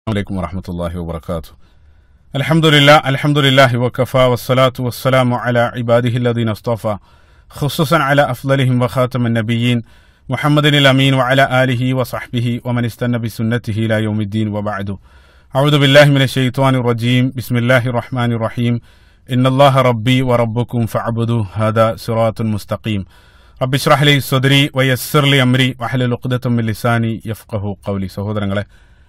عليكم ورحمة الله وبركاته الحمد لله الحمد لله وكفى والصلاة والسلام على عباده الذين اصطفى خصوصا على أفضلهم وخاتم النبيين محمد الأمين وعلى آله وصحبه ومن استنى بسنته إلى يوم الدين وبعد أعوذ بالله من الشيطان الرجيم بسم الله الرحمن الرحيم إن الله ربي وربكم فاعبدوه هذا صراط مستقيم رب اشرح لي صدري ويسر لي أمري واحلل عقدة من لساني يفقه قولي സഹോദരങ്ങളെ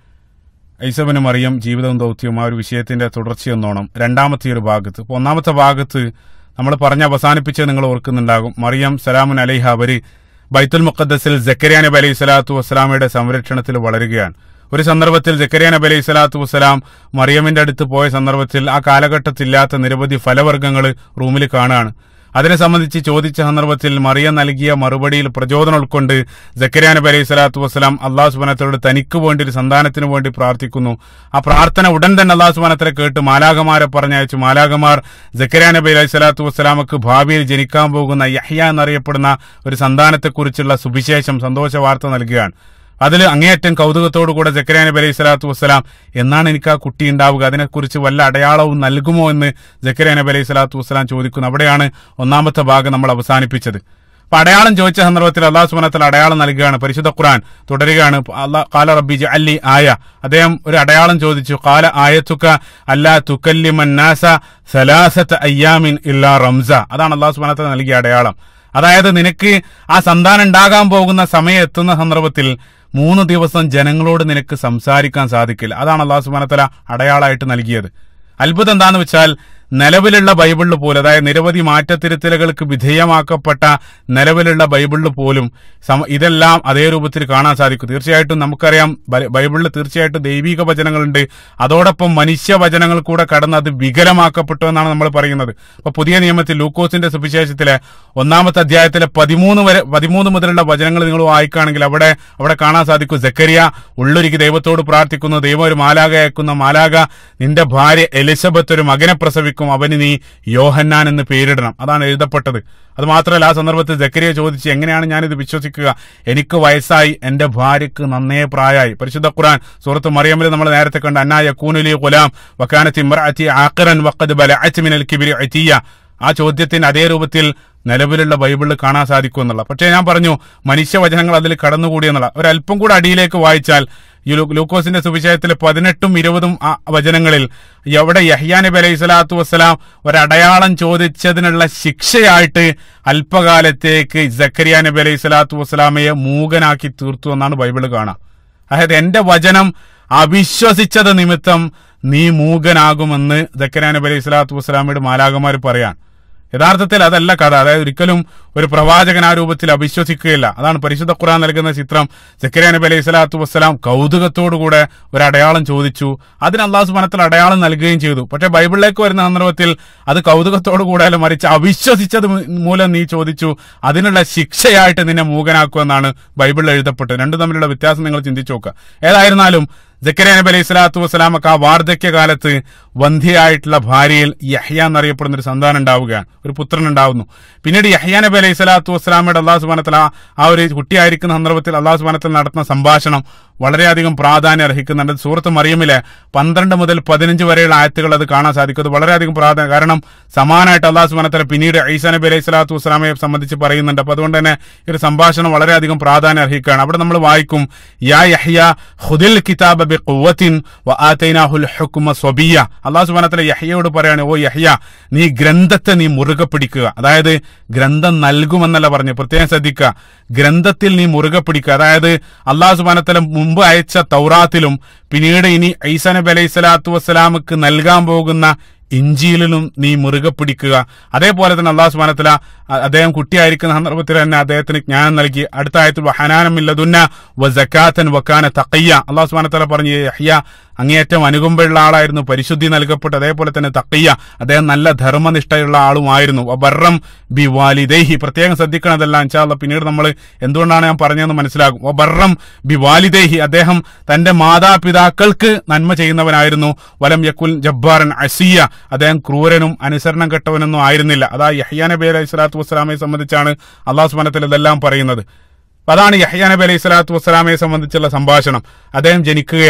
ഐസബന് മറിയം ജീവിതവും ദൗത്യവും ആ ഒരു വിഷയത്തിന്റെ തുടർച്ചയെന്നോണം രണ്ടാമത്തെ ഒരു ഭാഗത്ത് ഇപ്പൊ ഒന്നാമത്തെ ഭാഗത്ത് നമ്മൾ പറഞ്ഞ് അവസാനിപ്പിച്ചത് നിങ്ങൾ ഓർക്കുന്നുണ്ടാകും മറിയം സലാമുൻ അലൈഹ അവര് ബൈത്തുൽ മുഖദ്ദസിൽ ജക്കരിയ നബി അലൈഹി സ്വലാത്തു വസ്സലാമയുടെ സംരക്ഷണത്തിൽ വളരുകയാണ് ഒരു സന്ദർഭത്തിൽ ജക്കരിയ നബി അലൈഹി സ്വലാത്തു വസ്സലാം മറിയമിന്റെ അടുത്ത് പോയ സന്ദർഭത്തിൽ ആ കാലഘട്ടത്തില്ലാത്ത നിരവധി ഫലവർഗ്ഗങ്ങൾ റൂമിൽ കാണുകയാണ് അതിനെ സംബന്ധിച്ച് ചോദിച്ച സന്ദർഭത്തിൽ മറിയം നൽകിയ മറുപടിയിൽ പ്രചോദനം ഉൾക്കൊണ്ട് ജക്കരിയ നബി അലൈഹി സ്വലാത്തു വസ്സലാം അള്ളാഹു സുബാനത്തോട് തനിക്ക് വേണ്ടി ഒരു സന്താനത്തിന് വേണ്ടി പ്രാർത്ഥിക്കുന്നു ആ പ്രാർത്ഥന ഉടൻ തന്നെ അള്ളാഹു സുബാനത്തിനെ കേട്ട് മാലാകമാരെ പറഞ്ഞയച്ചു മാലാകമാർ ജക്കരിയ നബി അലൈഹി സ്വലാത്തു വസ്സലാമക്ക് ഭാവിയിൽ ജനിക്കാൻ പോകുന്ന യഹ്യ എന്നറിയപ്പെടുന്ന ഒരു സന്താനത്തെക്കുറിച്ചുള്ള സുവിശേഷം സന്തോഷ വാർത്ത നൽകുകയാണ് അതിൽ അങ്ങേയറ്റം കൗതുകത്തോടു കൂടെ ജക്കരിയ നബി അലൈഹി സ്വലാത്തു വസ്സലാം എന്നാണ് എനിക്ക് ആ കുട്ടി ഉണ്ടാവുക അതിനെക്കുറിച്ച് വല്ല അടയാളവും നൽകുമോ എന്ന് ജക്കരിയ നബി അലൈഹി സ്വലാത്തു വസ്സലാം ചോദിക്കുന്നു അവിടെയാണ് ഒന്നാമത്തെ ഭാഗം നമ്മൾ അവസാനിപ്പിച്ചത് അപ്പൊ അടയാളം ചോദിച്ച സന്ദർഭത്തിൽ അള്ളാഹു സുബനത്തിൽ അടയാളം നൽകുകയാണ് പരിശുദ്ധ ഖുർആൻ തുടരുകയാണ് അള്ളാഹ് കാല റബ്ബി അല്ലി ആയ അദ്ദേഹം ഒരു അടയാളം ചോദിച്ചു കാല ആയത്തുക്ക അല്ലാ തുക്കല്ലിമന്നാസ സലാസത്ത് അയ്യാമിൻ ഇല്ലാ റംസ അതാണ് അള്ളാഹു സുബനത്തിൽ നൽകിയ അടയാളം അതായത് നിനക്ക് ആ സന്താനം ഉണ്ടാകാൻ പോകുന്ന സമയം എത്തുന്ന സന്ദർഭത്തിൽ മൂന്ന് ദിവസം ജനങ്ങളോട് നിനക്ക് സംസാരിക്കാൻ സാധിക്കില്ല അതാണ് അള്ളാഹു സുബാനത്തല അടയാളമായിട്ട് നൽകിയത് അത്ഭുതം എന്താന്ന് വെച്ചാൽ നിലവിലുള്ള ബൈബിളിൽ പോലും അതായത് നിരവധി മാറ്റത്തിരുത്തലുകൾക്ക് വിധേയമാക്കപ്പെട്ട നിലവിലുള്ള ബൈബിളിൽ പോലും സമ ഇതെല്ലാം അതേ രൂപത്തിൽ കാണാൻ സാധിക്കും തീർച്ചയായിട്ടും നമുക്കറിയാം ബൈ- ബൈബിളിൽ തീർച്ചയായിട്ടും ദൈവിക വചനങ്ങളുണ്ട് അതോടൊപ്പം മനുഷ്യ വചനങ്ങൾ കൂടെ കടന്ന് അത് വികലമാക്കപ്പെട്ടു എന്നാണ് നമ്മൾ പറയുന്നത് അപ്പൊ പുതിയ നിയമത്തിൽ ലൂക്കോസിന്റെ സുവിശേഷത്തിലെ ഒന്നാമത്തെ അധ്യായത്തിലെ പതിമൂന്ന് വരെ പതിമൂന്ന് മുതലുള്ള വചനങ്ങൾ നിങ്ങൾ വായിക്കുകയാണെങ്കിൽ അവിടെ അവിടെ കാണാൻ സാധിക്കും ജക്കരിയ ഉള്ളൊരുക്കി ദൈവത്തോട് പ്രാർത്ഥിക്കുന്നു ദൈവം ഒരു മാലാക അയക്കുന്ന മാലാക നിന്റെ ഭാര്യ എലിസബത്ത് ഒരു മകനെ പ്രസവിക്കും അവന് നീ യോഹന്നാൻ എന്ന് പേരിടണം അതാണ് എഴുതപ്പെട്ടത് അത് മാത്രമല്ല ആ സന്ദർഭത്തിൽ ജക്കരിയ ചോദിച്ച് എങ്ങനെയാണ് ഞാനിത് വിശ്വസിക്കുക എനിക്ക് വയസ്സായി എന്റെ ഭാര്യക്ക് നന്നേ പ്രായമായി പരിശുദ്ധ ഖുർആൻ സൂറത്ത് മറിയമ്മിൽ നമ്മൾ നേരത്തെ കണ്ട അന്നായ കൂനുലി ഗുലാം വക്കാനത്തി ഇമ്രാറ്റി ആഖിറൻ വഖദ് ബലഅത്ത് മിനൽ കിബ്രി അതിയ ആ ചോദ്യത്തിന് അതേ രൂപത്തിൽ നിലവിലുള്ള ബൈബിളിൽ കാണാൻ സാധിക്കും എന്നുള്ള പക്ഷേ ഞാൻ പറഞ്ഞു മനുഷ്യവചനങ്ങൾ അതിൽ കടന്നുകൂടി എന്നുള്ള ഒരല്പം കൂടെ അടിയിലേക്ക് വായിച്ചാൽ ഈ ലൂ- ലൂക്കോസിന്റെ സുവിശേഷത്തിലെ പതിനെട്ടും ഇരുപതും ആ വചനങ്ങളിൽ എവിടെ യഹ്യാ നബി അലൈഹി സ്വലാത്തു വസ്സലാം ഒരടയാളം ചോദിച്ചതിനുള്ള ശിക്ഷയായിട്ട് അല്പകാലത്തേക്ക് ജക്കരിയ നബി അലൈഹി സ്വലാത്തു വസ്സലാമയെ മൂകനാക്കി തീർത്തു എന്നാണ് ബൈബിൾ കാണാം അതായത് എന്റെ വചനം അവിശ്വസിച്ചത് നിമിത്തം നീ മൂകനാകുമെന്ന് ജക്കരിയ നബി അലൈഹി സ്വലാത്തു വസ്സലാമയുടെ മാലാകമാർ പറയാൻ യഥാർത്ഥത്തിൽ അതല്ല കഥ അതായത് ഒരിക്കലും ഒരു പ്രവാചകൻ ആ രൂപത്തിൽ അവിശ്വസിക്കുകയില്ല അതാണ് പരിശുദ്ധ ഖുർആൻ നൽകുന്ന ചിത്രം ജക്കരിയ നബി അലൈഹി സ്വലാത്തു വസ്സലാം കൗതുകത്തോടുകൂടെ ഒരു അടയാളം ചോദിച്ചു അതിന് അള്ളാഹു സുബനത്തിൽ അടയാളം നൽകുകയും ചെയ്തു പക്ഷെ ബൈബിളിലേക്ക് വരുന്ന സന്ദർഭത്തിൽ അത് കൗതുകത്തോടു കൂടെ അല്ല മറിച്ച് അവിശ്വസിച്ചത് മൂലം നീ ചോദിച്ചു അതിനുള്ള ശിക്ഷയായിട്ട് നിന്നെ മൂകനാക്കുമെന്നാണ് ബൈബിളിൽ എഴുതപ്പെട്ടത് രണ്ടു തമ്മിലുള്ള വ്യത്യാസം നിങ്ങൾ ചിന്തിച്ചു നോക്കുക ഏതായിരുന്നാലും ജക്കരിയ നബി അലൈഹി സ്വലാത്തു വസ്സലാമക്ക് ആ വാർദ്ധക്യകാലത്ത് വന്ധ്യയായിട്ടുള്ള ഭാര്യയിൽ യഹ്യ എന്നറിയപ്പെടുന്ന ഒരു സന്താനം ഉണ്ടാവുകയാണ് ഒരു പുത്രൻ ഉണ്ടാവുന്നു പിന്നീട് യഹ്യ നബി അലൈഹി സ്വലാത്തു വസ്സലാമയുടെ അള്ളാഹു സുബാനത്തിൽ ആ ഒരു കുട്ടിയായിരിക്കുന്ന സന്ദർഭത്തിൽ അള്ളാഹു സുബാനത്തിൽ നടത്തുന്ന സംഭാഷണം വളരെയധികം പ്രാധാന്യം അർഹിക്കുന്നുണ്ട് സൂറത്ത് മറിയമിലെ പന്ത്രണ്ട് മുതൽ പതിനഞ്ച് വരെയുള്ള ആയത്തുകൾ അത് കാണാൻ സാധിക്കും അത് വളരെയധികം പ്രാധാന്യം കാരണം സമാനമായിട്ട് അള്ളാഹു സുബാനത്തല പിന്നീട് ഈസാ നബി അലൈഹി സ്വലാത്തു വസ്സലാമയെ സംബന്ധിച്ച് പറയുന്നുണ്ട് അപ്പൊ അതുകൊണ്ട് തന്നെ ഈ ഒരു സംഭാഷണം വളരെയധികം പ്രാധാന്യം അർഹിക്കുകയാണ് അവിടെ നമ്മൾ വായിക്കും യാ യഹ്യ ഹുദിൽ കിതാബ ബി ഖുവ്വത്തിൻ വ ആതൈനാഹുൽ ഹുക്മ സ്വബിയ അള്ളാഹു സുബ്ഹാനഹു യഹ്യയോട് പറയാണ് ഓ യഹ്യ നീ ഗ്രന്ഥത്തെ നീ മുറുകെ പിടിക്കുക അതായത് ഗ്രന്ഥം നൽകുമെന്നല്ല പറഞ്ഞു പ്രത്യേകം ശ്രദ്ധിക്കുക ഗ്രന്ഥത്തിൽ നീ മുറുകെ പിടിക്കുക അതായത് അള്ളാഹു സുബ്ഹാനഹു മുമ്പ് അയച്ച തൗറാത്തിലും പിന്നീട് ഇനി ഈസാ നബി അലൈഹി സ്വലാത്തു വസ്സലാമക്ക് നൽകാൻ പോകുന്ന ഇഞ്ചിയിലും നീ മുറുകെ പിടിക്കുക അതേപോലെ തന്നെ അള്ളാഹു സുബാനത്തില അദ്ദേഹം കുട്ടിയായിരിക്കുന്ന സന്ദർഭത്തിൽ തന്നെ അദ്ദേഹത്തിന് ജ്ഞാനം നൽകി അടുത്ത ആയത്തിൽ വഹനാനമില്ലതുന്ന വ ജക്കാത്തൻ വക്കാന തക്കയ്യ അള്ളാഹു സുബാനത്തല പറഞ്ഞു യഹ്യ അങ്ങേയറ്റം അനുകമ്പയുള്ള ആളായിരുന്നു പരിശുദ്ധി നൽകപ്പെട്ടു അതേപോലെ തന്നെ തക്കയ്യ അദ്ദേഹം നല്ല ധർമ്മനിഷ്ഠയുള്ള ആളുമായിരുന്നു ബർറം ബി വാലിദേഹി പ്രത്യേകം ശ്രദ്ധിക്കണതല്ല ഇൻഷാല്ല പിന്നീട് നമ്മൾ എന്തുകൊണ്ടാണ് ഞാൻ പറഞ്ഞതെന്ന് മനസ്സിലാകും ബർറം ബി വാലിദേഹി അദ്ദേഹം തന്റെ മാതാപിതാക്കൾക്ക് നന്മ ചെയ്യുന്നവനായിരുന്നു വലം യക്കുൽ ജബ്ബാറൻ അസിയ അദ്ദേഹം ക്രൂരനും അനുസരണം കെട്ടവനൊന്നും ആയിരുന്നില്ല അതാ യഹ്യാ നബി അലൈഹി സ്വലാത്തു വസ്സലാമയെ സംബന്ധിച്ചാണ് അള്ളാഹു സുബാനത്തിൽ ഇതെല്ലാം പറയുന്നത് അപ്പൊ അതാണ് യഹ്യാ നബി അലൈഹി സ്വലാത്തു വസ്സലാമയെ സംബന്ധിച്ചുള്ള സംഭാഷണം അദ്ദേഹം ജനിക്കുകയാണ്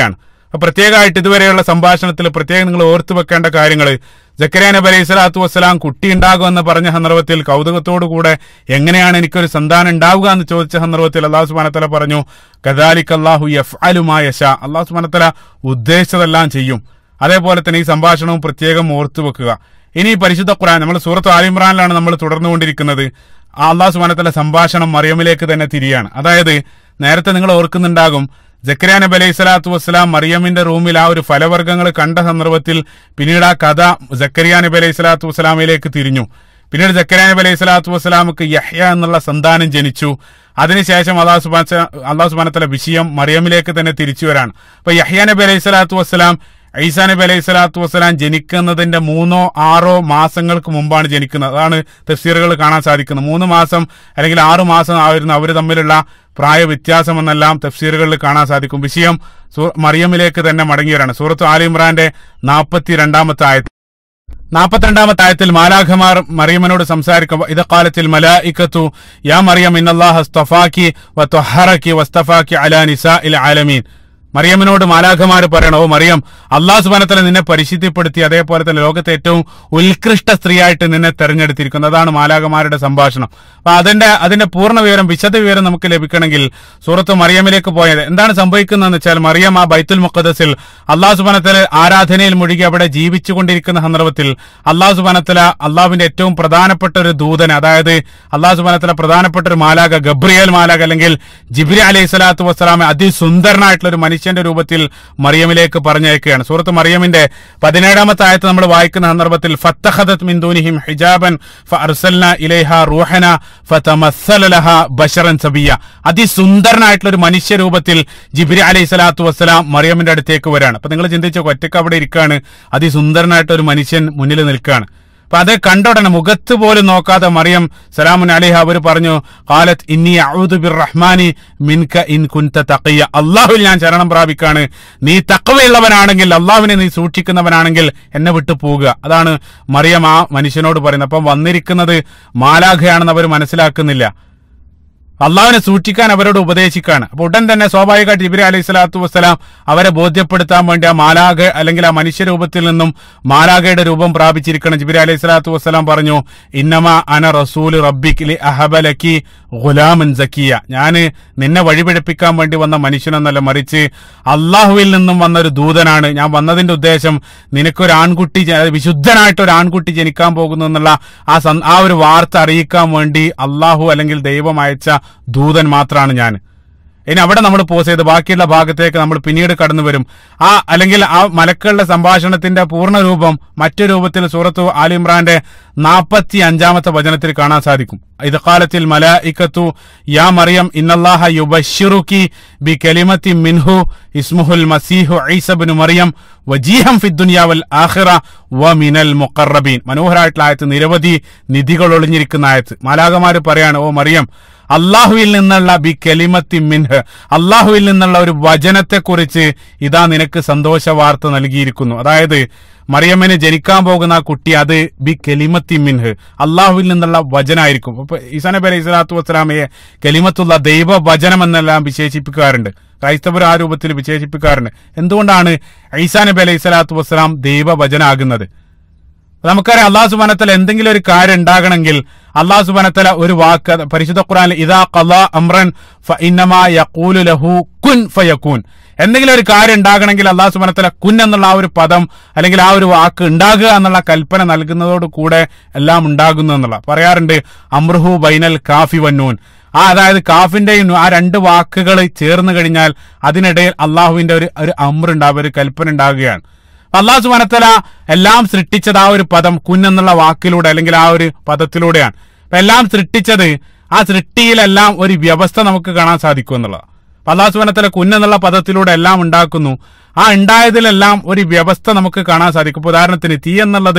അപ്പൊ പ്രത്യേകമായിട്ട് ഇതുവരെയുള്ള സംഭാഷണത്തിൽ പ്രത്യേകം നിങ്ങൾ ഓർത്തു വെക്കേണ്ട കാര്യങ്ങൾ ജക്കരിയ നബി അലൈഹി സ്വലാത്തു വസ്സലാം കുട്ടി ഉണ്ടാകുമെന്ന് പറഞ്ഞ സന്ദർഭത്തിൽ കൗതുകത്തോടുകൂടെ എങ്ങനെയാണ് എനിക്കൊരു സന്താനം ഉണ്ടാവുക എന്ന് ചോദിച്ച സന്ദർഭത്തിൽ അള്ളാഹു സുബാനത്തല പറഞ്ഞു കദാലിക് അള്ളാഹു എഫ് അലുമായ ഷാ അള്ളാഹു സുബാനത്തല ഉദ്ദേശിച്ചതെല്ലാം ചെയ്യും അതേപോലെ തന്നെ ഈ സംഭാഷണവും പ്രത്യേകം ഓർത്തു വെക്കുക ഇനി ഈ പരിശുദ്ധ ഖുർആൻ നമ്മൾ സൂറത്ത് ആലിമ്രാനിലാണ് നമ്മൾ തുടർന്നുകൊണ്ടിരിക്കുന്നത് ആ അള്ളാഹു സുബാനത്തല സംഭാഷണം മറിയമിലേക്ക് തന്നെ തിരിയാണ് അതായത് നേരത്തെ നിങ്ങൾ ഓർക്കുന്നുണ്ടാകും ജക്കരിയ നബി അലൈഹി സ്വലാത്തു വസ്സലാം മറിയമിന്റെ റൂമിൽ ആ ഒരു ഫലവർഗ്ഗങ്ങൾ കണ്ട സന്ദർഭത്തിൽ പിന്നീട് ആ കഥ ജക്കരിയ നബി അലൈഹി സ്വലാത്തു വസ്സലാമിലേക്ക് തിരിഞ്ഞു പിന്നീട് ജക്കരിയ നബി അലൈഹി സ്വലാത്തു വസ്സലാമക്ക് യഹ്യ എന്നുള്ള സന്താനം ജനിച്ചു അതിനുശേഷം അള്ളാഹു സുബാൻ അള്ളാഹു സുബാനത്തല വിഷയം മറിയമിലേക്ക് തന്നെ തിരിച്ചു വരാണ് അപ്പൊ യഹ്യ നബി അലൈഹി സ്വലാത്തു വസ്സലാം ഈസാ നബി അലൈഹി സ്വലാത്തു വസ്സലാം ജനിക്കുന്നതിന്റെ മൂന്നോ ആറോ മാസങ്ങൾക്ക് മുമ്പാണ് ജനിക്കുന്നത് അതാണ് തഫ്സീറുകൾ കാണാൻ സാധിക്കുന്നത് മൂന്ന് മാസം അല്ലെങ്കിൽ ആറു മാസം ആയിരുന്നു അവർ തമ്മിലുള്ള പ്രായ വ്യത്യാസമെന്നെല്ലാം തഫ്സീറുകളിൽ കാണാൻ സാധിക്കും വിഷയം സൂ- മറിയമിലേക്ക് തന്നെ മടങ്ങിയവരാണ് സൂറത്ത് ആലി ഇമ്രാന്റെ നാൽപ്പത്തി രണ്ടാമത്തെ ആയത്ത് നാൽപ്പത്തിരണ്ടാമത്തെ ആയത്തിൽ മാലാഖമാർ മറിയമ്മനോട് സംസാരിക്കും ഇത് കാലത്തിൽ മലായിക്കത്തു യാ മറിയം ഇന്നല്ലാഹ സ്തഫാക്കി വ ത്വഹറക്കി വസ്തഫാക്കി അലാ നിസാ ഇൽ ആലമീൻ മറിയമ്മിനോട് മാലാഖമാർ പറയണം ഓ മറിയം അള്ളാഹു സുബാനത്തല നിന്നെ പരിശുദ്ധിപ്പെടുത്തി അതേപോലെ തന്നെ ലോകത്തെ ഏറ്റവും ഉത്കൃഷ്ട സ്ത്രീയായിട്ട് നിന്നെ തെരഞ്ഞെടുത്തിരിക്കുന്നു അതാണ് മാലാഖമാരുടെ സംഭാഷണം അപ്പൊ അതിന്റെ അതിന്റെ പൂർണ്ണ വിവരം വിശദ വിവരം നമുക്ക് ലഭിക്കണമെങ്കിൽ സൂറത്ത് മറിയമിലേക്ക് പോയത് എന്താണ് സംഭവിക്കുന്നതെന്ന് വെച്ചാൽ മറിയം ആ ബൈത്തുൽ മുഖദ്സിൽ അള്ളാഹു സുബാനത്തല ആരാധനയിൽ മുഴുകി അവിടെ ജീവിച്ചുകൊണ്ടിരിക്കുന്ന സന്ദർഭത്തിൽ അള്ളാഹു സുബാനത്തല അള്ളാഹുവിന്റെ ഏറ്റവും പ്രധാനപ്പെട്ട ഒരു ദൂതൻ അതായത് അള്ളാഹു സുബാനത്തല പ്രധാനപ്പെട്ട ഒരു മാലാക ഗബ്രിയേൽ മാലാക അല്ലെങ്കിൽ ജിബ്രി അലൈഹി സ്വലാത്തു വസ്സലാമെ അതിസുന്ദരനായിട്ടുള്ള ഒരു മനുഷ്യന്റെ രൂപത്തിൽ മറിയമിലേക്ക് പറഞ്ഞയക്കുകയാണ് സൂറത്ത് മറിയമിന്റെ പതിനേഴാമത്തെ ആയത്ത് നമ്മൾ വായിക്കുന്ന സന്ദർഭത്തിൽ ഫത്തഹദത് മിൻ ദൂനിഹിം ഹിജാബൻ ഫഅർസൽന ഇലൈഹ റൂഹന ഫതമസ്സല ലഹ ബശറൻ സബിയ അതിസുന്ദരനായിട്ടുള്ള ഒരു മനുഷ്യ രൂപത്തിൽ ജിബ്രി അലൈഹി സ്വലാത്തു വസ്സലാം മറിയമിന്റെ അടുത്തേക്ക് വരാണ് അപ്പൊ നിങ്ങൾ ചിന്തിച്ചു ഒറ്റയ്ക്ക് അവിടെ ഇരിക്കുകയാണ് അതിസുന്ദരനായിട്ട് ഒരു മനുഷ്യൻ മുന്നിൽ നിൽക്കുകയാണ് അപ്പൊ അത് കണ്ട ഉടനെ മുഖത്ത് പോലും നോക്കാതെ മറിയം സലാമുൻ അലിഹ അവർ പറഞ്ഞു കാലത്ത് ഇന്നി ഔദു ബിർ റഹ്മാനി മിൻക ഇൻ കുൻത തഖിയ അള്ളാഹുവിൽ ഞാൻ ശരണം പ്രാപിക്കാണ് നീ തക്കവയുള്ളവനാണെങ്കിൽ അള്ളാഹുവിനെ നീ സൂക്ഷിക്കുന്നവനാണെങ്കിൽ എന്നെ വിട്ടു പോവുക അതാണ് മറിയം ആ മനുഷ്യനോട് പറയുന്നത് അപ്പം വന്നിരിക്കുന്നത് മാലാഖയാണെന്ന് അവർ മനസ്സിലാക്കുന്നില്ല അള്ളാഹുവിനെ സൂക്ഷിക്കാൻ അവരോട് ഉപദേശിക്കാണ് അപ്പൊ ഉടൻ തന്നെ സ്വാഭാവികമായിട്ട് ജിബിരി അലൈഹി സ്വലാത്തു വസ്സലാം അവരെ ബോധ്യപ്പെടുത്താൻ വേണ്ടി ആ മാലാഖ അല്ലെങ്കിൽ ആ മനുഷ്യരൂപത്തിൽ നിന്നും മാലാഖയുടെ രൂപം പ്രാപിച്ചിരിക്കണം ജിബിരി അലൈഹി സ്വലാത്തു വസ്സലാം പറഞ്ഞു ഇന്നമ അന റസൂൽ റബ്ബിക് ലി അഹബലക്കി ഗുലാമൻ സക്കിയ ഞാന് നിന്നെ വഴിപിഴപ്പിക്കാൻ വേണ്ടി വന്ന മനുഷ്യനെന്നല്ല മറിച്ച് അള്ളാഹുവിൽ നിന്നും വന്ന ഒരു ദൂതനാണ് ഞാൻ വന്നതിന്റെ ഉദ്ദേശം നിനക്കൊരു ആൺകുട്ടി ജ- വിശുദ്ധനായിട്ട് ഒരു ആൺകുട്ടി ജനിക്കാൻ പോകുന്നു എന്നുള്ള ആ സന്- ആ ഒരു വാർത്ത അറിയിക്കാൻ വേണ്ടി അള്ളാഹു അല്ലെങ്കിൽ ദൈവം അയച്ച ദൂതൻ മാത്രമാണ് ഞാൻ ഇനി അവിടെ നമ്മൾ പോസ് ചെയ്ത് ബാക്കിയുള്ള ഭാഗത്തേക്ക് നമ്മൾ പിന്നീട് കടന്നു വരും ആ അല്ലെങ്കിൽ ആ മലക്കളുടെ സംഭാഷണത്തിന്റെ പൂർണ്ണ രൂപം മറ്റു രൂപത്തിൽ സൂറത്തു ആലിമ്രാന്റെ നാൽപ്പത്തി അഞ്ചാമത്തെ വചനത്തിൽ കാണാൻ സാധിക്കും ഇത് കാലത്തിൽ മലായിക്കത്തു യാ മറിയം ഇന്നല്ലാഹ യുബഷിറുക്കി ബി കലിമത്തി മിൻഹു ഇസ്മുഹുൽ മസീഹു ഐസബിന് മറിയം വജീഹം ഫിദ്ദുനിയാവൽ ആഖിറ വ മിനൽ മുഖറബീൻ മനോഹരമായിട്ടുള്ള ആയത്ത് നിരവധി നിധികൾ ഒളിഞ്ഞിരിക്കുന്ന ആയത്ത് മാലാകമാര് പറയാണ് ഓ മറിയം അള്ളാഹുവിൽ നിന്നുള്ള ബി കലിമത്തി മിൻഹ് അള്ളാഹുവിൽ നിന്നുള്ള ഒരു വചനത്തെക്കുറിച്ച് ഇതാ നിനക്ക് സന്തോഷ വാർത്ത നൽകിയിരിക്കുന്നു അതായത് മറിയമ്മന് ജനിക്കാൻ പോകുന്ന ആ കുട്ടി അത് ബി കെലിമത്തി മിൻഹ് അള്ളാഹുവിൽ നിന്നുള്ള വചനായിരിക്കും അപ്പൊ ഈസാ നബി അലൈഹി സ്വലാത്തു വസ്സലാമയെ കെലിമത്തുള്ള ദൈവ വചനം എന്നെല്ലാം വിശേഷിപ്പിക്കാറുണ്ട് ക്രൈസ്തവർ ആ രൂപത്തിൽ വിശേഷിപ്പിക്കാറുണ്ട് എന്തുകൊണ്ടാണ് ഈസാ നബി അലൈഹി സ്വലാത്തു വസ്സലാം ദൈവ വചനാകുന്നത് നമുക്കറിയാം അള്ളാഹു സുബാനത്തല എന്തെങ്കിലും ഒരു കാര്യം ഉണ്ടാകണമെങ്കിൽ അള്ളാഹു സുബാനത്തല ഒരു വാക്ക് അത് പരിശുദ്ധ ഖുറാനിൽ ഇതാ ഖലാ അമ്രൻ ഫഇന്നമാ യഖൂലു ലഹു കുൻ ഫയകൂൻ എന്തെങ്കിലും ഒരു കാര്യം ഉണ്ടാകണമെങ്കിൽ അള്ളാഹു സുബാനത്തല കുൻ എന്നുള്ള ആ ഒരു പദം അല്ലെങ്കിൽ ആ ഒരു വാക്ക് ഉണ്ടാകുക എന്നുള്ള കൽപ്പന നൽകുന്നതോട് കൂടെ എല്ലാം ഉണ്ടാകുന്നു എന്നുള്ള പറയാറുണ്ട് അമ്രുഹു ബൈനൽ കാഫി വന്നൂൻ ആ അതായത് കാഫിന്റെയും ആ രണ്ട് വാക്കുകൾ ചേർന്ന് കഴിഞ്ഞാൽ അതിനിടയിൽ അള്ളാഹുവിന്റെ ഒരു ഒരു അമ്രുണ്ടാവുക ഒരു കൽപ്പന ഉണ്ടാകുകയാണ് അള്ളാഹു സുബാനത്തല എല്ലാം സൃഷ്ടിച്ചത് ആ ഒരു പദം കുൻ എന്നുള്ള വാക്കിലൂടെ അല്ലെങ്കിൽ ആ ഒരു പദത്തിലൂടെയാണ് അപ്പൊ എല്ലാം സൃഷ്ടിച്ചത് ആ സൃഷ്ടിയിലെല്ലാം ഒരു വ്യവസ്ഥ നമുക്ക് കാണാൻ സാധിക്കും എന്നുള്ളത് അപ്പൊ അള്ളാഹു സുബാനത്തല കുൻ എന്നുള്ള പദത്തിലൂടെ എല്ലാം ഉണ്ടാക്കുന്നു ആ ഉണ്ടായതിലെല്ലാം ഒരു വ്യവസ്ഥ നമുക്ക് കാണാൻ സാധിക്കും ഇപ്പൊ ഉദാഹരണത്തിന് തീ എന്നുള്ളത്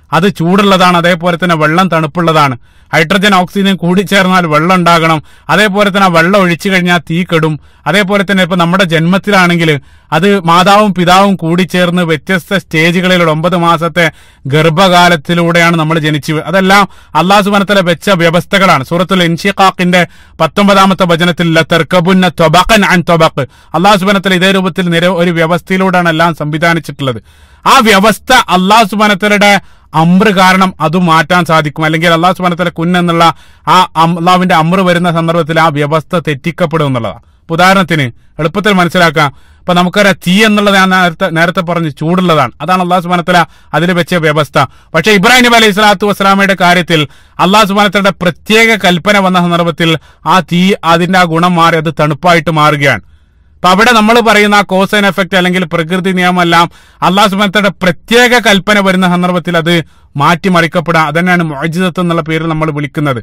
അത് ചൂടുള്ളതാണ് അതേപോലെ തന്നെ വെള്ളം തണുപ്പുള്ളതാണ് ഹൈഡ്രജൻ ഓക്സിജൻ കൂടിച്ചേർന്നാൽ വെള്ളം ഉണ്ടാകണം അതേപോലെ തന്നെ ആ വെള്ളം ഒഴിച്ചു കഴിഞ്ഞാൽ തീ കെടും അതേപോലെ തന്നെ ഇപ്പൊ നമ്മുടെ ജന്മത്തിലാണെങ്കിൽ അത് മാതാവും പിതാവും കൂടിച്ചേർന്ന് വ്യത്യസ്ത സ്റ്റേജുകളിലൂടെ ഒമ്പത് മാസത്തെ ഗർഭകാലത്തിലൂടെയാണ് നമ്മൾ ജനിച്ചു വീ- അതെല്ലാം അള്ളാഹു സുബനത്തിലെ വെച്ച വ്യവസ്ഥകളാണ് സൂറത്തുൽ ഇൻഷിഖാഖിന്റെ പത്തൊമ്പതാമത്തെ വചനത്തിൽ തെർക്കബുന്ന തൊബക്കൻ അൻ തൊബക്ക് അള്ളാഹു സുബനത്തിൽ ഇതേ രൂപത്തിൽ നിര ഒരു വ്യവസ്ഥയിലൂടെയാണ് എല്ലാം സംവിധാനിച്ചിട്ടുള്ളത് ആ വ്യവസ്ഥ അള്ളാഹു സുബനത്തലയുടെ അമ്ര കാരണം അത് മാറ്റാൻ സാധിക്കും അല്ലെങ്കിൽ അള്ളാഹു സുബനത്തല കുന്നെന്നുള്ള ആ അം- അള്ളാഹുവിന്റെ അമ്ര വരുന്ന സന്ദർഭത്തിൽ ആ വ്യവസ്ഥ തെറ്റിക്കപ്പെടും എന്നുള്ളതാണ് ഇപ്പൊ ഉദാഹരണത്തിന് എളുപ്പത്തിൽ മനസ്സിലാക്കാം ഇപ്പൊ നമുക്കറിയാം തീ എന്നുള്ളത് ഞാൻ നേരത്തെ നേരത്തെ പറഞ്ഞു ചൂടുള്ളതാണ് അതാണ് അള്ളാഹു സുബാനത്തല അതിൽ വെച്ച വ്യവസ്ഥ പക്ഷെ ഇബ്രാഹിം നബി അലൈഹി സ്വലാത്തു വസ്സലാമയുടെ കാര്യത്തിൽ അള്ളാഹു സുബാനത്തലയുടെ പ്രത്യേക കൽപ്പന വന്ന സന്ദർഭത്തിൽ ആ തീ അതിന്റെ ആ ഗുണം മാറി അത് തണുപ്പായിട്ട് മാറുകയാണ് അപ്പൊ അവിടെ നമ്മൾ പറയുന്ന ആ കോസ് ആൻഡ് എഫക്ട് അല്ലെങ്കിൽ പ്രകൃതി നിയമമെല്ലാം അള്ളാഹു സുബാനത്തയുടെ പ്രത്യേക കൽപ്പന വരുന്ന സന്ദർഭത്തിൽ അത് മാറ്റിമറിക്കപ്പെടാം അതന്നെയാണ് മോജിതത്വം എന്നുള്ള പേരിൽ നമ്മൾ വിളിക്കുന്നത്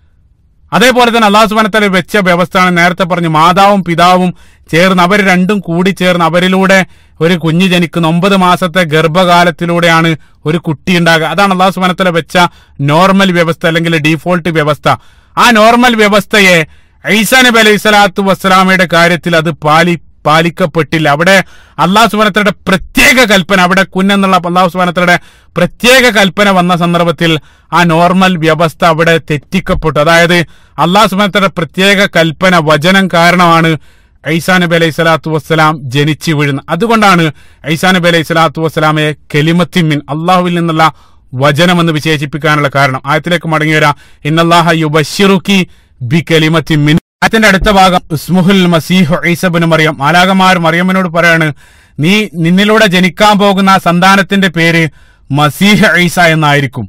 അതേപോലെ തന്നെ അള്ളാഹു സുബാനത്തല വെച്ച വ്യവസ്ഥയാണ് നേരത്തെ പറഞ്ഞു മാതാവും പിതാവും ചേർന്ന് അവർ രണ്ടും കൂടി ചേർന്ന് അവരിലൂടെ ഒരു കുഞ്ഞ് ജനിക്കുന്ന ഒമ്പത് മാസത്തെ ഗർഭകാലത്തിലൂടെയാണ് ഒരു കുട്ടി ഉണ്ടാകുക അതാണ് അള്ളാഹു സുബാനത്തല വെച്ച നോർമൽ വ്യവസ്ഥ അല്ലെങ്കിൽ ഡീഫോൾട്ട് വ്യവസ്ഥ ആ നോർമൽ വ്യവസ്ഥയെ ഐസാ നബി അലൈഹി സ്വലാത്തു വസ്സലാമയുടെ കാര്യത്തിൽ അത് പാലി പാലിക്കപ്പെട്ടില്ല അവിടെ അള്ളാഹു സുബാനത്തയുടെ പ്രത്യേക കൽപ്പന അവിടെ കുന്നെന്നുള്ള അള്ളാഹു സുബാനത്തയുടെ പ്രത്യേക കൽപ്പന വന്ന സന്ദർഭത്തിൽ ആ നോർമൽ വ്യവസ്ഥ അവിടെ തെറ്റിക്കപ്പെട്ടു അതായത് അള്ളാഹു സുബാനത്തയുടെ പ്രത്യേക കൽപ്പന വചനം കാരണമാണ് ഐസാ നബി അലൈഹി സ്വലാത്തു വസ്സലാം ജനിച്ചു വീഴുന്നത് അതുകൊണ്ടാണ് ഐസാ നബി അലൈഹി സ്വലാത്തു വസ്സലാമയെ കെലിമത്തിമിൻ അള്ളാഹുവിൽ നിന്നുള്ള വചനം എന്ന് വിശേഷിപ്പിക്കാനുള്ള കാരണം ആയത്തിലേക്ക് മടങ്ങി വരാം ഇന്നല്ലാഹ യുബഷിറുക്കി ബി കലിമത്തി മിൻ ആയത്തിന്റെ അടുത്ത ഭാഗം ഇസ്മുഹുൽ മസീഹു ഈസബിന് മറിയം മാലാകമാർ മറിയമ്മനോട് പറയാണ് നീ നിന്നിലൂടെ ജനിക്കാൻ പോകുന്ന ആ സന്താനത്തിന്റെ പേര് മസീഹ് ഈസ എന്നായിരിക്കും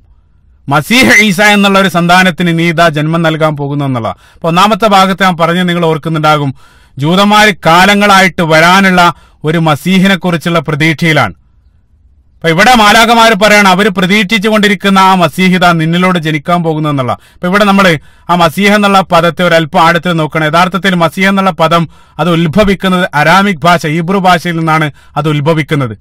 മസീഹ് ഈസ എന്നുള്ള ഒരു സന്താനത്തിന് നീ ഇതാ ജന്മം നൽകാൻ പോകുന്നു എന്നുള്ള അപ്പൊ ഒന്നാമത്തെ ഭാഗത്ത് ഞാൻ പറഞ്ഞ് നിങ്ങൾ ഓർക്കുന്നുണ്ടാകും ജൂതന്മാർ കാലങ്ങളായിട്ട് വരാനുള്ള ഒരു മസീഹിനെ കുറിച്ചുള്ള പ്രതീക്ഷയിലാണ് അപ്പൊ ഇവിടെ മാലാകമാർ പറയാണ് അവർ പ്രതീക്ഷിച്ചു കൊണ്ടിരിക്കുന്ന ആ മസീഹിത നിന്നിലൂടെ ജനിക്കാൻ പോകുന്നു എന്നുള്ള അപ്പൊ ഇവിടെ നമ്മൾ ആ മസീഹ് എന്നുള്ള പദത്തെ ഒരല്പം ആഴത്തിൽ നോക്കണം യഥാർത്ഥത്തിൽ മസീഹ് എന്നുള്ള പദം അത് ഉത്ഭവിക്കുന്നത് അരാമിക് ഭാഷ ഹീബ്രു ഭാഷയിൽ നിന്നാണ് അത് ഉത്ഭവിക്കുന്നത്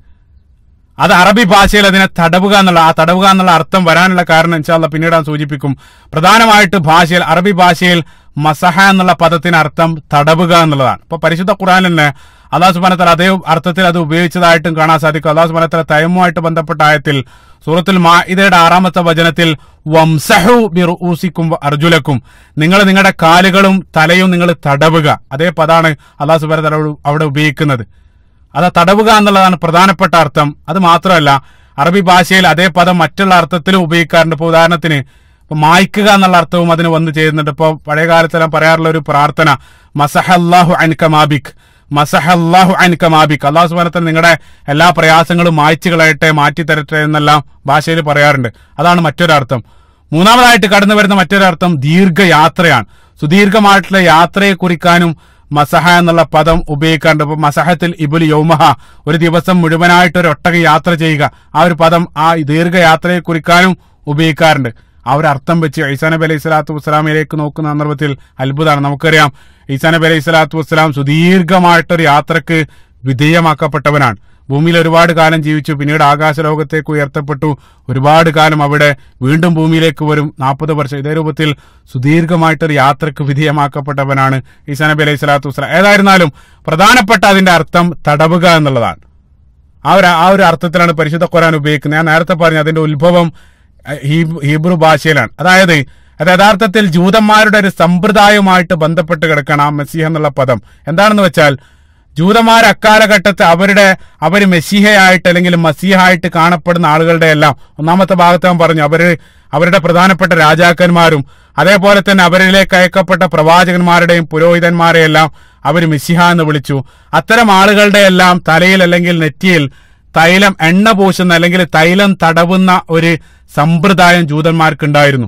അത് അറബി ഭാഷയിൽ അതിനെ തടവുക എന്നുള്ള ആ തടവുക എന്നുള്ള അർത്ഥം വരാനുള്ള കാരണം ഇൻഷാല്ല പിന്നീട് ഞാൻ സൂചിപ്പിക്കും പ്രധാനമായിട്ട് ഭാഷയിൽ അറബി ഭാഷയിൽ മസഹ എന്നുള്ള പദത്തിന് അർത്ഥം തടവുക എന്നുള്ളതാണ് ഇപ്പൊ പരിശുദ്ധ ഖുറാൻ തന്നെ അള്ളാഹു സുബാനത്തല അതേ അർത്ഥത്തിൽ അത് ഉപയോഗിച്ചതായിട്ടും കാണാൻ സാധിക്കും അള്ളാഹു സുബാനത്തല തയമുമായിട്ട് ബന്ധപ്പെട്ട ആയത്തിൽ സൂറത്തുൽ മാഇദയുടെ ആറാമത്തെ വചനത്തിൽ വംസഹു ബിറുസിക്കും അർജുലക്കും നിങ്ങൾ നിങ്ങളുടെ കാലുകളും തലയും നിങ്ങൾ തടവുക അതേ പദാണ് അള്ളാഹു സുബാനത്തല അവിടെ ഉപയോഗിക്കുന്നത് അത് തടവുക എന്നുള്ളതാണ് പ്രധാനപ്പെട്ട അർത്ഥം അത് മാത്രമല്ല അറബി ഭാഷയിൽ അതേ പദം മറ്റുള്ള അർത്ഥത്തിലും ഉപയോഗിക്കാറുണ്ട് ഇപ്പൊ ഉദാഹരണത്തിന് ഇപ്പൊ മായ്ക്കുക എന്നുള്ള അർത്ഥവും അതിന് വന്ന് ചെയ്യുന്നുണ്ട് ഇപ്പൊ പഴയ കാലത്തെല്ലാം പറയാറുള്ള ഒരു പ്രാർത്ഥന മസഹല്ലാഹു അൻകമാബിക് മസഹല്ലാഹു അൻകമാബിക് അള്ളാഹു സുബാനത്തിൽ നിങ്ങളുടെ എല്ലാ പ്രയാസങ്ങളും മായ്ച്ചു കളയട്ടെ മാറ്റി തരട്ടെ എന്നെല്ലാം ഭാഷയിൽ പറയാറുണ്ട് അതാണ് മറ്റൊരർത്ഥം മൂന്നാമതായിട്ട് കടന്നു വരുന്ന മറ്റൊരർത്ഥം ദീർഘയാത്രയാണ് സുദീർഘമായിട്ടുള്ള യാത്രയെ കുറിക്കാനും മസഹ എന്നുള്ള പദം ഉപയോഗിക്കാറുണ്ട് ഇപ്പൊ മസഹത്തിൽ ഇബുൽ യൗമഹ ഒരു ദിവസം മുഴുവനായിട്ട് ഒരു ഒട്ടക യാത്ര ചെയ്യുക ആ ഒരു പദം ആ ദീർഘയാത്രയെ കുറിക്കാനും ഉപയോഗിക്കാറുണ്ട് ആ ഒരു അർത്ഥം വെച്ച് ഈസാ നബി അലൈഹി സ്വലാത്തു വസ്സലാമിലേക്ക് നോക്കുന്ന സന്ദർഭത്തിൽ അത്ഭുതമാണ് നമുക്കറിയാം ഈസാ നബി അലൈഹി സ്വലാത്തു വസ്സലാം സുദീർഘമായിട്ടൊരു യാത്രക്ക് വിധേയമാക്കപ്പെട്ടവനാണ് ഭൂമിയിൽ ഒരുപാട് കാലം ജീവിച്ചു പിന്നീട് ആകാശലോകത്തേക്ക് ഉയർത്തപ്പെട്ടു ഒരുപാട് കാലം അവിടെ വീണ്ടും ഭൂമിയിലേക്ക് വരും നാൽപ്പത് വർഷം ഇതേ രൂപത്തിൽ സുദീർഘമായിട്ടൊരു യാത്രക്ക് വിധേയമാക്കപ്പെട്ടവനാണ് ഈസാ നബി അലൈഹി സ്വലാത്തു വസ്സലാം ഏതായിരുന്നാലും പ്രധാനപ്പെട്ട അതിന്റെ അർത്ഥം തടവുക എന്നുള്ളതാണ് ആ ഒരു ആ ഒരു അർത്ഥത്തിലാണ് പരിശുദ്ധ ഖുറാൻ ഉപയോഗിക്കുന്നത് ഞാൻ നേരത്തെ പറഞ്ഞു അതിന്റെ ഉത്ഭവം അഹ്, ഹീബ്- ഹീബ്രു ഭാഷയിലാണ് അതായത് അത് യഥാർത്ഥത്തിൽ ജൂതന്മാരുടെ ഒരു സമ്പ്രദായവുമായിട്ട് ബന്ധപ്പെട്ട് കിടക്കണം ആ മെസ്സിഹ എന്നുള്ള പദം എന്താണെന്ന് വെച്ചാൽ ജൂതന്മാർ അക്കാലഘട്ടത്ത് അവരുടെ അവർ മെസ്സിഹയായിട്ട് അല്ലെങ്കിൽ മസീഹായിട്ട് കാണപ്പെടുന്ന ആളുകളുടെ എല്ലാം ഒന്നാമത്തെ ഭാഗത്ത് ഞാൻ പറഞ്ഞു അവര് അവരുടെ പ്രധാനപ്പെട്ട രാജാക്കന്മാരും അതേപോലെ തന്നെ അവരിലേക്ക് അയക്കപ്പെട്ട പ്രവാചകന്മാരുടെയും പുരോഹിതന്മാരെയെല്ലാം അവർ മിസിഹ എന്ന് വിളിച്ചു അത്തരം ആളുകളുടെ എല്ലാം തലയിൽ അല്ലെങ്കിൽ നെറ്റിയിൽ തൈലം എണ്ണ പൂശുന്ന അല്ലെങ്കിൽ തൈലം തടവുന്ന ഒരു സമ്പ്രദായം ജൂതന്മാർക്കുണ്ടായിരുന്നു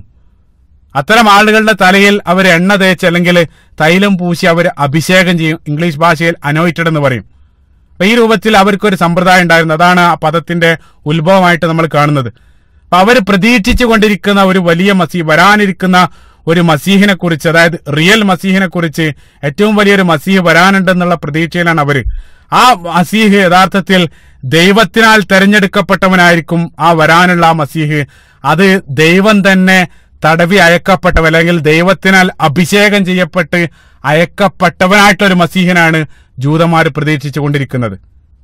അത്തരം ആളുകളുടെ തലയിൽ അവർ എണ്ണ തേച്ച് അല്ലെങ്കിൽ തൈലം പൂശി അവർ അഭിഷേകം ചെയ്യും ഇംഗ്ലീഷ് ഭാഷയിൽ അനോയിറ്റഡ് എന്ന് പറയും അപ്പൊ ഈ രൂപത്തിൽ അവർക്കൊരു സമ്പ്രദായം ഉണ്ടായിരുന്നു അതാണ് ആ പദത്തിന്റെ ഉത്ഭവമായിട്ട് നമ്മൾ കാണുന്നത് അപ്പൊ അവർ പ്രതീക്ഷിച്ചു കൊണ്ടിരിക്കുന്ന ഒരു വലിയ മസി വരാനിരിക്കുന്ന ഒരു മസീഹിനെ കുറിച്ച് അതായത് റിയൽ മസീഹിനെ കുറിച്ച് ഏറ്റവും വലിയൊരു മസീഹ് വരാനുണ്ടെന്നുള്ള പ്രതീക്ഷയിലാണ് അവര് ആ മസീഹ് യഥാർത്ഥത്തിൽ ദൈവത്തിനാൽ തെരഞ്ഞെടുക്കപ്പെട്ടവനായിരിക്കും ആ വരാനുള്ള ആ മസീഹ് അത് ദൈവം തന്നെ തടവി അയക്കപ്പെട്ടവ അല്ലെങ്കിൽ ദൈവത്തിനാൽ അഭിഷേകം ചെയ്യപ്പെട്ട് അയക്കപ്പെട്ടവനായിട്ടൊരു മസീഹിനാണ് ജൂതന്മാർ പ്രതീക്ഷിച്ചു കൊണ്ടിരിക്കുന്നത്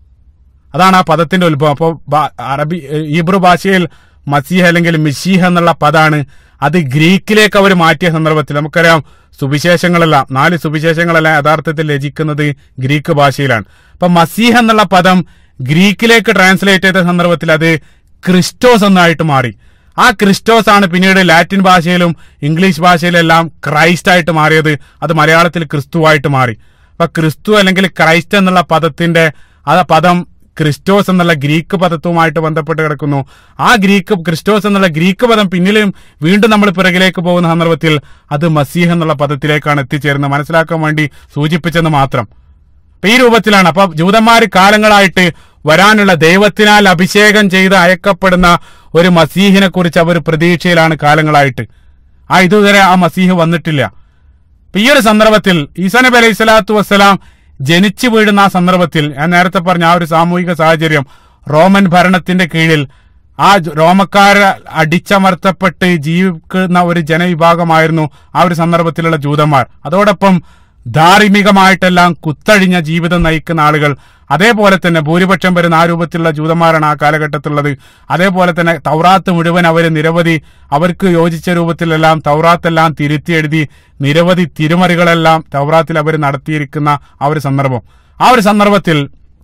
അതാണ് ആ പദത്തിന്റെ ഉത്ഭവം അപ്പോൾ അറബി ഈബ്രു ഭാഷയിൽ മസീഹ് അല്ലെങ്കിൽ മിഷീഹ് എന്നുള്ള പദാണ് അത് ഗ്രീക്കിലേക്ക് അവർ മാറ്റിയ സന്ദർഭത്തിൽ നമുക്കറിയാം സുവിശേഷങ്ങളെല്ലാം നാല് സുവിശേഷങ്ങളെല്ലാം യഥാർത്ഥത്തിൽ രചിക്കുന്നത് ഗ്രീക്ക് ഭാഷയിലാണ് അപ്പൊ മസീഹ് എന്നുള്ള പദം ഗ്രീക്കിലേക്ക് ട്രാൻസ്ലേറ്റ് ചെയ്ത സന്ദർഭത്തിൽ അത് ക്രിസ്റ്റോസ് എന്നായിട്ട് മാറി ആ ക്രിസ്റ്റോസ് ആണ് പിന്നീട് ലാറ്റിൻ ഭാഷയിലും ഇംഗ്ലീഷ് ഭാഷയിലെല്ലാം ക്രൈസ്റ്റ് ആയിട്ട് മാറിയത് അത് മലയാളത്തിൽ ക്രിസ്തുവായിട്ട് മാറി അപ്പൊ ക്രിസ്തു അല്ലെങ്കിൽ ക്രൈസ്റ്റ് എന്നുള്ള പദത്തിന്റെ ആ പദം ക്രിസ്റ്റോസ് എന്നുള്ള ഗ്രീക്ക് പദത്വവുമായിട്ട് ബന്ധപ്പെട്ട് കിടക്കുന്നു ആ ഗ്രീക്ക് ക്രിസ്റ്റോസ് എന്നുള്ള ഗ്രീക്ക് പദം പിന്നിലും വീണ്ടും നമ്മൾ പിറകിലേക്ക് പോകുന്ന സന്ദർഭത്തിൽ അത് മസീഹ് എന്നുള്ള പദത്തിലേക്കാണ് എത്തിച്ചേരുന്നത് മനസ്സിലാക്കാൻ വേണ്ടി സൂചിപ്പിച്ചെന്ന് മാത്രം അപ്പൊ ഈ രൂപത്തിലാണ് അപ്പൊ ജൂതന്മാർ കാലങ്ങളായിട്ട് വരാനുള്ള ദൈവത്തിനാൽ അഭിഷേകം ചെയ്ത് അയക്കപ്പെടുന്ന ഒരു മസീഹിനെ കുറിച്ച് അവർ പ്രതീക്ഷയിലാണ് കാലങ്ങളായിട്ട് ആ ഇതുവരെ ആ മസീഹ് വന്നിട്ടില്ല അപ്പൊ ഈ ഒരു സന്ദർഭത്തിൽ ഈസാ നബി അലൈഹി സ്വലാത്തു വസ്സലാം ജനിച്ചു വീഴുന്ന ആ സന്ദർഭത്തിൽ ഞാൻ നേരത്തെ പറഞ്ഞ ആ ഒരു സാമൂഹിക സാഹചര്യം റോമൻ ഭരണത്തിന്റെ കീഴിൽ ആ ജ- റോമക്കാരെ അടിച്ചമർത്തപ്പെട്ട് ജീവിക്കുന്ന ഒരു ജനവിഭാഗമായിരുന്നു ആ ഒരു സന്ദർഭത്തിലുള്ള ജൂതന്മാർ അതോടൊപ്പം ധാർമ്മികമായിട്ടെല്ലാം കുത്തഴിഞ്ഞ ജീവിതം നയിക്കുന്ന ആളുകൾ അതേപോലെ തന്നെ ഭൂരിപക്ഷം വരുന്ന ആ രൂപത്തിലുള്ള ജൂതന്മാരാണ് ആ കാലഘട്ടത്തിലുള്ളത് അതേപോലെ തന്നെ തൗറാത്ത് മുഴുവൻ അവർ നിരവധി അവർക്ക് യോജിച്ച രൂപത്തിലെല്ലാം തൗറാത്തെല്ലാം തിരുത്തി എഴുതി നിരവധി തിരുമറികളെല്ലാം തൗറാത്തിൽ അവർ നടത്തിയിരിക്കുന്ന ആ ഒരു സന്ദർഭം ആ ഒരു സന്ദർഭത്തിൽ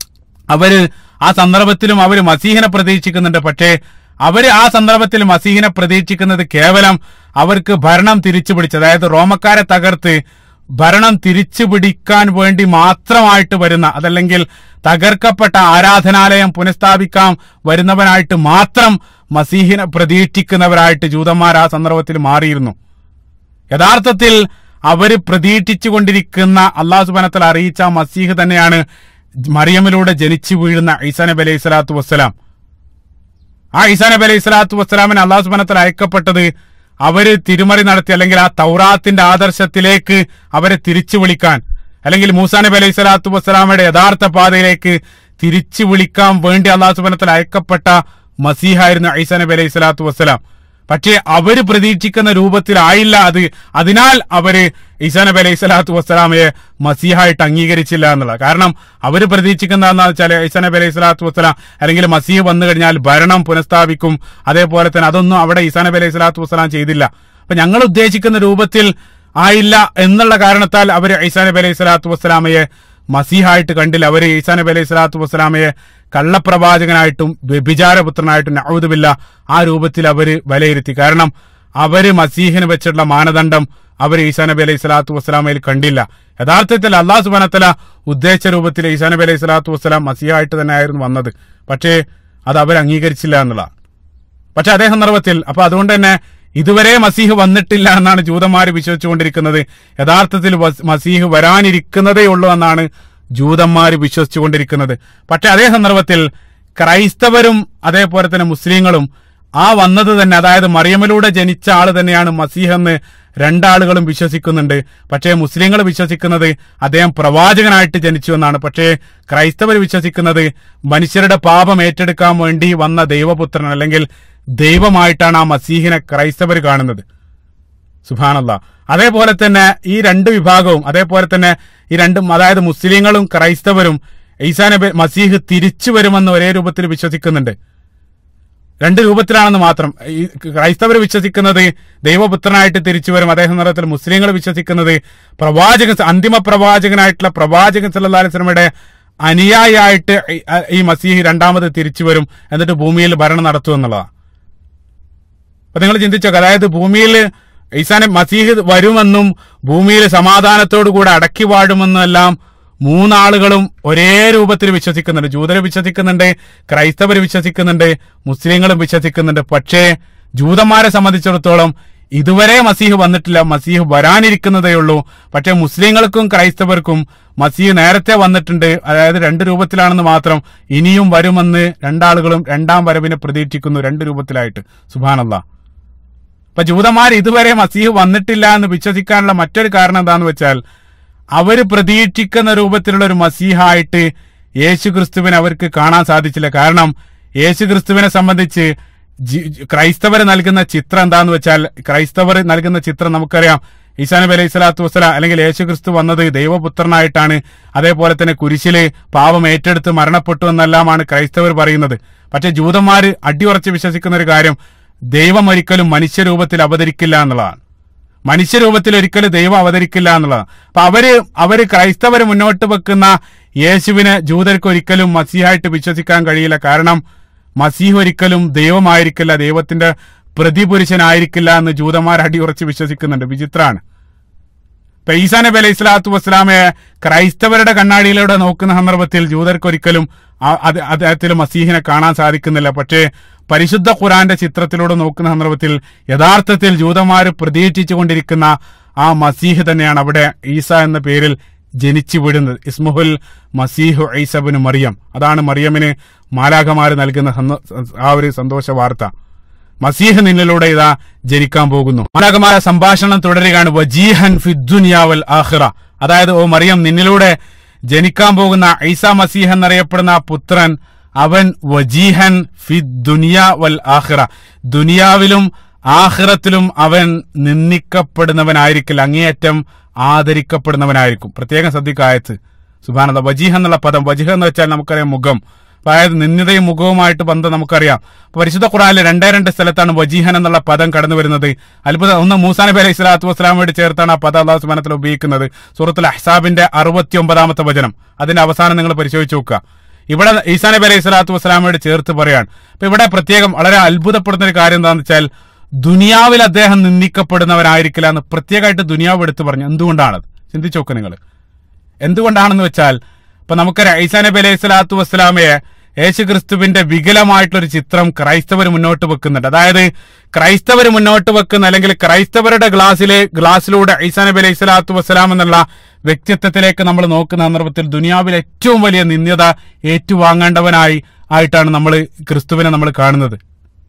അവര് ആ സന്ദർഭത്തിലും അവര് മസീഹിനെ പ്രതീക്ഷിക്കുന്നുണ്ട് പക്ഷേ അവര് ആ സന്ദർഭത്തിൽ മസീഹിനെ പ്രതീക്ഷിക്കുന്നത് കേവലം അവർക്ക് ഭരണം തിരിച്ചു പിടിച്ച് അതായത് റോമക്കാരെ തകർത്ത് ഭരണം തിരിച്ചു പിടിക്കാൻ വേണ്ടി മാത്രമായിട്ട് വരുന്ന അതല്ലെങ്കിൽ തകർക്കപ്പെട്ട ആരാധനാലയം പുനഃസ്ഥാപിക്കാൻ വരുന്നവനായിട്ട് മാത്രം മസീഹിനെ പ്രതീക്ഷിക്കുന്നവരായിട്ട് ജൂതന്മാർ ആ സന്ദർഭത്തിൽ മാറിയിരുന്നു യഥാർത്ഥത്തിൽ അവര് പ്രതീക്ഷിച്ചുകൊണ്ടിരിക്കുന്ന അള്ളാഹു സുബാനത്തിൽ അറിയിച്ച ആ മസീഹ് തന്നെയാണ് മറിയമിലൂടെ ജനിച്ചു വീഴുന്ന ഈസാ നബി അലൈഹി സ്വലാത്തു വസ്സലാം ആ ഈസാ നബി അലൈഹി സ്വലാത്തു വസ്സലാമിന് അള്ളാഹു സുബാനത്തിൽ അയക്കപ്പെട്ടത് അവര് തിരുമറി നടത്തി അല്ലെങ്കിൽ ആ തൗറാത്തിന്റെ ആദർശത്തിലേക്ക് അവരെ തിരിച്ചു വിളിക്കാൻ അല്ലെങ്കിൽ മൂസാ നബി അലൈഹി സ്വലാത്തു വസ്സലാമയുടെ യഥാർത്ഥ പാതയിലേക്ക് തിരിച്ചു വിളിക്കാൻ വേണ്ടി അള്ളാഹു സുബാനത്തിൽ അയക്കപ്പെട്ട മസീഹായിരുന്നു ഈസാ നബി അലൈഹി സ്വലാത്തു വസ്സലാം പക്ഷേ അവര് പ്രതീക്ഷിക്കുന്ന രൂപത്തിലായില്ല അത് അതിനാൽ അവര് ഈസാ നബി അലൈഹി സ്വലാത്തു വസ്സലാമയെ മസീഹായിട്ട് അംഗീകരിച്ചില്ല എന്നുള്ളത് കാരണം അവര് പ്രതീക്ഷിക്കുന്ന എന്താ വെച്ചാൽ ഈസാ നബി അലൈഹി സ്വലാത്തു വസ്സലാം അല്ലെങ്കിൽ മസീഹ് വന്നു കഴിഞ്ഞാൽ ഭരണം പുനഃസ്ഥാപിക്കും അതേപോലെ തന്നെ അതൊന്നും അവിടെ ഈസാ നബി അലൈഹി സ്വലാത്തു വസ്സലാം ചെയ്തില്ല അപ്പൊ ഞങ്ങൾ ഉദ്ദേശിക്കുന്ന രൂപത്തിൽ ആയില്ല എന്നുള്ള കാരണത്താൽ അവർ ഈസാ നബി അലൈഹി സ്വലാത്തു വസ്സലാമയെ മസീഹായിട്ട് കണ്ടില്ല അവർ ഈസാ നബി അലൈഹി സ്വലാത്തു വസ്സലാമയെ കള്ളപ്രവാചകനായിട്ടും വ്യഭിചാരപുത്രനായിട്ടും നൗദുബില്ല ആ രൂപത്തിൽ അവര് വിലയിരുത്തി കാരണം അവര് മസീഹിന് വെച്ചിട്ടുള്ള മാനദണ്ഡം അവർ ഈസാ നബി അലൈഹി സ്വലാത്തു വസ്സലാമയിൽ കണ്ടില്ല യഥാർത്ഥത്തിൽ അള്ളാഹു സുബാനത്തല ഉദ്ദേശിച്ച രൂപത്തിൽ ഈസാ നബി അലൈഹി സ്വലാത്തു വസ്സലാം മസീഹായിട്ട് തന്നെയായിരുന്നു വന്നത് പക്ഷേ അത് അവർ അംഗീകരിച്ചില്ല എന്നുള്ളതാണ് പക്ഷെ അതേ സന്ദർഭത്തിൽ അപ്പൊ അതുകൊണ്ട് തന്നെ ഇതുവരെ മസീഹ് വന്നിട്ടില്ല എന്നാണ് ജൂതന്മാർ വിശ്വസിച്ചുകൊണ്ടിരിക്കുന്നത് യഥാർത്ഥത്തിൽ വസ്- മസീഹ് വരാനിരിക്കുന്നതേ ഉള്ളൂ എന്നാണ് ജൂതന്മാർ വിശ്വസിച്ചുകൊണ്ടിരിക്കുന്നത് പക്ഷെ അതേ സന്ദർഭത്തിൽ ക്രൈസ്തവരും അതേപോലെ തന്നെ മുസ്ലിങ്ങളും ആ വന്നത് തന്നെ അതായത് മറിയമിലൂടെ ജനിച്ച ആള് തന്നെയാണ് മസീഹ് എന്ന് രണ്ടാളുകളും വിശ്വസിക്കുന്നുണ്ട് പക്ഷേ മുസ്ലിങ്ങൾ വിശ്വസിക്കുന്നത് അദ്ദേഹം പ്രവാചകനായിട്ട് ജനിച്ചു എന്നാണ് പക്ഷേ ക്രൈസ്തവർ വിശ്വസിക്കുന്നത് മനുഷ്യരുടെ പാപം ഏറ്റെടുക്കാൻ വേണ്ടി വന്ന ദൈവപുത്രൻ അല്ലെങ്കിൽ ദൈവമായിട്ടാണ് ആ മസീഹിനെ ക്രൈസ്തവർ കാണുന്നത് സുഭാനല്ല അതേപോലെ തന്നെ ഈ രണ്ട് വിഭാഗവും അതേപോലെ തന്നെ ഈ രണ്ടും അതായത് മുസ്ലിങ്ങളും ക്രൈസ്തവരും ഈസാ നബി മസീഹ് തിരിച്ചു വരുമെന്ന് ഒരേ രൂപത്തിൽ വിശ്വസിക്കുന്നുണ്ട് രണ്ട് രൂപത്തിലാണെന്ന് മാത്രം ഈ ക്രൈസ്തവർ വിശ്വസിക്കുന്നത് ദൈവപുത്രനായിട്ട് തിരിച്ചു വരും അതേ സന്ദർഭത്തിൽ മുസ്ലിങ്ങൾ വിശ്വസിക്കുന്നത് പ്രവാചകൻ അന്തിമ പ്രവാചകനായിട്ടുള്ള പ്രവാചകൻ സല്ലല്ലാഹു അലൈഹി വസല്ലമയുടെ അനുയായിയായിട്ട് ഈ- ഈ മസീഹ് രണ്ടാമത് തിരിച്ചു വരും എന്നിട്ട് ഭൂമിയിൽ ഭരണം നടത്തും എന്നുള്ളതാണ് അപ്പൊ നിങ്ങൾ ചിന്തിച്ചോ അതായത് ഭൂമിയിൽ ഈസാനെ മസീഹ് വരുമെന്നും ഭൂമിയിൽ സമാധാനത്തോടു കൂടെ അടക്കി വാഴുമെന്നും എല്ലാം മൂന്നാളുകളും ഒരേ രൂപത്തിൽ വിശ്വസിക്കുന്നുണ്ട് ജൂതര് വിശ്വസിക്കുന്നുണ്ട് ക്രൈസ്തവർ വിശ്വസിക്കുന്നുണ്ട് മുസ്ലിങ്ങളും വിശ്വസിക്കുന്നുണ്ട് പക്ഷേ ജൂതന്മാരെ സംബന്ധിച്ചിടത്തോളം ഇതുവരെ മസീഹ് വന്നിട്ടില്ല മസീഹ് വരാനിരിക്കുന്നതേ ഉള്ളൂ പക്ഷേ മുസ്ലിങ്ങൾക്കും ക്രൈസ്തവർക്കും മസീഹ് നേരത്തെ വന്നിട്ടുണ്ട് അതായത് രണ്ട് രൂപത്തിലാണെന്ന് മാത്രം ഇനിയും വരുമെന്ന് രണ്ടാളുകളും രണ്ടാം വരവിനെ പ്രതീക്ഷിക്കുന്നു രണ്ട് രൂപത്തിലായിട്ട് സുബാനല്ലാ അപ്പൊ ജൂതന്മാർ ഇതുവരെ മസീഹ് വന്നിട്ടില്ല എന്ന് വിശ്വസിക്കാനുള്ള മറ്റൊരു കാരണം എന്താന്ന് വെച്ചാൽ അവര് പ്രതീക്ഷിക്കുന്ന രൂപത്തിലുള്ള ഒരു മസീഹായിട്ട് യേശു ക്രിസ്തുവിനെ അവർക്ക് കാണാൻ സാധിച്ചില്ല കാരണം യേശു ക്രിസ്തുവിനെ സംബന്ധിച്ച് ജി- ക്രൈസ്തവർ നൽകുന്ന ചിത്രം എന്താന്ന് വെച്ചാൽ ക്രൈസ്തവർ നൽകുന്ന ചിത്രം നമുക്കറിയാം ഈസാ നബി അലൈഹി സ്വലാത്തു വസ്സലാം അല്ലെങ്കിൽ യേശു ക്രിസ്തു വന്നത് ദൈവപുത്രനായിട്ടാണ് അതേപോലെ തന്നെ കുരിശില് പാവം ഏറ്റെടുത്ത് മരണപ്പെട്ടു എന്നെല്ലാമാണ് ക്രൈസ്തവർ പറയുന്നത് പക്ഷെ ജൂതന്മാര് അടിയുറച്ച് വിശ്വസിക്കുന്ന ഒരു കാര്യം ദൈവം ഒരിക്കലും മനുഷ്യരൂപത്തിൽ അവതരിക്കില്ല എന്നുള്ളതാണ് മനുഷ്യരൂപത്തിൽ ഒരിക്കലും ദൈവം അവതരിക്കില്ല എന്നുള്ളതാണ് അപ്പൊ അവര് അവര് ക്രൈസ്തവര് മുന്നോട്ട് വെക്കുന്ന യേശുവിനെ ജൂതർക്ക് ഒരിക്കലും മസീഹായിട്ട് വിശ്വസിക്കാൻ കഴിയില്ല കാരണം മസീഹ് ഒരിക്കലും ദൈവമായിരിക്കില്ല ദൈവത്തിന്റെ പ്രതിപുരുഷനായിരിക്കില്ല എന്ന് ജൂതന്മാർ അടിയുറച്ച് വിശ്വസിക്കുന്നുണ്ട് വിചിത്രാണ് ഇപ്പൊ ഈസാ നബി അലൈഹി സ്വലാത്തു വസ്സലാമയെ ക്രൈസ്തവരുടെ കണ്ണാടിയിലൂടെ നോക്കുന്ന സന്ദർഭത്തിൽ ജൂതർക്ക് ഒരിക്കലും ആ- അത് അദ്ദേഹത്തിൽ മസീഹിനെ കാണാൻ സാധിക്കുന്നില്ല പക്ഷേ പരിശുദ്ധ ഖുറാന്റെ ചിത്രത്തിലൂടെ നോക്കുന്ന സന്ദർഭത്തിൽ യഥാർത്ഥത്തിൽ ജൂതന്മാർ പ്രതീക്ഷിച്ചുകൊണ്ടിരിക്കുന്ന ആ മസീഹ് തന്നെയാണ് അവിടെ ഈസ എന്ന പേരിൽ ജനിച്ചു വീഴുന്നത് ഇസ്മുഹുൽ മസീഹു ഐസബിന് മറിയം അതാണ് മറിയമിന് മാലാഖമാര് നൽകുന്ന സന്തോ- ആ ഒരു സന്തോഷ വാർത്ത മസീഹ് നിന്നിലൂടെ ഇതാ ജനിക്കാൻ പോകുന്നു മാലാഖമാര സംഭാഷണം തുടരുകയാണ് വജീഹൻ ഫിദ്ദുനിയാവൽ ആഖിറ അതായത് ഓ മറിയം നിന്നിലൂടെ ജനിക്കാൻ പോകുന്ന ഐസ മസീഹ് എന്നറിയപ്പെടുന്ന ആ പുത്രൻ അവൻ വജീഹൻ ഫിദ്ദുനിയ വൽ ആഖിറ ദുനിയാവിലും ആഖിറത്തിലും അവൻ നിന്ദിക്കപ്പെടുന്നവനായിരിക്കില്ല അങ്ങേയറ്റം ആദരിക്കപ്പെടുന്നവനായിരിക്കും പ്രത്യേകം ശ്രദ്ധിക്കായത്ത് സുബാനത വജീഹ് എന്നുള്ള പദം വജീഹ് എന്ന് വെച്ചാൽ നമുക്കറിയാം മുഖം അതായത് നിന്ദിതയും മുഖവുമായിട്ട് ബന്ധം നമുക്കറിയാം അപ്പൊ പരിശുദ്ധ ഖുറാനിലെ രണ്ടേ രണ്ട് സ്ഥലത്താണ് വജീഹൻ എന്നുള്ള പദം കടന്നു വരുന്നത് അത്ഭുതം ഒന്ന് മൂസാ നബി അലൈഹി സ്വലാത്തു വസ്സലാമോട് ചേർത്താണ് ആ പദം അള്ളാഹു സുബാനത്തിൽ ഉപയോഗിക്കുന്നത് സൂറത്തുൽ അഹ്സാബിന്റെ അറുപത്തി ഒമ്പതാമത്തെ വചനം അതിന്റെ അവസാനം നിങ്ങൾ പരിശോധിച്ച് നോക്കുക ഇവിടെ ഈസാ നബി അലൈഹി സ്വലാത്തു വസ്സലാമയോട് ചേർത്ത് പറയാണ് അപ്പൊ ഇവിടെ പ്രത്യേകം വളരെ അത്ഭുതപ്പെടുന്ന ഒരു കാര്യം എന്താണെന്ന് വെച്ചാൽ ദുനിയാവിൽ അദ്ദേഹം നിന്ദിക്കപ്പെടുന്നവനായിരിക്കില്ല എന്ന് പ്രത്യേകമായിട്ട് ദുനിയാവ് എടുത്തു പറഞ്ഞു എന്തുകൊണ്ടാണത് ചിന്തിച്ചു നോക്കുക നിങ്ങൾ എന്തുകൊണ്ടാണെന്ന് വെച്ചാൽ ഇപ്പൊ നമുക്കറിയാം ഐസാ നബി അലൈഹി സ്വലാത്തു വസ്സലാമയെ യേശു ക്രിസ്തുവിന്റെ വികലമായിട്ടൊരു ചിത്രം ക്രൈസ്തവർ മുന്നോട്ട് വെക്കുന്നുണ്ട് അതായത് ക്രൈസ്തവർ മുന്നോട്ട് വെക്കുന്ന അല്ലെങ്കിൽ ക്രൈസ്തവരുടെ ഗ്ലാസ്സിലെ ഗ്ലാസ്സിലൂടെ ഐസാ നബി അലൈഹി സ്വലാത്തു വസ്സലാം എന്നുള്ള വ്യക്തിത്വത്തിലേക്ക് നമ്മൾ നോക്കുന്ന സന്ദർഭത്തിൽ ദുനിയാവിൽ ഏറ്റവും വലിയ നിന്ദ്യത ഏറ്റുവാങ്ങേണ്ടവനായി ആയിട്ടാണ് നമ്മൾ ക്രിസ്തുവിനെ നമ്മൾ കാണുന്നത്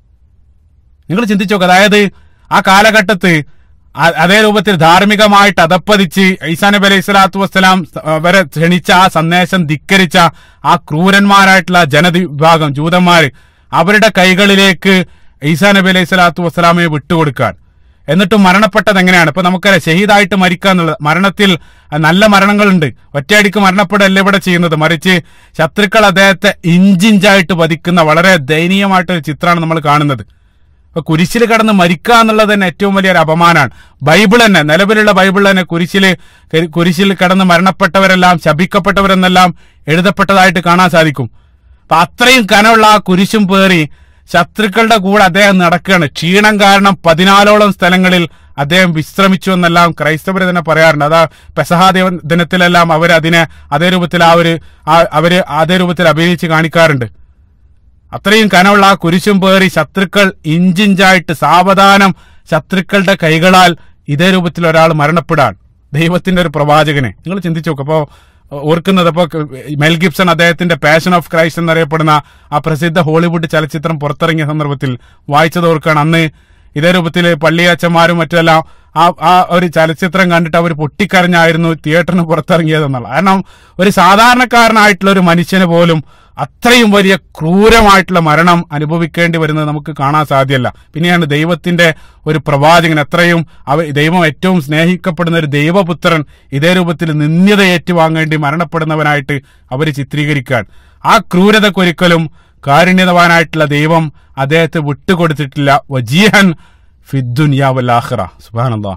നിങ്ങൾ ചിന്തിച്ചു നോക്ക് അതായത് ആ കാലഘട്ടത്ത് ആ- അതേ രൂപത്തിൽ ധാർമ്മികമായിട്ട് അധപ്പതിച്ച് ഈസാ നബി അലൈഹി സ്വലാത്തു വസ്സലാം വരെ ക്ഷണിച്ച ആ സന്ദേശം ധിക്കരിച്ച ആ ക്രൂരന്മാരായിട്ടുള്ള ജനവിഭാഗം ജൂതന്മാര് അവരുടെ കൈകളിലേക്ക് ഈസാ നബി അലൈഹി സ്വലാത്തു വസ്സലാമയെ വിട്ടുകൊടുക്കാൻ എന്നിട്ടും മരണപ്പെട്ടത് എങ്ങനെയാണ് ഇപ്പൊ നമുക്കറിയാം ഷഹീദായിട്ട് മരിക്കുക എന്നുള്ളത് മരണത്തിൽ നല്ല മരണങ്ങളുണ്ട് ഒറ്റയടിക്ക് മരണപ്പെടല്ല ഇവിടെ ചെയ്യുന്നത് മറിച്ച് ശത്രുക്കൾ അദ്ദേഹത്തെ ഇഞ്ചിഞ്ചായിട്ട് വധിക്കുന്ന വളരെ ദയനീയമായിട്ടൊരു ചിത്രമാണ് നമ്മൾ കാണുന്നത് അപ്പൊ കുരിശിൽ കടന്ന് മരിക്കുക എന്നുള്ളത് തന്നെ ഏറ്റവും വലിയൊരു അപമാനമാണ് ബൈബിൾ തന്നെ നിലവിലുള്ള ബൈബിൾ തന്നെ കുരിശില് കരി- കുരിശിൽ കടന്ന് മരണപ്പെട്ടവരെല്ലാം ശപിക്കപ്പെട്ടവരെന്നെല്ലാം എഴുതപ്പെട്ടതായിട്ട് കാണാൻ സാധിക്കും അപ്പൊ അത്രയും കനമുള്ള ആ കുരിശും പേറി ശത്രുക്കളുടെ കൂടെ അദ്ദേഹം നടക്കുകയാണ് ക്ഷീണം കാരണം പതിനാലോളം സ്ഥലങ്ങളിൽ അദ്ദേഹം വിശ്രമിച്ചു എന്നെല്ലാം ക്രൈസ്തവർ തന്നെ പറയാറുണ്ട് അതാ പെസഹാ ദിവ- ദിനത്തിലെല്ലാം അവർ അതിനെ അതേ രൂപത്തിൽ ആ ഒരു ആ- അവര് അതേ രൂപത്തിൽ അഭിനയിച്ച് കാണിക്കാറുണ്ട് അത്രയും കനമുള്ള ആ കുരിശും പേറി ശത്രുക്കൾ ഇഞ്ചിഞ്ചായിട്ട് സാവധാനം ശത്രുക്കളുടെ കൈകളാൽ ഇതേ രൂപത്തിൽ ഒരാൾ മരണപ്പെടാൻ ദൈവത്തിന്റെ ഒരു പ്രവാചകനെ നിങ്ങൾ ചിന്തിച്ചു നോക്ക് അപ്പോ ഓർക്കുന്നത് അപ്പോ മെൽ ഗിബ്സൺ അദ്ദേഹത്തിന്റെ പാഷൻ ഓഫ് ക്രൈസ്റ്റ് എന്നറിയപ്പെടുന്ന ആ പ്രസിദ്ധ ഹോളിവുഡ് ചലച്ചിത്രം പുറത്തിറങ്ങിയ സന്ദർഭത്തിൽ വായിച്ചത് ഓർക്കാണ് അന്ന് ഇതേ രൂപത്തിൽ പള്ളിയച്ചന്മാരും മറ്റെല്ലാം ആ ആ ഒരു ചലച്ചിത്രം കണ്ടിട്ട് അവർ പൊട്ടിക്കരഞ്ഞായിരുന്നു തിയേറ്ററിന് പുറത്തിറങ്ങിയതെന്നുള്ള കാരണം ഒരു സാധാരണക്കാരനായിട്ടുള്ള ഒരു മനുഷ്യന് പോലും അത്രയും വലിയ ക്രൂരമായിട്ടുള്ള മരണം അനുഭവിക്കേണ്ടി വരുന്നത് നമുക്ക് കാണാൻ സാധ്യമല്ല പിന്നെയാണ് ദൈവത്തിന്റെ ഒരു പ്രവാചകൻ എത്രയും അവ ദൈവം ഏറ്റവും സ്നേഹിക്കപ്പെടുന്ന ഒരു ദൈവപുത്രൻ ഇതേ രൂപത്തിൽ നിന്ദ്യത ഏറ്റുവാങ്ങേണ്ടി മരണപ്പെടുന്നവനായിട്ട് അവർ ചിത്രീകരിക്കാൻ ആ ക്രൂരതക്കൊരിക്കലും കാരുണ്യവാനായിട്ടുള്ള ദൈവം അദ്ദേഹത്തെ വിട്ടുകൊടുത്തിട്ടില്ല വജീഹൻ ഫിദ്ദുനിയാവല്ലാഹ്റ സുബാനല്ലാ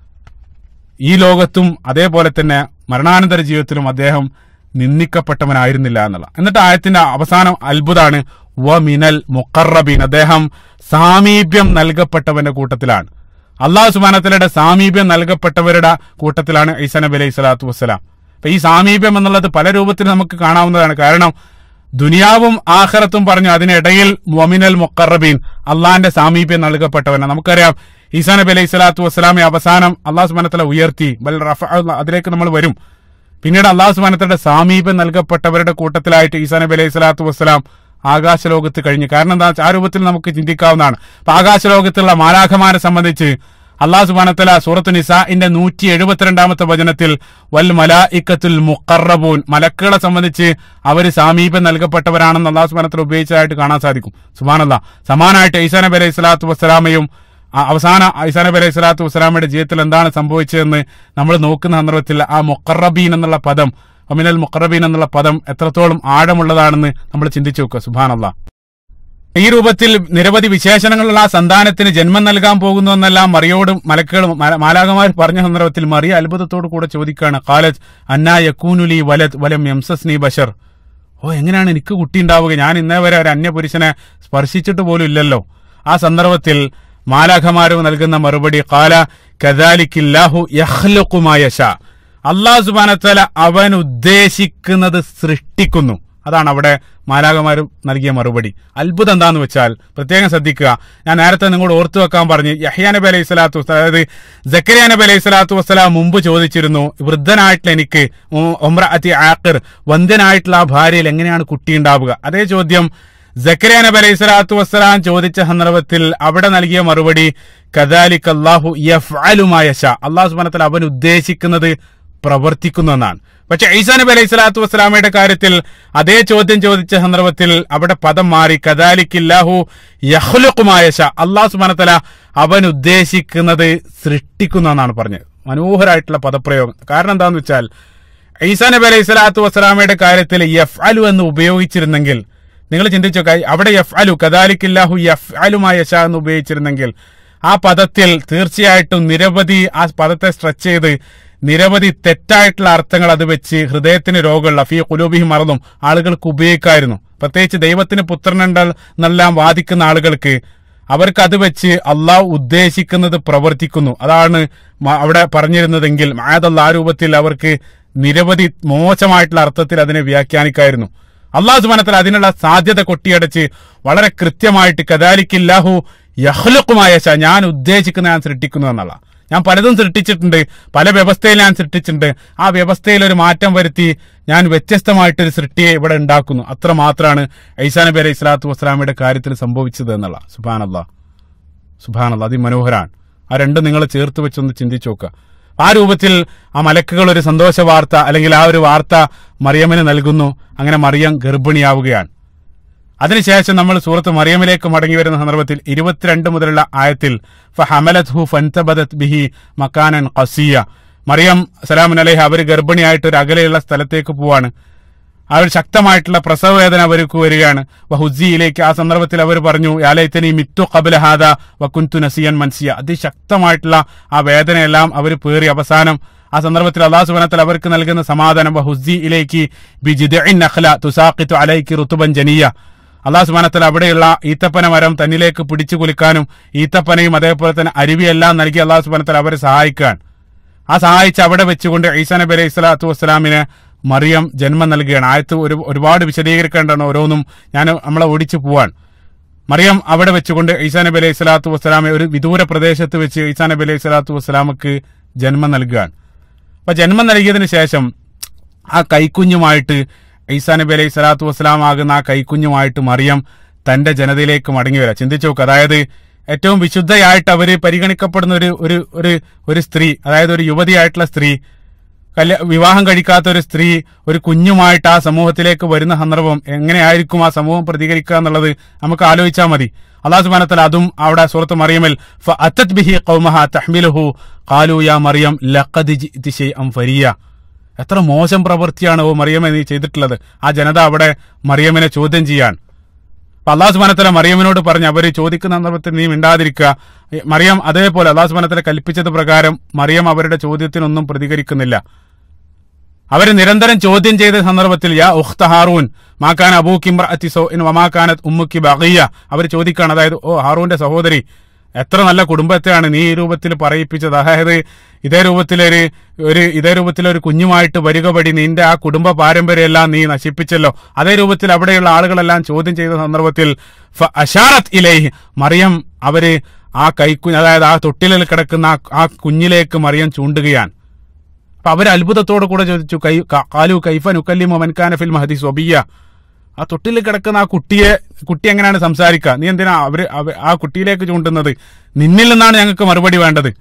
ഈ ലോകത്തും അതേപോലെ തന്നെ മരണാനന്തര ജീവിതത്തിലും അദ്ദേഹം നിന്ദിക്കപ്പെട്ടവനായിരുന്നില്ല എന്നുള്ള എന്നിട്ട് ആയത്തിന്റെ അവസാനം അത്ഭുതമാണ് വ മിനൽ മുഖറബീൻ അദ്ദേഹം സാമീപ്യം നൽകപ്പെട്ടവന്റെ കൂട്ടത്തിലാണ് അള്ളാഹു സുബാനത്തിലയുടെ സാമീപ്യം നൽകപ്പെട്ടവരുടെ കൂട്ടത്തിലാണ് ഈസ നബി അലൈഹി സ്വലാത്തു വസ്സലാം അപ്പൊ ഈ സാമീപ്യം എന്നുള്ളത് പല രൂപത്തിൽ നമുക്ക് കാണാവുന്നതാണ് കാരണം ദുനിയാവും ആഖിറത്തും പറഞ്ഞു അതിനിടയിൽ മൊമിനൽ മുക്കറബീൻ അള്ളാന്റെ സാമീപ്യം നൽകപ്പെട്ടവനാണ് നമുക്കറിയാം ഈസാ നബി അലൈഹി സ്വലാത്തു വസ്സലാമെ അവസാനം അള്ളാഹു സുബാനത്തല ഉയർത്തി ബൽ റഫ അതിലേക്ക് നമ്മൾ വരും പിന്നീട് അള്ളാഹു സുബാനത്തയുടെ സാമീപ്യം നൽകപ്പെട്ടവരുടെ കൂട്ടത്തിലായിട്ട് ഈസാ നബി അലൈഹി സ്വലാത്തു വസ്സലാം ആകാശലോകത്ത് കഴിഞ്ഞു കാരണം എന്താ വെച്ചാൽ ആ രൂപത്തിൽ നമുക്ക് ചിന്തിക്കാവുന്നതാണ് അപ്പൊ ആകാശലോകത്തുള്ള മാലാഖമാരെ സംബന്ധിച്ച് അള്ളാഹു സുബാനത്തല സൂറത്തു നിസാഇന്റെ നൂറ്റി എഴുപത്തിരണ്ടാമത്തെ വചനത്തിൽ വൽ മലായിക്കത്തുൽ മുഖറബൂൻ മലക്കുകളെ സംബന്ധിച്ച് അവർ സാമീപ്യം നൽകപ്പെട്ടവരാണെന്ന് അള്ളാഹു സുബാനത്തല ഉപയോഗിച്ചതായിട്ട് കാണാൻ സാധിക്കും സുബാനല്ല സമാനമായിട്ട് ഈസാ നബി അലൈഹി സ്വലാത്തു വസ്സലാമയും ആ അവസാന ഈസാ നബി അലൈഹി സ്വലാത്തു വസ്സലാമയുടെ ജീവിതത്തിൽ എന്താണ് സംഭവിച്ചതെന്ന് നമ്മൾ നോക്കുന്ന സന്ദർഭത്തിൽ ആ മുഖറബീൻ എന്നുള്ള പദം ഒമിനൽ മുഖറബീൻ എന്നുള്ള പദം എത്രത്തോളം ആഴമുള്ളതാണെന്ന് നമ്മൾ ചിന്തിച്ചു നോക്കുക സുബാനല്ല ഈ രൂപത്തിൽ നിരവധി വിശേഷണങ്ങളുള്ള ആ സന്താനത്തിന് ജന്മം നൽകാൻ പോകുന്നു എന്നെല്ലാം മറിയോടും മലക്കുകളും മല- മാലാകമാർ പറഞ്ഞ സന്ദർഭത്തിൽ മറിയ അത്ഭുതത്തോടു കൂടെ ചോദിക്കുകയാണ് കാലത്ത് അന്നാ യക്കൂനുലി വലത് വലം യംസസ്നി ബഷർ ഓ എങ്ങനെയാണ് എനിക്ക് കുട്ടി ഉണ്ടാവുക ഞാൻ ഇന്നേ വരെ ഒരു അന്യപുരുഷനെ സ്പർശിച്ചിട്ട് പോലും ഇല്ലല്ലോ ആ സന്ദർഭത്തിൽ മാലാഖമാരും നൽകുന്ന മറുപടി കാല കദാലിക്കില്ലാഹു യഹ്ലുക്കുമായശ അള്ളാഹു സുബാനത്തല അവൻ ഉദ്ദേശിക്കുന്നത് സൃഷ്ടിക്കുന്നു അതാണ് അവിടെ മാലാകമാരും നൽകിയ മറുപടി അത്ഭുതം എന്താന്ന് വെച്ചാൽ പ്രത്യേകം ശ്രദ്ധിക്കുക ഞാൻ നേരത്തെ നിങ്ങളോട് ഓർത്തു വെക്കാൻ പറഞ്ഞു യഹ്യാ നബി അലൈഹി സ്വലാത്തു വസ്സലാം അതായത് ജക്കരിയ നബി അലൈഹി സ്വലാത്തു വസ്സലാം മുമ്പ് ചോദിച്ചിരുന്നു വൃദ്ധനായിട്ടുള്ള എനിക്ക് ഒമ്ര അതി ആഖിർ വന്ധ്യനായിട്ടുള്ള ആ ഭാര്യയിൽ എങ്ങനെയാണ് കുട്ടി ഉണ്ടാവുക അതേ ചോദ്യം ജക്കരിയ നബി അലൈഹി സ്വലാത്തു വസ്സലാം ചോദിച്ച സന്ദർഭത്തിൽ അവിടെ നൽകിയ മറുപടി കദാലിക് അള്ളാഹു യഫ്അലുമായ ഷാ അള്ളാഹു സുബ്ഹാനഹു അവൻ ഉദ്ദേശിക്കുന്നത് പ്രവർത്തിക്കുന്നു എന്നാണ് പക്ഷെ ഈസാ നബി അലൈഹി സ്വലാത്തു വസ്സലാമയുടെ കാര്യത്തിൽ അതേ ചോദ്യം ചോദിച്ച സന്ദർഭത്തിൽ അവിടെ പദം മാറി കദാലിക്കില്ലാഹു യഹ്ലുക്കുമായ ഷാ അള്ളാഹു സുബ്ഹാനഹു അവൻ ഉദ്ദേശിക്കുന്നത് സൃഷ്ടിക്കുന്നു എന്നാണ് പറഞ്ഞത് മനോഹരമായിട്ടുള്ള പദപ്രയോഗം കാരണം എന്താന്ന് വെച്ചാൽ ഈസാ നബി അലൈഹി സ്വലാത്തു വസ്സലാമയുടെ കാര്യത്തിൽ യഫ് അലു എന്ന് ഉപയോഗിച്ചിരുന്നെങ്കിൽ നിങ്ങൾ ചിന്തിച്ചോ അവിടെ യഫ് അലു കദാലിക്കില്ലാഹു യഫ് അലുമായ ഷാ എന്ന് ഉപയോഗിച്ചിരുന്നെങ്കിൽ ആ പദത്തിൽ തീർച്ചയായിട്ടും നിരവധി ആ പദത്തെ സ്ട്രെച്ച് ചെയ്ത് നിരവധി തെറ്റായിട്ടുള്ള അർത്ഥങ്ങൾ അത് വെച്ച് ഹൃദയത്തിന് രോഗമുള്ള ഫീ കുലൂബിഹി മറന്നും ആളുകൾക്ക് ഉപയോഗിക്കായിരുന്നു പ്രത്യേകിച്ച് ദൈവത്തിന് പുത്രനുണ്ട് എന്നെല്ലാം വാദിക്കുന്ന ആളുകൾക്ക് അവർക്ക് അത് വെച്ച് അള്ളാഹു ഉദ്ദേശിക്കുന്നത് പ്രവർത്തിക്കുന്നു അതാണ് മ- അവിടെ പറഞ്ഞിരുന്നതെങ്കിൽ മായതല്ല ആ രൂപത്തിൽ അവർക്ക് നിരവധി മോശമായിട്ടുള്ള അർത്ഥത്തിൽ അതിനെ വ്യാഖ്യാനിക്കായിരുന്നു അള്ളാഹു സുബാനത്തിൽ അതിനുള്ള സാധ്യത കൊട്ടിയടച്ച് വളരെ കൃത്യമായിട്ട് കദാലിക്കില്ലാഹു യഹ്ലുക്കുമായ ശ ഞാൻ ഉദ്ദേശിക്കുന്ന ഞാൻ സൃഷ്ടിക്കുന്നു എന്നുള്ള ഞാൻ പലതും സൃഷ്ടിച്ചിട്ടുണ്ട് പല വ്യവസ്ഥയിൽ ഞാൻ സൃഷ്ടിച്ചിട്ടുണ്ട് ആ വ്യവസ്ഥയിൽ ഒരു മാറ്റം വരുത്തി ഞാൻ വ്യത്യസ്തമായിട്ടൊരു സൃഷ്ടിയെ ഇവിടെ ഉണ്ടാക്കുന്നു അത്ര മാത്രമാണ് ഐസാ നബി അലൈഹി സ്വലാത്തു വസ്സലാമയുടെ കാര്യത്തിൽ സംഭവിച്ചത് എന്നുള്ള സുബാനല്ലാ സുബാനല്ല അതിമനോഹരാണ് ആ രണ്ടും നിങ്ങൾ ചേർത്ത് വെച്ചൊന്ന് ചിന്തിച്ചു നോക്കുക ആ രൂപത്തിൽ ആ മലക്കുകൾ ഒരു സന്തോഷ വാർത്ത അല്ലെങ്കിൽ ആ ഒരു വാർത്ത മറിയമിന് നൽകുന്നു അങ്ങനെ മറിയം ഗർഭിണിയാവുകയാണ് അതിനുശേഷം നമ്മൾ സൂറത്ത് മറിയമിലേക്ക് മടങ്ങി വരുന്ന സന്ദർഭത്തിൽ ഇരുപത്തിരണ്ട് മുതലുള്ള ആയത്തിൽ ഫഹമലത് ഹു ഫൻതബദത് ബിഹി മക്കാനൻ ഖസിയ മറിയം സലാമുൻ അലൈഹ അവർ ഗർഭിണിയായിട്ട് ഒരു അകലെയുള്ള സ്ഥലത്തേക്ക് പോവാണ് ആ ഒരു ശക്തമായിട്ടുള്ള പ്രസവ വേദന അവർക്ക് വരികയാണ് വഹുസിയിലേക്ക് ആ സന്ദർഭത്തിൽ അവർ പറഞ്ഞു യാലയത്തനി മിത്തു കബല ഹാദ വക്കുൻതു നസിയൻ മൻസിയ അതിശക്തമായിട്ടുള്ള ആ വേദനയെല്ലാം അവർ പേറി അവസാനം ആ സന്ദർഭത്തിൽ അള്ളാഹു സുബനത്തിൽ അവർക്ക് നൽകുന്ന സമാധാനം വഹുസിയിലേക്ക് ബിജിദ്ഇൻ നഖ്ല തുസാഖിത്തു അലൈക്കി റുത്തുബൻ ജനിയ അള്ളാഹു സുബാനത്തിൽ അവിടെയുള്ള ഈത്തപ്പന മരം തന്നിലേക്ക് പിടിച്ചു കുലിക്കാനും ഈത്തപ്പനയും അതേപോലെ തന്നെ അരുവിയെല്ലാം നൽകി അള്ളാഹു സുബാനത്തിൽ അവരെ സഹായിക്കാൻ ആ സഹായിച്ച് അവിടെ വെച്ചുകൊണ്ട് ഈസാ നബി അലൈഹി സ്വലാത്തു വസ്സലാമിന് മറിയം ജന്മം നൽകുകയാണ് ആയത്ത് ഒരു ഒരുപാട് വിശദീകരിക്കേണ്ടതാണ് ഓരോന്നും ഞാൻ നമ്മളെ ഓടിച്ചു പോവാൻ മറിയം അവിടെ വെച്ചുകൊണ്ട് ഈസാ നബി അലൈഹി സ്വലാത്തു വസ്സലാമെ ഒരു വിദൂര പ്രദേശത്ത് വെച്ച് ഈസാ നബി അലൈഹി സ്വലാത്തു വസ്സലാമക്ക് ജന്മം നൽകുകയാണ് അപ്പൊ ജന്മം നൽകിയതിനു ശേഷം ആ കൈക്കുഞ്ഞുമായിട്ട് ഈസാ നബി അലൈഹി സ്വലാത്തു വസ്സലാം ആകുന്ന ആ കൈക്കുഞ്ഞുമായിട്ട് മറിയം തന്റെ ജനതയിലേക്ക് മടങ്ങി വരാം ചിന്തിച്ചു നോക്കുക അതായത് ഏറ്റവും വിശുദ്ധയായിട്ട് അവര് പരിഗണിക്കപ്പെടുന്ന ഒരു ഒരു ഒരു ഒരു സ്ത്രീ അതായത് ഒരു യുവതിയായിട്ടുള്ള സ്ത്രീ കല്യ വിവാഹം കഴിക്കാത്ത ഒരു സ്ത്രീ ഒരു കുഞ്ഞുമായിട്ട് ആ സമൂഹത്തിലേക്ക് വരുന്ന സന്ദർഭം എങ്ങനെയായിരിക്കും ആ സമൂഹം പ്രതികരിക്കുക എന്നുള്ളത് നമുക്ക് ആലോചിച്ചാൽ മതി അള്ളാഹു സുബാനത്തല അതും അവിടെ സുഹൃത്ത് മറിയമിൽ ഫഅത്തത് ബിഹി ഖൗമഹ തഹ്മിലുഹു ഖാലു യാ മറിയം ലഖദ് ജിഇതി ശൈഅൻ ഫരിയ എത്ര മോശം പ്രവൃത്തിയാണ് ഓ മറിയമെ നീ ചെയ്തിട്ടുള്ളത് ആ ജനത അവിടെ മറിയമിനെ ചോദ്യം ചെയ്യാൻ അപ്പൊ അള്ളാഹു സുബാനത്തല മറിയമിനോട് പറഞ്ഞ് അവര് ചോദിക്കുന്ന സന്ദർഭത്തിൽ നീ മിണ്ടാതിരിക്കുക മറിയം അതേപോലെ അള്ളാഹു സുബാനത്തല കൽപ്പിച്ചത് പ്രകാരം മറിയം അവരുടെ ചോദ്യത്തിനൊന്നും പ്രതികരിക്കുന്നില്ല അവര് നിരന്തരം ചോദ്യം ചെയ്ത സന്ദർഭത്തിൽ യാ ഉഖ്ത ഹാറൂൻ മാക്കാൻ അബൂക്കിംബ്ര അത്തിസോ ഇൻ വമാക്കാനത് ഉമ്മുക്കി ബഗിയ അവർ ചോദിക്കാണ് അതായത് ഓ ഹാറൂന്റെ സഹോദരി എത്ര നല്ല കുടുംബത്തെയാണ് നീ ഈ രൂപത്തിൽ പറയിപ്പിച്ചത് അതായത് ഇതേ രൂപത്തിലൊരു ഒരു ഇതേ രൂപത്തിലൊരു കുഞ്ഞുമായിട്ട് വരിക വഴി നിന്റെ ആ കുടുംബ പാരമ്പര്യമെല്ലാം നീ നശിപ്പിച്ചല്ലോ അതേ രൂപത്തിൽ അവിടെയുള്ള ആളുകളെല്ലാം ചോദ്യം ചെയ്ത സന്ദർഭത്തിൽ ഫ അഷാറത്ത് ഇലേഹി മറിയം അവര് ആ കൈക്കുഞ്ഞ് അതായത് ആ തൊട്ടിലിൽ കിടക്കുന്ന ആ- ആ കുഞ്ഞിലേക്ക് മറിയം ചൂണ്ടുകയാണ് അപ്പൊ അവർ അത്ഭുതത്തോടു കൂടെ ചോദിച്ചു കൈ ക- കാലു കൈഫ നുക്കല്ലിമു മൻകാന ഫിൽ മഹദി സ്വബിയ ആ തൊട്ടിൽ കിടക്കുന്ന ആ കുട്ടിയെ കുട്ടി എങ്ങനെയാണ് സംസാരിക്കുക നീ എന്തിനാ അവര് അവ- ആ കുട്ടിയിലേക്ക് ചൂണ്ടുന്നത് നിന്നിൽ നിന്നാണ് ഞങ്ങൾക്ക് മറുപടി വേണ്ടത്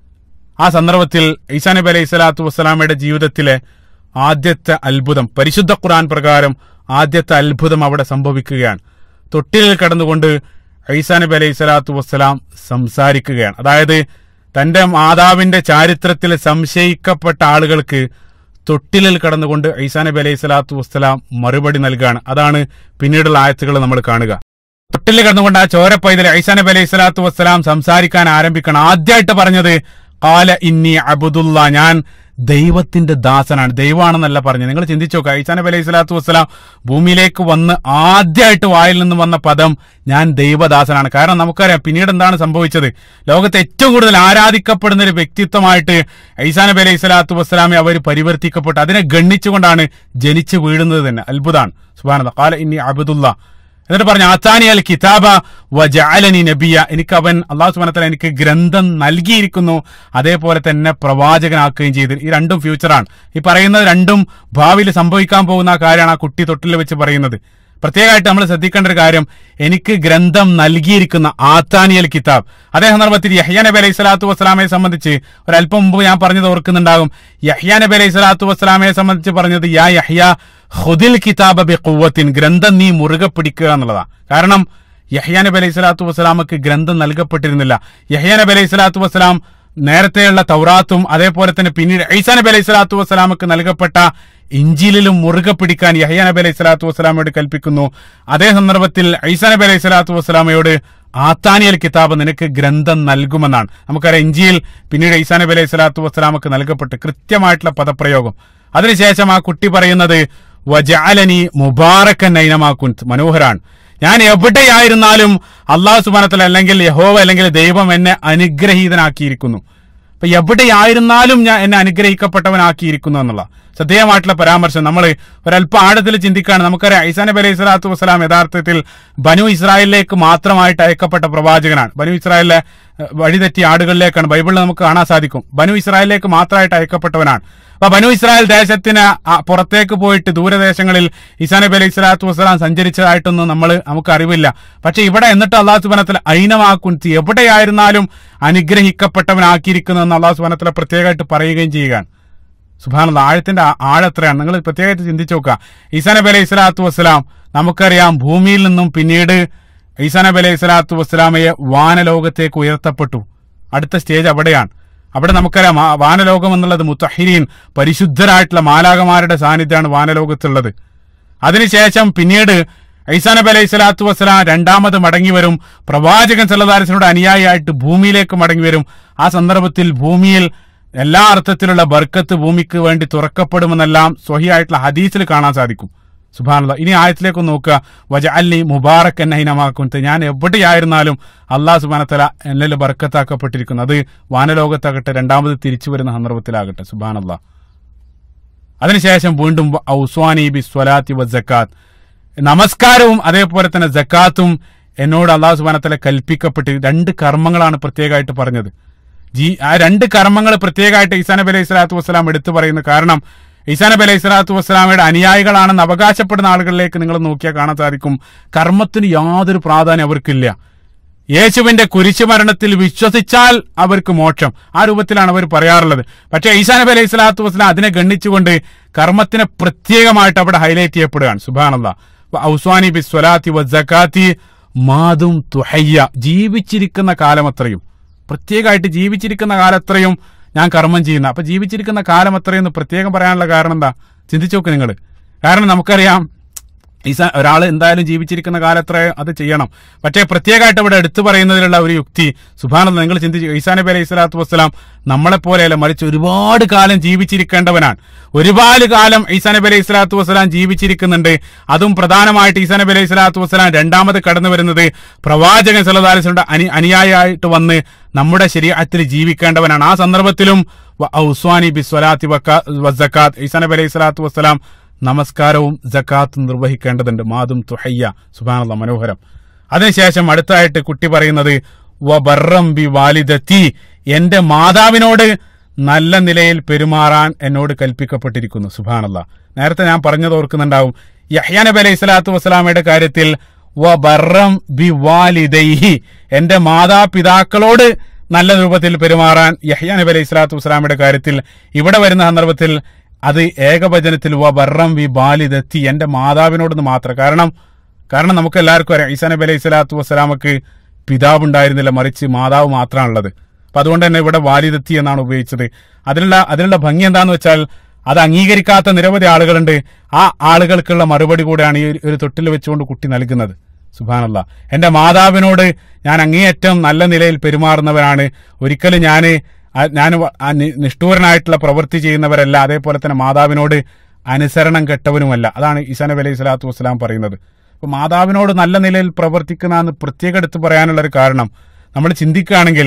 ആ സന്ദർഭത്തിൽ ഈസാ നബി അലൈഹി സ്വലാത്തു വസ്സലാമയുടെ ജീവിതത്തിലെ ആദ്യത്തെ അത്ഭുതം പരിശുദ്ധ ഖുർആൻ പ്രകാരം ആദ്യത്തെ അത്ഭുതം അവിടെ സംഭവിക്കുകയാണ് തൊട്ടിലിൽ കടന്നുകൊണ്ട് ഈസാ നബി അലൈഹി സ്വലാത്തു വസ്സലാം സംസാരിക്കുകയാണ് അതായത് തന്റെ മാതാവിന്റെ ചാരിത്രത്തിൽ സംശയിക്കപ്പെട്ട ആളുകൾക്ക് തൊട്ടിലിൽ കടന്നുകൊണ്ട് ഈസാ നബി അലൈഹി സ്വലാത്തു വസ്സലാം മറുപടി നൽകുകയാണ് അതാണ് പിന്നീടുള്ള ആയത്തുകൾ നമ്മൾ കാണുക തൊട്ടിൽ കടന്നുകൊണ്ട് ആ ചോര പൈതൽ ഐസാ നബി അലൈഹി സ്വലാത്തു വസ്സലാം സംസാരിക്കാൻ ആരംഭിക്കണം ആദ്യമായിട്ട് പറഞ്ഞത് കാല ഇന്നി അബുദുല്ല ഞാൻ ദൈവത്തിന്റെ ദാസനാണ് ദൈവമാണെന്നല്ല പറഞ്ഞു നിങ്ങൾ ചിന്തിച്ചു നോക്കുക ഐസാ നബി അലൈഹി സ്വലാത്തു വസ്സലാം ഭൂമിയിലേക്ക് വന്ന് ആദ്യമായിട്ട് വായിൽ നിന്ന് വന്ന പദം ഞാൻ ദൈവദാസനാണ് കാരണം നമുക്കറിയാം പിന്നീട് എന്താണ് സംഭവിച്ചത് ലോകത്തെ ഏറ്റവും കൂടുതൽ ആരാധിക്കപ്പെടുന്ന ഒരു വ്യക്തിത്വമായിട്ട് ഐസാ നബി അലൈഹി സ്വലാത്തു വസ്സലാമെ അവർ പരിവർത്തിക്കപ്പെട്ടു അതിനെ ഗണ്ണിച്ചുകൊണ്ടാണ് ജനിച്ചു വീഴുന്നത് തന്നെ അത്ഭുതമാണ് സുബാനത കാല ഇന്നി അബുദുല്ല എന്നിട്ട് പറഞ്ഞു ആത്താനി അൽ കിതാബ വജഅലനി നബിയ എനിക്ക് അവൻ അള്ളാഹു സുബ്ഹാനഹു എനിക്ക് ഗ്രന്ഥം നൽകിയിരിക്കുന്നു അതേപോലെ തന്നെ പ്രവാചകനാക്കുകയും ചെയ്തു ഈ രണ്ടും ഫ്യൂച്ചറാണ് ഈ പറയുന്നത് രണ്ടും ഭാവിയിൽ സംഭവിക്കാൻ പോകുന്ന ആ കാര്യമാണ് ആ കുട്ടി തൊട്ടിൽ വെച്ച് പറയുന്നത് പ്രത്യേകമായിട്ട് നമ്മൾ ശ്രദ്ധിക്കേണ്ട ഒരു കാര്യം എനിക്ക് ഗ്രന്ഥം നൽകിയിരിക്കുന്ന ആത്താനിയൽ കിതാബ് അതേ സന്ദർഭത്തിൽ യഹ്യ നബി അലൈഹി സ്വലാത്തു വസ്സലാമയെ സംബന്ധിച്ച് ഒരല്പം മുമ്പ് ഞാൻ പറഞ്ഞത് ഓർക്കുന്നുണ്ടാകും യഹ്യ നബി അലൈഹി സ്വലാത്തു വസ്സലാമയെ സംബന്ധിച്ച് പറഞ്ഞത് യാ യഹ്യ ഹുദിൽ കിതാബ ബി ഖുവ്വത്തിൻ ഗ്രന്ഥം നീ മുറുകെ പിടിക്കുക എന്നുള്ളതാ കാരണം യഹ്യ നബി അലൈഹി സ്വലാത്തു വസ്സലാമക്ക് ഗ്രന്ഥം നൽകപ്പെട്ടിരുന്നില്ല യഹ്യ നബി അലൈഹി സ്വലാത്തു വസ്സലാം നേരത്തെയുള്ള തൗറാത്തും അതേപോലെ തന്നെ പിന്നീട് ഐസാ നബി അലൈഹി സ്വലാത്തു വസ്സലാമക്ക് നൽകപ്പെട്ട ഇഞ്ചിലിലും മുറുകെ പിടിക്കാൻ യഹ്യ നബി അലൈഹി സ്വലാത്തു വസ്സലാമയോട് കൽപ്പിക്കുന്നു അതേ സന്ദർഭത്തിൽ ഐസാ നബി അലൈഹി സ്വലാത്തു വസ്സലാമയോട് ആത്താനിയൽ കിതാബ് നിനക്ക് ഗ്രന്ഥം നൽകുമെന്നാണ് നമുക്കറിയാം ഇഞ്ചിയിൽ പിന്നീട് ഈസാ നബി അലൈഹി സ്വലാത്തു വസ്സലാമക്ക് നൽകപ്പെട്ട് കൃത്യമായിട്ടുള്ള പദപ്രയോഗം അതിനുശേഷം ആ കുട്ടി പറയുന്നത് വജാലനി മുബാറക്കൻ നൈനമാക്കുൻ മനോഹരാണ് ഞാൻ എവിടെയായിരുന്നാലും അള്ളാഹു സുബാനത്തല അല്ലെങ്കിൽ യഹോവ അല്ലെങ്കിൽ ദൈവം എന്നെ അനുഗ്രഹീതനാക്കിയിരിക്കുന്നു അപ്പൊ എവിടെയായിരുന്നാലും ഞാൻ എന്നെ അനുഗ്രഹിക്കപ്പെട്ടവനാക്കിയിരിക്കുന്നു എന്നുള്ള ശ്രദ്ധേയമായിട്ടുള്ള പരാമർശം നമ്മൾ ഒരല്പം ആഴത്തിൽ ചിന്തിക്കുകയാണ് നമുക്കറിയാം ഐസാ നബി അലൈഹി സ്വലാത്തു വസ്സലാം യഥാർത്ഥത്തിൽ ബനു ഇസ്രായേലിലേക്ക് മാത്രമായിട്ട് അയക്കപ്പെട്ട പ്രവാചകനാണ് ബനു ഇസ്രായേലിലെ ഏഹ്, വഴിതെറ്റിയ ആടുകളിലേക്കാണ് ബൈബിളിൽ നമുക്ക് കാണാൻ സാധിക്കും ബനു ഇസ്രായേലിലേക്ക് മാത്രമായിട്ട് അയക്കപ്പെട്ടവനാണ് അപ്പൊ ബനു ഇസ്രായേൽ ദേശത്തിന് ആ പുറത്തേക്ക് പോയിട്ട് ദൂരദേശങ്ങളിൽ ഈസാ നബി അലൈഹി സ്വലാത്തു വസ്സലാം സഞ്ചരിച്ചതായിട്ടൊന്നും നമ്മൾ നമുക്ക് അറിവില്ല പക്ഷെ ഇവിടെ എന്നിട്ട് അള്ളാഹു സുബനത്തിൽ ഐനമാക്കുൻത്തി എവിടെയായിരുന്നാലും അനുഗ്രഹിക്കപ്പെട്ടവനാക്കിയിരിക്കുന്നു എന്ന് അള്ളാഹു സുബനത്തില പ്രത്യേകമായിട്ട് പറയുകയും ചെയ്യുകയാണ് സുബാനുള്ള ആഴത്തിന്റെ ആ- ആഴം എത്രയാണ് നിങ്ങൾ പ്രത്യേകമായിട്ട് ചിന്തിച്ചു നോക്കുക ഈസാ നബി അലൈഹി സ്വലാത്തു വസ്സലാം നമുക്കറിയാം ഭൂമിയിൽ നിന്നും പിന്നീട് ഈസാ നബി അലൈഹി സ്വലാത്തു വസ്സലാമയെ വാനലോകത്തേക്ക് ഉയർത്തപ്പെട്ടു അടുത്ത സ്റ്റേജ് അവിടെയാണ് അവിടെ നമുക്കറിയാം ആ വാനലോകം എന്നുള്ളത് മുത്തഹിരീൻ പരിശുദ്ധരായിട്ടുള്ള മാലാകമാരുടെ സാന്നിധ്യമാണ് വാനലോകത്തുള്ളത് അതിനുശേഷം പിന്നീട് ഐസാ നബി അലൈഹി സ്വലാത്തു വസ്സലാം രണ്ടാമത് മടങ്ങി വരും പ്രവാചകൻ സല്ലദാരിസിനോട് അനുയായിയായിട്ട് ഭൂമിയിലേക്ക് മടങ്ങി വരും ആ സന്ദർഭത്തിൽ ഭൂമിയിൽ എല്ലാ അർത്ഥത്തിലുള്ള ബർക്കത്ത് ഭൂമിക്ക് വേണ്ടി തുറക്കപ്പെടുമെന്നെല്ലാം സ്വഹിയായിട്ടുള്ള ഹദീസിൽ കാണാൻ സാധിക്കും സുബാനുള്ള ഇനി ആയത്തിലേക്ക് നോക്കുക വജ അല്ലി മുബാറക് എന്നെ ഹിനമാക്കുന്നത് ഞാൻ എവിടെയായിരുന്നാലും അള്ളാഹ് സുബാനത്തല എന്നിൽ ബർക്കത്താക്കപ്പെട്ടിരിക്കുന്നു അത് വാനലോകത്താകട്ടെ രണ്ടാമത് തിരിച്ചു വരുന്ന സന്ദർഭത്തിലാകട്ടെ സുബാനല്ലാ അതിനുശേഷം വീണ്ടും ഔസ്വാനി ബി സ്വലാത്തി വ ജക്കാത്ത് നമസ്കാരവും അതേപോലെ തന്നെ ജക്കാത്തും എന്നോട് അള്ളാഹു സുബാനത്തല കൽപ്പിക്കപ്പെട്ട് രണ്ട് കർമ്മങ്ങളാണ് പ്രത്യേകമായിട്ട് പറഞ്ഞത് ജി ആ രണ്ട് കർമ്മങ്ങൾ പ്രത്യേകമായിട്ട് ഈസാ നബി അലൈഹി സ്വലാത്തു വസ്സലാം എടുത്തു പറയുന്നു കാരണം ഈസാ നബി അലൈഹി സ്വലാത്തു വസ്സലാമയുടെ അനുയായികളാണെന്ന് അവകാശപ്പെടുന്ന ആളുകളിലേക്ക് നിങ്ങൾ നോക്കിയാൽ കാണാൻ സാധിക്കും കർമ്മത്തിന് യാതൊരു പ്രാധാന്യം അവർക്കില്ല യേശുവിന്റെ കുരിശുമരണത്തിൽ വിശ്വസിച്ചാൽ അവർക്ക് മോക്ഷം ആ രൂപത്തിലാണ് അവർ പറയാറുള്ളത് പക്ഷേ ഈസാ നബി അലൈഹി സ്വലാത്തു വസ്സലാം അതിനെ ഗണ്ണിച്ചുകൊണ്ട് കർമ്മത്തിനെ പ്രത്യേകമായിട്ട് അവിടെ ഹൈലൈറ്റ് ചെയ്യപ്പെടുകയാണ് സുബാനല്ല ഔസ്വാനി ബി സ്വലാത്തി വക്കാത്തി മാതും തുഹയ്യ ജീവിച്ചിരിക്കുന്ന കാലം അത്രയും പ്രത്യേകമായിട്ട് ജീവിച്ചിരിക്കുന്ന കാലത്രയും ഞാൻ കർമ്മം ചെയ്യുന്ന അപ്പൊ ജീവിച്ചിരിക്കുന്ന കാലം അത്രയും എന്ന് പ്രത്യേകം പറയാനുള്ള കാരണം എന്താ ചിന്തിച്ചു നോക്ക് നിങ്ങൾ കാരണം നമുക്കറിയാം ഈസ ഒരാൾ എന്തായാലും ജീവിച്ചിരിക്കുന്ന കാലത്ര അത് ചെയ്യണം പക്ഷേ പ്രത്യേകമായിട്ട് ഇവിടെ എടുത്തു പറയുന്നതിലുള്ള ഒരു യുക്തി സുഭാനന്ദ നിങ്ങൾ ചിന്തിച്ചു ഈസാ നബി അലൈഹി സ്വലാത്തു വസ്സലാം നമ്മളെ പോലെയല്ല മറിച്ച് ഒരുപാട് കാലം ജീവിച്ചിരിക്കേണ്ടവനാണ് ഒരുപാട് കാലം ഈസാ നബി അലൈഹി സ്വലാത്തു വസ്സലാം ജീവിച്ചിരിക്കുന്നുണ്ട് അതും പ്രധാനമായിട്ട് ഈസാ നബി അലൈഹി സ്വലാത്തു വസ്സലാം രണ്ടാമത് കടന്നു വരുന്നത് പ്രവാചകൻ സലതാലിസിന്റെ അനി അനുയായിയായിട്ട് വന്ന് നമ്മുടെ ശരീരത്തിൽ ജീവിക്കേണ്ടവനാണ് ആ സന്ദർഭത്തിലും വ ഔസ്വാനി ബി സ്വലാത്തി വക്കാത്ത് ഈസാ നബി അലൈഹി സ്വലാത്തു വസ്സലാം നമസ്കാരവും ജക്കാത്തും നിർവഹിക്കേണ്ടതുണ്ട് മാതും തുഹയ്യ സുബാനുള്ള മനോഹരം അതിനുശേഷം അടുത്തായിട്ട് കുട്ടി പറയുന്നത് വ ബർറം ബി വാലിദത്തി എന്റെ മാതാവിനോട് നല്ല നിലയിൽ പെരുമാറാൻ എന്നോട് കൽപ്പിക്കപ്പെട്ടിരിക്കുന്നു സുബാനല്ല നേരത്തെ ഞാൻ പറഞ്ഞത് ഓർക്കുന്നുണ്ടാവും യഹ്യ നബി അലൈഹി സ്വലാത്തു വസ്സലാമയുടെ കാര്യത്തിൽ വ ബർറം ബി വാലിദൈഹി എന്റെ മാതാപിതാക്കളോട് നല്ല രൂപത്തിൽ പെരുമാറാൻ യഹ്യ നബി അലൈഹി സ്വലാത്തു വസ്സലാമയുടെ കാര്യത്തിൽ ഇവിടെ വരുന്ന സന്ദർഭത്തിൽ അത് ഏകവചനത്തിൽ വ ബർറം ബി ബാലിദത്തി എന്റെ മാതാവിനോടൊന്ന് മാത്രം കാരണം കാരണം നമുക്ക് എല്ലാവർക്കും അറിയാം ഈസാ നബി അലൈഹി സ്വലാത്തു വസ്സലാമക്ക് പിതാവ് ഉണ്ടായിരുന്നില്ല മറിച്ച് മാതാവ് മാത്രമാണുള്ളത് അപ്പൊ അതുകൊണ്ട് തന്നെ ഇവിടെ വാലിദത്തി എന്നാണ് ഉപയോഗിച്ചത് അതിനുള്ള അതിനുള്ള ഭംഗി എന്താന്ന് വെച്ചാൽ അത് അംഗീകരിക്കാത്ത നിരവധി ആളുകളുണ്ട് ആ ആളുകൾക്കുള്ള മറുപടി കൂടെയാണ് ഈ ഒരു തൊട്ടിൽ വെച്ചുകൊണ്ട് കുട്ടി നൽകുന്നത് സുബാനല്ല എന്റെ മാതാവിനോട് ഞാൻ അങ്ങേയറ്റം നല്ല നിലയിൽ പെരുമാറുന്നവരാണ് ഒരിക്കലും ഞാൻ ഞാൻ വ- ആ നി- നിഷ്ഠൂരനായിട്ടുള്ള പ്രവൃത്തി ചെയ്യുന്നവരല്ല അതേപോലെ തന്നെ മാതാവിനോട് അനുസരണം കെട്ടവനുമല്ല അതാണ് ഈസാ നബി അലൈഹി സ്വലാത്തു വസ്സലാം പറയുന്നത് അപ്പൊ മാതാവിനോട് നല്ല നിലയിൽ പ്രവർത്തിക്കുന്ന പ്രത്യേകം എടുത്ത് പറയാനുള്ള ഒരു കാരണം നമ്മൾ ചിന്തിക്കുകയാണെങ്കിൽ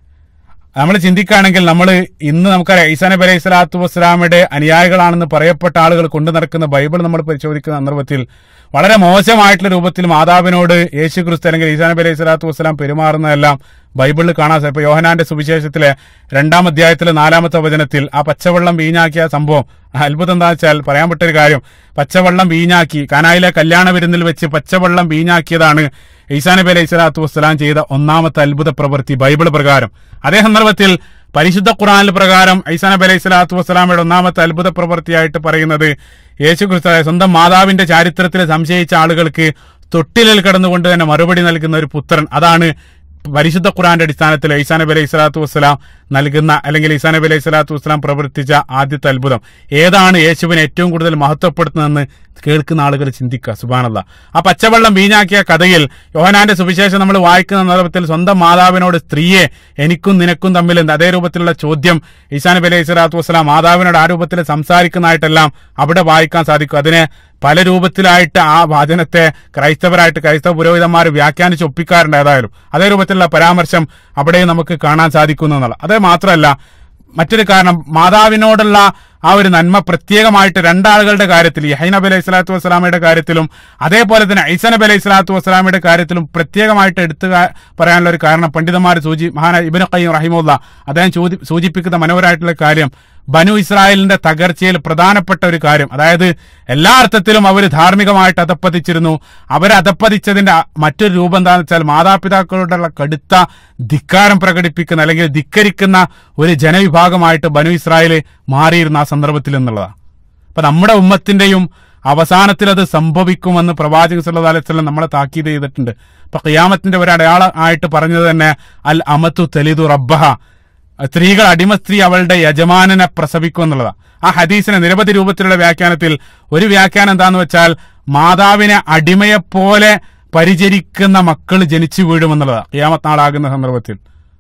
നമ്മൾ ചിന്തിക്കുകയാണെങ്കിൽ നമ്മൾ ഇന്ന് നമുക്കറിയാം ഈസാ നബി അലൈഹി സ്വലാത്തു വസ്സലാമയുടെ അനുയായികളാണെന്ന് പറയപ്പെട്ട ആളുകൾ കൊണ്ടു നടക്കുന്ന ബൈബിൾ നമ്മൾ പരിശോധിക്കുന്ന സന്ദർഭത്തിൽ വളരെ മോശമായിട്ടുള്ള രൂപത്തിൽ മാതാവിനോട് യേശു ക്രിസ്തു അല്ലെങ്കിൽ ഈസാ നബി അലൈഹി സ്വലാത്തു വസ്സലാം പെരുമാറുന്നതെല്ലാം ബൈബിളിൽ കാണാൻ സാധിക്കും ഇപ്പൊ യോഹനാന്റെ സുവിശേഷത്തിലെ രണ്ടാം അധ്യായത്തിലെ നാലാമത്തെ വചനത്തിൽ ആ പച്ചവെള്ളം വീഞ്ഞാക്കിയ സംഭവം ആ അത്ഭുതം എന്താ വെച്ചാൽ പറയാൻ പറ്റൊരു കാര്യം പച്ചവെള്ളം വീഞ്ഞാക്കി കാനായിലെ കല്യാണ വിരുന്നിൽ വെച്ച് പച്ചവെള്ളം വീഞ്ഞാക്കിയതാണ് ഈസാ നബി അലൈഹി സ്വലാത്തു വസ്സലാം ചെയ്ത ഒന്നാമത്തെ അത്ഭുത പ്രവൃത്തി ബൈബിൾ പ്രകാരം അതേ സന്ദർഭത്തിൽ പരിശുദ്ധ ഖുറാനിൽ പ്രകാരം ഈസാ നബി അലൈഹി സ്വലാത്തു വസ്സലാമയുടെ ഒന്നാമത്തെ അത്ഭുത പ്രവൃത്തിയായിട്ട് പറയുന്നത് യേശു ക്രിസ്തു സ്വന്തം മാതാവിന്റെ ചരിത്രത്തിൽ സംശയിച്ച ആളുകൾക്ക് തൊട്ടിലിൽ കിടന്നുകൊണ്ട് തന്നെ മറുപടി നൽകുന്ന ഒരു പുത്രൻ അതാണ് പരിശുദ്ധ ഖുറാന്റെ അടിസ്ഥാനത്തിൽ ഈസാ നബി അലൈഹി സ്വലാത്തു വസ്സലാം നൽകുന്ന അല്ലെങ്കിൽ ഈസാ നബി അലൈഹി സ്വലാത്തു വസ്സലാം പ്രവർത്തിച്ച ആദ്യത്തെ അത്ഭുതം ഏതാണ് യേശുവിനെ ഏറ്റവും കൂടുതൽ മഹത്വപ്പെടുത്തുന്നതെന്ന് കേൾക്കുന്ന ആളുകൾ ചിന്തിക്കുക സുബാനല്ല ആ പച്ചവെള്ളം വീഞ്ഞാക്കിയ കഥയിൽ യോഹനാന്റെ സുവിശേഷം നമ്മൾ വായിക്കുന്ന സന്ദർഭത്തിൽ സ്വന്തം മാതാവിനോട് സ്ത്രീയെ എനിക്കും നിനക്കും തമ്മിൽ എന്ത് അതേ രൂപത്തിലുള്ള ചോദ്യം ഈസാ നബി അലൈഹി സ്വലാത്തു വസ്സലാം മാതാവിനോട് ആ രൂപത്തിൽ സംസാരിക്കുന്നതായിട്ടെല്ലാം അവിടെ വായിക്കാൻ സാധിക്കും അതിനെ പല രൂപത്തിലായിട്ട് ആ വാചനത്തെ ക്രൈസ്തവരായിട്ട് ക്രൈസ്തവ പുരോഹിതന്മാർ വ്യാഖ്യാനിച്ച് ഒപ്പിക്കാറുണ്ട് ഏതായാലും അതേ രൂപത്തിലുള്ള പരാമർശം അവിടെ നമുക്ക് കാണാൻ സാധിക്കുന്നു എന്നുള്ള അതേ മാത്രമല്ല മറ്റൊരു കാരണം മാതാവിനോടുള്ള ആ ഒരു നന്മ പ്രത്യേകമായിട്ട് രണ്ടാളുകളുടെ കാര്യത്തിൽ യഹൈ നബി അലൈഹി സ്വലാത്തു വസ്സലാമയുടെ കാര്യത്തിലും അതേപോലെ തന്നെ ഐസ നബി അലൈഹി സ്വലാത്തു വസ്സലാമയുടെ കാര്യത്തിലും പ്രത്യേകമായിട്ട് എടുത്തു കാ- പറയാനുള്ള ഒരു കാരണം പണ്ഡിതന്മാർ സൂചി മഹാന ഇബിന് ഖയ്യം റഹിമുല്ല അദ്ദേഹം ചോദി- സൂചിപ്പിക്കുന്ന മനോഹരമായിട്ടുള്ള കാര്യം ബനു ഇസ്രായേലിന്റെ തകർച്ചയിൽ പ്രധാനപ്പെട്ട ഒരു കാര്യം അതായത് എല്ലാ അർത്ഥത്തിലും അവർ ധാർമ്മികമായിട്ട് അധപ്പതിച്ചിരുന്നു അവർ അധപ്പതിച്ചതിന്റെ അ- മറ്റൊരു രൂപം എന്താണെന്ന് വെച്ചാൽ മാതാപിതാക്കളോടുള്ള കടുത്ത ധിക്കാരം പ്രകടിപ്പിക്കുന്ന അല്ലെങ്കിൽ ധിക്കരിക്കുന്ന ഒരു ജനവിഭാഗമായിട്ട് ബനു ഇസ്രായേൽ മാറിയിരുന്ന ആ സന്ദർഭത്തിൽ എന്നുള്ളതാണ് അപ്പൊ നമ്മുടെ ഉമ്മത്തിന്റെയും അവസാനത്തിൽ അത് സംഭവിക്കുമെന്ന് പ്രവാചകൻ സല്ലല്ലാഹു അലൈഹി വസല്ലം നമ്മളെ താക്കീത് ചെയ്തിട്ടുണ്ട് അപ്പൊ ഖിയാമത്തിന്റെ ഒരു അടയാളം ആയിട്ട് പറഞ്ഞത് തന്നെ അൽ അമത്തു തെലിദു റബ്ബഹ സ്ത്രീകൾ അടിമ സ്ത്രീ അവളുടെ യജമാനനെ പ്രസവിക്കും എന്നുള്ളതാണ് ആ ഹദീസിനെ നിരവധി രൂപത്തിലുള്ള വ്യാഖ്യാനത്തിൽ ഒരു വ്യാഖ്യാനം എന്താന്ന് വെച്ചാൽ മാതാവിനെ അടിമയെപ്പോലെ പരിചരിക്കുന്ന മക്കൾ ജനിച്ചു വീഴുമെന്നുള്ളതാണ് ഖിയാമത്ത് നാളാകുന്ന സന്ദർഭത്തിൽ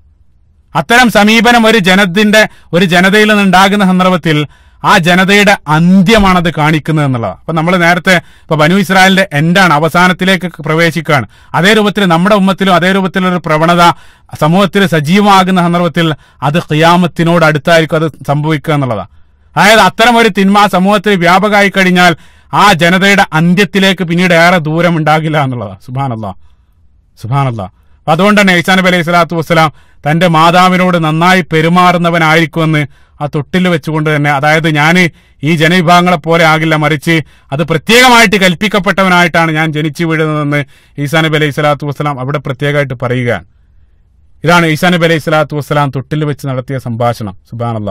അത്തരം സമീപനം ഒരു ജനത്തിന്റെ ഒരു ജനതയിൽ നിന്നുണ്ടാകുന്ന സന്ദർഭത്തിൽ ആ ജനതയുടെ അന്ത്യമാണത് കാണിക്കുന്നത് എന്നുള്ളതാണ് അപ്പൊ നമ്മൾ നേരത്തെ ഇപ്പൊ ബനു ഇസ്രായേലിന്റെ എൻഡാണ് അവസാനത്തിലേക്ക് പ്രവേശിക്കുകയാണ് അതേ രൂപത്തിൽ നമ്മുടെ ഉമ്മത്തിലും അതേ രൂപത്തിലുള്ള ഒരു പ്രവണത സമൂഹത്തിൽ സജീവമാകുന്ന സന്ദർഭത്തിൽ അത് ഖിയാമത്തിനോട് അടുത്തായിരിക്കും അത് സംഭവിക്കുക എന്നുള്ളതാണ് അതായത് അത്തരം ഒരു തിന്മ ആ സമൂഹത്തിൽ വ്യാപകമായി കഴിഞ്ഞാൽ ആ ജനതയുടെ അന്ത്യത്തിലേക്ക് പിന്നീട് ഏറെ ദൂരം ഉണ്ടാകില്ല എന്നുള്ളതാണ് സുബാനല്ലാ സുബാനല്ല അപ്പൊ അതുകൊണ്ട് തന്നെ ഈസാ നബി അലൈഹി സ്വലാത്തു വസ്സലാം തന്റെ മാതാവിനോട് നന്നായി പെരുമാറുന്നവനായിരിക്കുമെന്ന് ആ തൊട്ടിൽ വെച്ചുകൊണ്ട് തന്നെ അതായത് ഞാൻ ഈ ജനവിഭാഗങ്ങളെ പോലെ ആകില്ല മറിച്ച് അത് പ്രത്യേകമായിട്ട് കൽപ്പിക്കപ്പെട്ടവനായിട്ടാണ് ഞാൻ ജനിച്ചു വീഴുന്നതെന്ന് ഈസാ നബി അലൈഹി സ്വലാത്തു വസ്സലാം അവിടെ പ്രത്യേകമായിട്ട് പറയുകയാണ് ഇതാണ് ഈസാ നബി അലൈഹി സ്വലാത്തു വസ്സലാം തൊട്ടിൽ വെച്ച് നടത്തിയ സംഭാഷണം സുബാനല്ല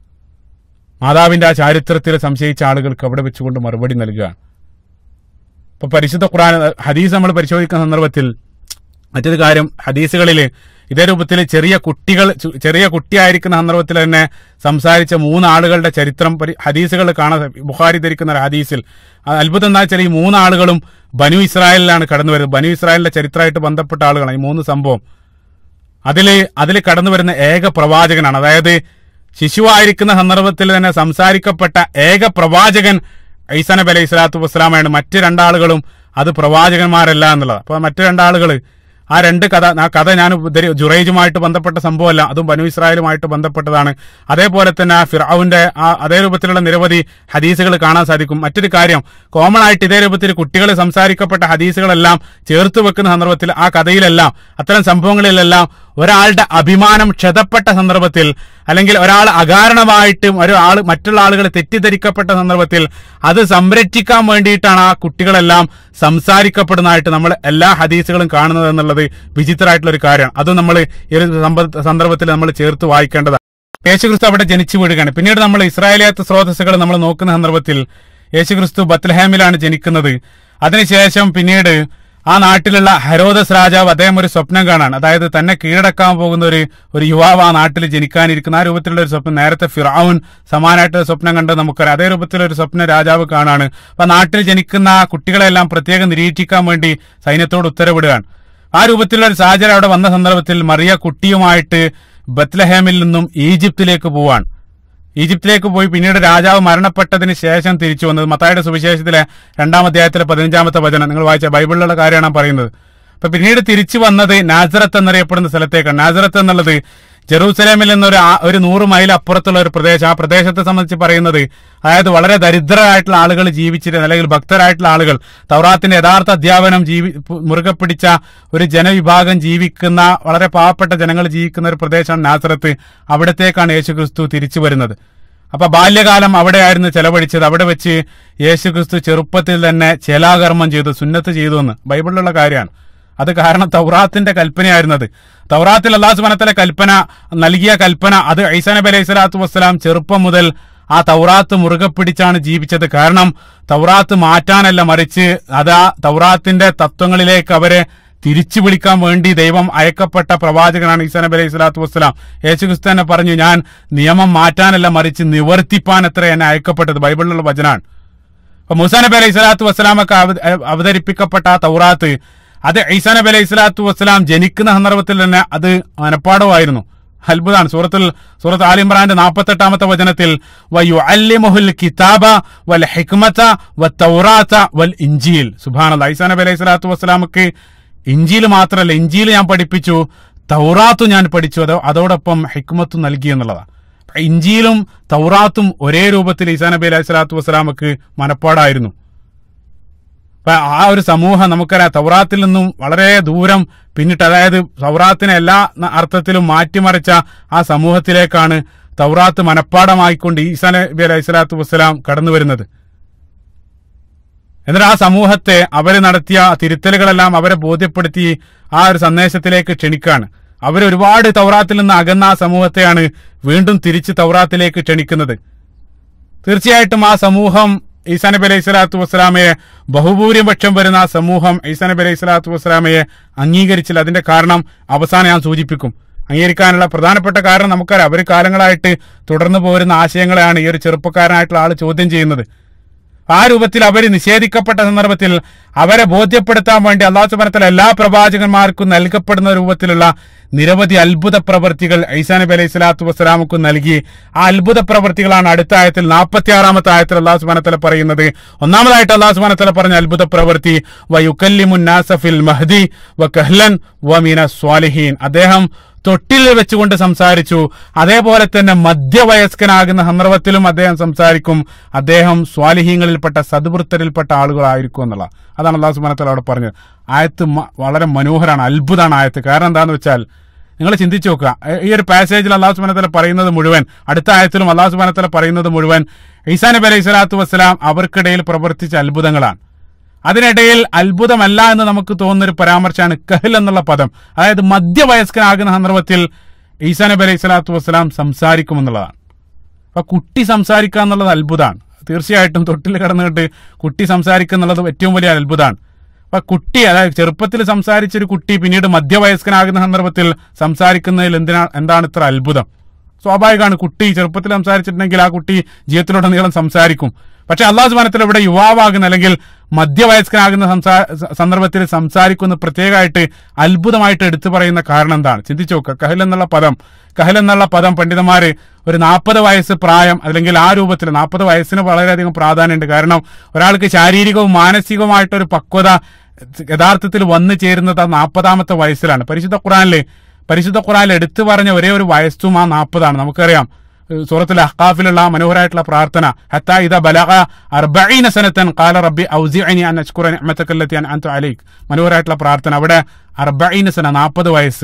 മാതാവിന്റെ ആ ചാരിത്രത്തിൽ സംശയിച്ച ആളുകൾക്ക് അവിടെ വെച്ചുകൊണ്ട് മറുപടി നൽകുകയാണ് ഇപ്പൊ പരിശുദ്ധ ഖുർആൻ ഹദീസ് നമ്മൾ പരിശോധിക്കുന്ന സന്ദർഭത്തിൽ മറ്റൊരു കാര്യം ഹദീസുകളിൽ ഇതേ രൂപത്തിൽ ചെറിയ കുട്ടികൾ ചു- ചെറിയ കുട്ടിയായിരിക്കുന്ന സന്ദർഭത്തിൽ തന്നെ സംസാരിച്ച മൂന്ന് ആളുകളുടെ ചരിത്രം പരി- ഹദീസുകൾ കാണാൻ സാധിക്കും. ബുഖാരി ധരിക്കുന്ന ഒരു ഹദീസിൽ ആ അത്ഭുതം എന്താ വെച്ചാൽ ഈ മൂന്ന് ആളുകളും ബനു ഇസ്രായേലിലാണ് കടന്നു വരുന്നത് ബനു ഇസ്രായേലിന്റെ ചരിത്രമായിട്ട് ബന്ധപ്പെട്ട ആളുകളാണ് ഈ മൂന്ന് സംഭവം അതില് അതിൽ കടന്നു വരുന്ന ഏക പ്രവാചകനാണ് അതായത് ശിശുവായിരിക്കുന്ന സന്ദർഭത്തിൽ തന്നെ സംസാരിക്കപ്പെട്ട ഏക പ്രവാചകൻ ഐസ നബി അലൈഹി സ്വലാത്തു വസ്സലാമാണ് മറ്റ് രണ്ടാളുകളും അത് പ്രവാചകന്മാരല്ല എന്നുള്ളത് അപ്പൊ മറ്റു രണ്ടാളുകൾ ആ രണ്ട് കഥ ആ കഥ ഞാൻ ഉദ്ധരി- ജുറൈജുമായിട്ട് ബന്ധപ്പെട്ട സംഭവമല്ല അതും ബനു ഇസ്രായേലുമായിട്ട് ബന്ധപ്പെട്ടതാണ് അതേപോലെ തന്നെ ആ ഫിറാവുന്റെ ആ അതേ രൂപത്തിലുള്ള നിരവധി ഹദീസുകൾ കാണാൻ സാധിക്കും മറ്റൊരു കാര്യം കോമൺ ആയിട്ട് ഇതേ രൂപത്തിൽ കുട്ടികൾ സംസാരിക്കപ്പെട്ട ഹദീസുകളെല്ലാം ചേർത്ത് വെക്കുന്ന സന്ദർഭത്തിൽ ആ കഥയിലെല്ലാം അത്തരം സംഭവങ്ങളിലെല്ലാം ഒരാളുടെ അഭിമാനം ക്ഷതപ്പെട്ട സന്ദർഭത്തിൽ അല്ലെങ്കിൽ ഒരാൾ അകാരണമായിട്ട് ഒരാൾ മറ്റുള്ള ആളുകൾ തെറ്റിദ്ധരിക്കപ്പെട്ട സന്ദർഭത്തിൽ അത് സംരക്ഷിക്കാൻ വേണ്ടിയിട്ടാണ് ആ കുട്ടികളെല്ലാം സംസാരിക്കപ്പെടുന്നതായിട്ട് നമ്മൾ എല്ലാ ഹദീസുകളും കാണുന്നത് എന്നുള്ളത് വിചിത്രമായിട്ടുള്ള ഒരു കാര്യമാണ് അത് നമ്മൾ ഈ ഒരു സമ്പ- സന്ദർഭത്തിൽ നമ്മൾ ചേർത്ത് വായിക്കേണ്ടതാണ് യേശുക്രിസ്തു അവിടെ ജനിച്ചു വീഴുകയാണ് പിന്നീട് നമ്മൾ ഇസ്രായേലിയത്ത് സ്രോതസ്സുകൾ നമ്മൾ നോക്കുന്ന സന്ദർഭത്തിൽ യേശുക്രിസ്തു ബത്ലഹേമിലാണ് ജനിക്കുന്നത് അതിനുശേഷം പിന്നീട് ആ നാട്ടിലുള്ള ഹരോദസ് രാജാവ് അദ്ദേഹം ഒരു സ്വപ്നം കാണാൻ അതായത് തന്നെ കീഴടക്കാൻ പോകുന്ന ഒരു ഒരു യുവാവ് ആ നാട്ടിൽ ജനിക്കാനിരിക്കുന്ന ആ രൂപത്തിലുള്ള ഒരു സ്വപ്നം നേരത്തെ ഫിറാവുൻ സമാനമായിട്ട് സ്വപ്നം കണ്ട് നമുക്കറിയാം അതേ രൂപത്തിലുള്ള ഒരു സ്വപ്നം രാജാവ് കാണാണ് അപ്പൊ നാട്ടിൽ ജനിക്കുന്ന ആ കുട്ടികളെല്ലാം പ്രത്യേകം നിരീക്ഷിക്കാൻ വേണ്ടി സൈന്യത്തോട് ഉത്തരവിടുകയാണ് ആ രൂപത്തിലുള്ള ഒരു സാഹചര്യം അവിടെ വന്ന സന്ദർഭത്തിൽ മറിയ കുട്ടിയുമായിട്ട് ബത്ലഹേമിൽ നിന്നും ഈജിപ്തിലേക്ക് പോവാൻ ഈജിപ്തിലേക്ക് പോയി പിന്നീട് രാജാവ് മരണപ്പെട്ടതിന് ശേഷം തിരിച്ചു വന്നത് മത്തായുടെ സുവിശേഷത്തിലെ രണ്ടാം അധ്യായത്തിലെ പതിനഞ്ചാമത്തെ വചനം നിങ്ങൾ വായിച്ച ബൈബിളിലുള്ള കാര്യമാണ് ഞാൻ പറയുന്നത് അപ്പൊ പിന്നീട് തിരിച്ചു വന്നത് നാസറത്ത് എന്നറിയപ്പെടുന്ന സ്ഥലത്തേക്കാണ് നാസറത്ത് എന്നുള്ളത് ജെറൂസലേമിൽ നിന്നൊരു ആ- ഒരു നൂറ് മൈൽ അപ്പുറത്തുള്ള ഒരു പ്രദേശം ആ പ്രദേശത്തെ സംബന്ധിച്ച് പറയുന്നത് അതായത് വളരെ ദരിദ്രരായിട്ടുള്ള ആളുകൾ ജീവിച്ചിരുന്ന അല്ലെങ്കിൽ ഭക്തരായിട്ടുള്ള ആളുകൾ തൗറാത്തിന്റെ യഥാർത്ഥ അധ്യാപനം ജീവി പു- മുറുകെ പിടിച്ച ഒരു ജനവിഭാഗം ജീവിക്കുന്ന വളരെ പാവപ്പെട്ട ജനങ്ങൾ ജീവിക്കുന്ന ഒരു പ്രദേശമാണ് നാസറത്ത് അവിടത്തേക്കാണ് യേശുക്രിസ്തു തിരിച്ചു വരുന്നത് അപ്പൊ ബാല്യകാലം അവിടെയായിരുന്നു ചെലവഴിച്ചത് അവിടെ വെച്ച് യേശുക്രിസ്തു ചെറുപ്പത്തിൽ തന്നെ ചേലാകർമ്മം ചെയ്തു സുന്നത്ത് ചെയ്തു എന്ന് ബൈബിളിലുള്ള കാര്യമാണ് അത് കാരണം തൗറാത്തിന്റെ കൽപ്പനയായിരുന്നത് തൗറാത്തിൽ അള്ളാഹു സുബനത്തിലെ കൽപ്പന നൽകിയ കൽപ്പന അത് ഐസാ നബി അലൈഹി സ്വലാത്തു വസ്സലാം ചെറുപ്പം മുതൽ ആ തൗറാത്ത് മുറുകെ പിടിച്ചാണ് ജീവിച്ചത് കാരണം തൗറാത്ത് മാറ്റാനല്ല മറിച്ച് അത് ആ തൗറാത്തിന്റെ തത്വങ്ങളിലേക്ക് അവരെ തിരിച്ചു വിളിക്കാൻ വേണ്ടി ദൈവം അയക്കപ്പെട്ട പ്രവാചകനാണ് ഈസാ നബി അലൈഹി സ്വലാത്തു വസ്സലാം യേശുക്രിസ്തു തന്നെ പറഞ്ഞു ഞാൻ നിയമം മാറ്റാനല്ല മറിച്ച് നിവർത്തിപ്പാൻ എത്ര എന്നെ അയക്കപ്പെട്ടത് ബൈബിളിലുള്ള വചനാണ് അപ്പൊ മൂസാ നബി അലൈഹി സ്വലാത്തു വസ്സലാമൊക്കെ അവ- അവതരിപ്പിക്കപ്പെട്ട ആ തൗറാത്ത് അത് ഈസാ നബി അലൈഹി സ്വലാത്തു വസ്സലാം ജനിക്കുന്ന സന്ദർഭത്തിൽ തന്നെ അത് മനപ്പാടമായിരുന്നു അത്ഭുതമാണ് സൂറത്തുൽ സൂറത്ത് ആലിമ്രാന്റെ നാൽപ്പത്തെട്ടാമത്തെ വചനത്തിൽ വയുഅല്ലിമുഹുൽ കിതാബ വൽ ഹിക്മത വത്തൗറാത്ത വൽ ഇഞ്ചീൽ സുബ്ഹാനല്ലാഹ് ഈസാ നബി അലൈഹി സ്വലാത്തു വസ്സലാമക്ക് ഇഞ്ചീൽ മാത്രമല്ല ഇഞ്ചീൽ ഞാൻ പഠിപ്പിച്ചു തൗറാത്തും ഞാൻ പഠിച്ചു അതോ അതോടൊപ്പം ഹിക്മത്തും നൽകി എന്നുള്ളതാണ് ഇഞ്ചിയിലും തൗറാത്തും ഒരേ രൂപത്തിൽ ഈസാ നബി അലൈഹി സ്വലാത്തു വസ്സലാമക്ക് മനപ്പാടായിരുന്നു അപ്പൊ ആ ഒരു സമൂഹം നമുക്കറിയാം തൗറാത്തിൽ നിന്നും വളരെ ദൂരം പിന്നിട്ട് അതായത് തൗറാത്തിനെ എല്ലാ ന- അർത്ഥത്തിലും മാറ്റിമറിച്ച ആ സമൂഹത്തിലേക്കാണ് തൗറാത്ത് മനപ്പാടമായിക്കൊണ്ട് ഈസാ നബി അലൈഹി സ്വലാത്തു വസ്സലാം കടന്നു വരുന്നത് എന്നിട്ട് ആ സമൂഹത്തെ അവർ നടത്തിയ തിരുത്തലുകളെല്ലാം അവരെ ബോധ്യപ്പെടുത്തി ആ ഒരു സന്ദേശത്തിലേക്ക് ക്ഷണിക്കാണ് അവർ ഒരുപാട് തൗറാത്തിൽ നിന്ന് അകന്ന ആ സമൂഹത്തെയാണ് വീണ്ടും തിരിച്ച് തൗറാത്തിലേക്ക് ക്ഷണിക്കുന്നത് തീർച്ചയായിട്ടും ആ സമൂഹം ഈസാ നബി അലൈഹി സ്വലാത്തു വസ്സലാമയെ ബഹുഭൂരിപക്ഷം വരുന്ന ആ സമൂഹം ഈസാ നബി അലൈഹി സ്വലാത്തു വസ്സലാമയെ അംഗീകരിച്ചില്ല അതിന്റെ കാരണം അവസാനം ഞാൻ സൂചിപ്പിക്കും അംഗീകരിക്കാനുള്ള പ്രധാനപ്പെട്ട കാരണം നമുക്കറിയാം അവർ കാലങ്ങളായിട്ട് തുടർന്നു പോരുന്ന ആശയങ്ങളെയാണ് ഈ ഒരു ചെറുപ്പക്കാരനായിട്ടുള്ള ആൾ ചോദ്യം ചെയ്യുന്നത് ആ രൂപത്തിൽ അവർ നിഷേധിക്കപ്പെട്ട സന്ദർഭത്തിൽ അവരെ ബോധ്യപ്പെടുത്താൻ വേണ്ടി അള്ളാഹു സുബനത്തിലെ എല്ലാ പ്രവാചകന്മാർക്കും നൽകപ്പെടുന്ന രൂപത്തിലുള്ള നിരവധി അത്ഭുത പ്രവൃത്തികൾ ഐസാ നബി അലൈഹി സ്വലാത്തു വസ്സലാമുക്കും നൽകി ആ അത്ഭുത പ്രവൃത്തികളാണ് അടുത്ത ആയത്തിൽ നാൽപ്പത്തി ആറാമത്തെ ആയത്തിൽ അള്ളാഹു സുബനത്തല പറയുന്നത് ഒന്നാമതായിട്ട് അള്ളാഹു സുബനത്തല പറഞ്ഞ അത്ഭുത പ്രവൃത്തി വയുക്കല്ലിമുൻ നാസഫിൽ മഹദി വ കഹ്ലൻ വ മീന സ്വാലിഹീൻ അദ്ദേഹം തൊട്ടിൽ വെച്ചുകൊണ്ട് സംസാരിച്ചു അതേപോലെ തന്നെ മധ്യവയസ്കനാകുന്ന സന്ദർഭത്തിലും അദ്ദേഹം സംസാരിക്കും അദ്ദേഹം സ്വാലിഹീങ്ങളിൽപ്പെട്ട സദ്വൃത്തരിൽപ്പെട്ട ആളുകളായിരിക്കും എന്നുള്ള അതാണ് അള്ളാഹു സുബാനത്തല അവിടെ പറഞ്ഞത് ആയത്ത് മ- വളരെ മനോഹരമാണ് അത്ഭുതമാണ് ആയത്ത് കാരണം എന്താണെന്ന് വെച്ചാൽ നിങ്ങൾ ചിന്തിച്ചു നോക്കുക ഏ- ഈ ഒരു പാസേജിൽ അള്ളാഹു സുബാനത്തല പറയുന്നത് മുഴുവൻ അടുത്ത ആയത്തിലും അള്ളാഹു സുബാനത്തല പറയുന്നത് മുഴുവൻ ഈസാ നബി അലൈഹി സ്വലാത്തു വസ്സലാം അവർക്കിടയിൽ പ്രവർത്തിച്ച അത്ഭുതങ്ങളാണ് അതിനിടയിൽ അത്ഭുതമല്ല എന്ന് നമുക്ക് തോന്നുന്ന ഒരു പരാമർശമാണ് കഹൽ എന്നുള്ള പദം അതായത് മധ്യവയസ്കനാകുന്ന സന്ദർഭത്തിൽ ഈസാ നബി അലൈഹി സ്വലാത്തു വസ്സലാം സംസാരിക്കുമെന്നുള്ളതാണ് അപ്പൊ കുട്ടി സംസാരിക്കുക എന്നുള്ളത് അത്ഭുതമാണ് തീർച്ചയായിട്ടും തൊട്ടിൽ കിടന്നിട്ട് കുട്ടി സംസാരിക്കുക എന്നുള്ളത് ഏറ്റവും വലിയ അത്ഭുതമാണ് അപ്പൊ കുട്ടി അതായത് ചെറുപ്പത്തിൽ സംസാരിച്ചൊരു കുട്ടി പിന്നീട് മധ്യവയസ്കനാകുന്ന സന്ദർഭത്തിൽ സംസാരിക്കുന്നതിൽ എന്തിനാ എന്താണ് ഇത്ര അത്ഭുതം സ്വാഭാവികമാണ് കുട്ടി ചെറുപ്പത്തിൽ സംസാരിച്ചിട്ടുണ്ടെങ്കിൽ ആ കുട്ടി ജീവിതത്തിലുടനീളം സംസാരിക്കും പക്ഷെ അള്ളാഹു സുബാനത്തിൽ ഇവിടെ യുവാവാകുന്ന അല്ലെങ്കിൽ മധ്യവയസ്കനാകുന്ന സംസാ സ- സന്ദർഭത്തിൽ സംസാരിക്കുന്ന പ്രത്യേകമായിട്ട് അത്ഭുതമായിട്ട് എടുത്തു പറയുന്ന കാരണം എന്താണ് ചിന്തിച്ചു നോക്കുക കഹൽ എന്നുള്ള പദം കഹൽ എന്നുള്ള പദം പണ്ഡിതന്മാര് ഒരു നാൽപ്പത് വയസ്സ് പ്രായം അല്ലെങ്കിൽ ആ രൂപത്തിൽ നാൽപ്പത് വയസ്സിന് വളരെയധികം പ്രാധാന്യമുണ്ട് കാരണം ഒരാൾക്ക് ശാരീരികവും മാനസികവുമായിട്ടൊരു പക്വത യഥാർത്ഥത്തിൽ വന്നു ചേരുന്നത് ആ നാൽപ്പതാമത്തെ വയസ്സിലാണ് പരിശുദ്ധ ഖുറാനില് പരിശുദ്ധ ഖുറാനിൽ എടുത്തു പറഞ്ഞ ഒരേ ഒരു വയസ്സും ആ നാൽപ്പതാണ് നമുക്കറിയാം ഏഹ് സൂറത്തുൽ അഹ്കാഫിലുള്ള ആ മനോഹരമായിട്ടുള്ള പ്രാർത്ഥന ഹത്താ ഇദ ബലഗ അർബഈന സനത്തൻ ഖാല റബ്ബി ഔസിഅനി അൻ അഷ്കുറ നിഅമതക അല്ലതി അൻഅംതു അലൈക് മനോഹരമായിട്ടുള്ള പ്രാർത്ഥന അവിടെ അർബഈന സന 40 വയസ്സ്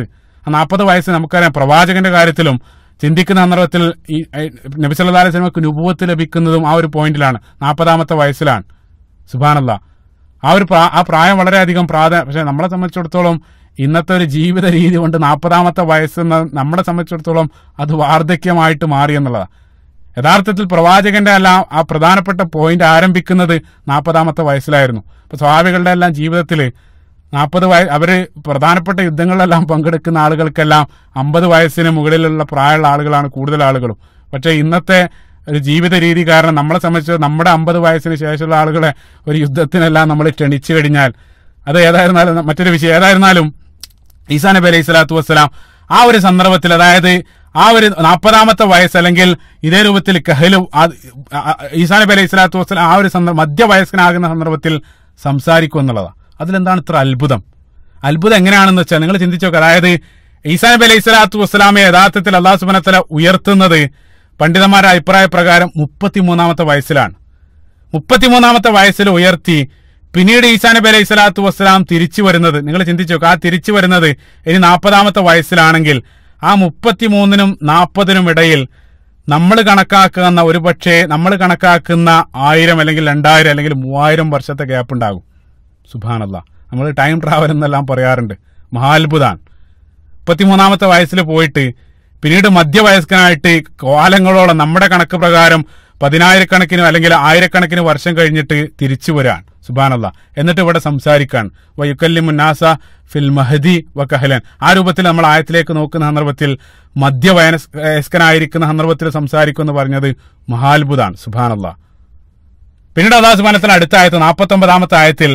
നാൽപ്പത് വയസ്സ് നമുക്കറിയാം പ്രവാചകന്റെ കാര്യത്തിലും ചിന്തിക്കുന്ന സന്ദർഭത്തിൽ ഈ നബി സല്ലല്ലാഹു അലൈഹി വസല്ലമക്ക് നുബുവത്ത് ലഭിക്കുന്നതും ആ ഒരു പോയിന്റിലാണ് നാൽപ്പതാമത്തെ വയസ്സിലാണ് സുബാനല്ല ആ ഒരു പ്രാ- ആ പ്രായം വളരെയധികം പ്രാധാന്യം പക്ഷെ നമ്മളെ സംബന്ധിച്ചിടത്തോളം ഇന്നത്തെ ഒരു ജീവിത രീതി കൊണ്ട് നാൽപ്പതാമത്തെ വയസ്സ് എന്ന നമ്മളെ സംബന്ധിച്ചിടത്തോളം അത് വാർദ്ധക്യമായിട്ട് മാറി എന്നുള്ളതാണ് യഥാർത്ഥത്തിൽ പ്രവാചകന്റെ എല്ലാം ആ പ്രധാനപ്പെട്ട പോയിന്റ് ആരംഭിക്കുന്നത് നാൽപ്പതാമത്തെ വയസ്സിലായിരുന്നു ഇപ്പൊ സ്വാഭാവികളുടെ എല്ലാം ജീവിതത്തിൽ നാൽപ്പത് വയ അവര് പ്രധാനപ്പെട്ട യുദ്ധങ്ങളിലെല്ലാം പങ്കെടുക്കുന്ന ആളുകൾക്കെല്ലാം അമ്പത് വയസ്സിന് മുകളിലുള്ള പ്രായമുള്ള ആളുകളാണ് കൂടുതൽ ആളുകളും പക്ഷേ ഇന്നത്തെ ഒരു ജീവിത രീതി കാരണം നമ്മളെ സംബന്ധിച്ച് നമ്മുടെ അമ്പത് വയസ്സിന് ശേഷമുള്ള ആളുകളെ ഒരു യുദ്ധത്തിനെല്ലാം നമ്മൾ ക്ഷണിച്ചു കഴിഞ്ഞാൽ അത് ഏതായിരുന്നാലും മറ്റൊരു വിഷയം ഏതായിരുന്നാലും ഈസാ നബി അലൈഹി സ്വലാത്തു വസ്സലാം ആ ഒരു സന്ദർഭത്തിൽ അതായത് ആ ഒരു നാൽപ്പതാമത്തെ വയസ്സ് അല്ലെങ്കിൽ ഇതേ രൂപത്തിൽ കഹലു ആ- ആ- ഈസാ നബി അലൈഹി സ്വലാത്തു വസ്സലാം ആ ഒരു സന്ദർഭം മധ്യവയസ്കനാകുന്ന സന്ദർഭത്തിൽ സംസാരിക്കും എന്നുള്ളതാണ് അതിലെന്താണ് ഇത്ര അത്ഭുതം അത്ഭുതം എങ്ങനെയാണെന്ന് വെച്ചാൽ നിങ്ങൾ ചിന്തിച്ചു നോക്കുക അതായത് ഈസാ നബി അലൈഹി സ്വലാത്തു വസ്സലാമെ യഥാർത്ഥത്തിൽ അള്ളാഹു സുബനത്തല ഉയർത്തുന്നത് പണ്ഡിതന്മാരുടെ അഭിപ്രായ പ്രകാരം മുപ്പത്തിമൂന്നാമത്തെ വയസ്സിലാണ് മുപ്പത്തിമൂന്നാമത്തെ വയസ്സിൽ ഉയർത്തി പിന്നീട് ഈസാ നബി അലൈഹി സ്വലാത്തു വസ്സലാം തിരിച്ചു വരുന്നത് നിങ്ങൾ ചിന്തിച്ചു നോക്കുക ആ തിരിച്ചു വരുന്നത് ഇനി നാൽപ്പതാമത്തെ വയസ്സിലാണെങ്കിൽ ആ മുപ്പത്തിമൂന്നിനും നാൽപ്പതിനും ഇടയിൽ നമ്മൾ കണക്കാക്കുന്ന ഒരു പക്ഷേ നമ്മൾ കണക്കാക്കുന്ന ആയിരം അല്ലെങ്കിൽ രണ്ടായിരം അല്ലെങ്കിൽ മൂവായിരം വർഷത്തെ ഗ്യാപ്പ് ഉണ്ടാകും സുഭാനല്ല നമ്മൾ ടൈം ട്രാവൽ എന്നെല്ലാം പറയാറുണ്ട് മഹാത്ഭുതാണ് മുപ്പത്തിമൂന്നാമത്തെ വയസ്സിൽ പോയിട്ട് പിന്നീട് മധ്യവയസ്കനായിട്ട് കാലങ്ങളോളം നമ്മുടെ കണക്ക് പ്രകാരം പതിനായിരക്കണക്കിന് അല്ലെങ്കിൽ ആയിരക്കണക്കിന് വർഷം കഴിഞ്ഞിട്ട് തിരിച്ചു വരാൻ സുബാനല്ല എന്നിട്ട് ഇവിടെ സംസാരിക്കാൻ വയുക്കല്ലി മുന്നാസ ഫിൽ മഹദി വ കഹലൻ ആ രൂപത്തിൽ നമ്മൾ ആയത്തിലേക്ക് നോക്കുന്ന സന്ദർഭത്തിൽ മധ്യവയസ്കനായിരിക്കുന്ന സന്ദർഭത്തിൽ സംസാരിക്കും എന്ന് പറഞ്ഞത് മഹാത്ഭുതാണ് സുബാനല്ല പിന്നീട് അള്ളാഹു സുബാനത്തിൽ അടുത്ത ആയത്ത് നാൽപ്പത്തി ഒമ്പതാമത്തെ ആയത്തിൽ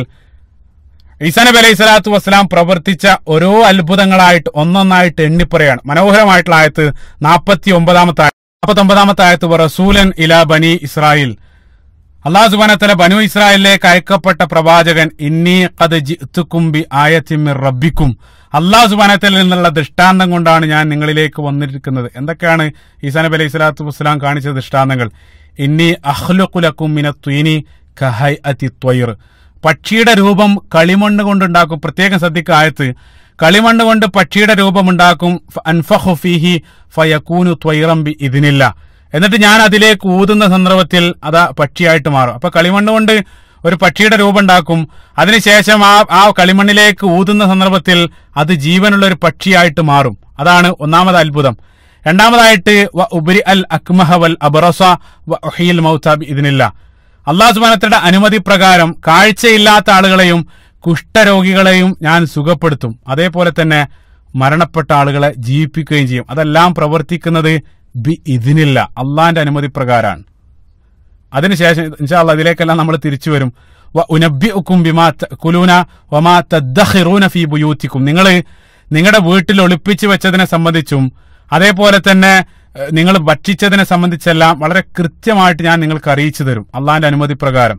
ഈസാ നബി അലൈഹി സ്വലാത്തു വസ്സലാം പ്രവർത്തിച്ച ഓരോ അത്ഭുതങ്ങളായിട്ട് ഒന്നൊന്നായിട്ട് എണ്ണിപ്പറയാണ് മനോഹരമായിട്ടുള്ള ആയത്ത് നാൽപ്പത്തി ഒമ്പതാമത്തെ നാൽപ്പത്തി ഒമ്പതാമത്തെ ആയത്ത് റസൂലൻ ഇല ബനി ഇസ്രായേൽ അള്ളാഹു സുബാനത്തല ബനു ഇസ്രായേലിലേക്ക് അയക്കപ്പെട്ട പ്രവാചകൻ ഇന്നി കത് ജിത്തുക്കുംബി ആയത്തിമിർ റബ്ബിക്കും അള്ളാഹു സുബാനത്തിൽ നിന്നുള്ള ദൃഷ്ടാന്തം കൊണ്ടാണ് ഞാൻ നിങ്ങളിലേക്ക് വന്നിരിക്കുന്നത് എന്തൊക്കെയാണ് ഈസാ നബി അലൈഹി സ്വലാത്തു വസ്സലാം കാണിച്ച ദൃഷ്ടാന്തങ്ങൾ ഇന്നി അഹ്ലുക്കുലക്കും മിന ത്വീനി കഹൈ അതി ത്വയർ പക്ഷിയുടെ രൂപം കളിമണ്ണ് കൊണ്ടുണ്ടാക്കും പ്രത്യേകം ശ്രദ്ധിക്കുക ആയത്ത് കളിമണ്ണ് കൊണ്ട് പക്ഷിയുടെ രൂപമുണ്ടാക്കും ഫ അൻഫഖു ഫീഹി ഫയക്കൂനു ത്വൈറംബി ഇതിനില്ല എന്നിട്ട് ഞാൻ അതിലേക്ക് ഊതുന്ന സന്ദർഭത്തിൽ അതാ പക്ഷിയായിട്ട് മാറും അപ്പൊ കളിമണ്ണ് കൊണ്ട് ഒരു പക്ഷിയുടെ രൂപം ഉണ്ടാക്കും അതിനുശേഷം ആ ആ കളിമണ്ണിലേക്ക് ഊതുന്ന സന്ദർഭത്തിൽ അത് ജീവനുള്ള ഒരു പക്ഷിയായിട്ട് മാറും അതാണ് ഒന്നാമത് അത്ഭുതം രണ്ടാമതായിട്ട് വ ഉപരി അൽ അക്മഹ വൽ അബറസ വ ഉഹീൽ മൗതാബി ഇതിനില്ല അള്ളാഹു സുബാനത്തിന്റെ അനുമതി പ്രകാരം കാഴ്ചയില്ലാത്ത ആളുകളെയും കുഷ്ഠരോഗികളെയും ഞാൻ സുഖപ്പെടുത്തും അതേപോലെ തന്നെ മരണപ്പെട്ട ആളുകളെ ജീവിപ്പിക്കുകയും ചെയ്യും അതെല്ലാം പ്രവർത്തിക്കുന്നത് ബി ഇതിനില്ല അള്ളാന്റെ അനുമതി പ്രകാരമാണ് അതിനുശേഷം ഇൻഷാല്ല ഇതിലേക്കെല്ലാം നമ്മൾ തിരിച്ചു വരും ഉനബിഉക്കും ബിമാ കുലൂന വമാ തദ്ദഖിറൂന ഫീ ബുയൂത്തിക്കും നിങ്ങൾ നിങ്ങളുടെ വീട്ടിൽ ഒളിപ്പിച്ചു വെച്ചതിനെ സംബന്ധിച്ചും അതേപോലെ തന്നെ ഏഹ്, നിങ്ങൾ ഭക്ഷിച്ചതിനെ സംബന്ധിച്ചെല്ലാം വളരെ കൃത്യമായിട്ട് ഞാൻ നിങ്ങൾക്ക് അറിയിച്ചു തരും അള്ളാന്റെ അനുമതി പ്രകാരം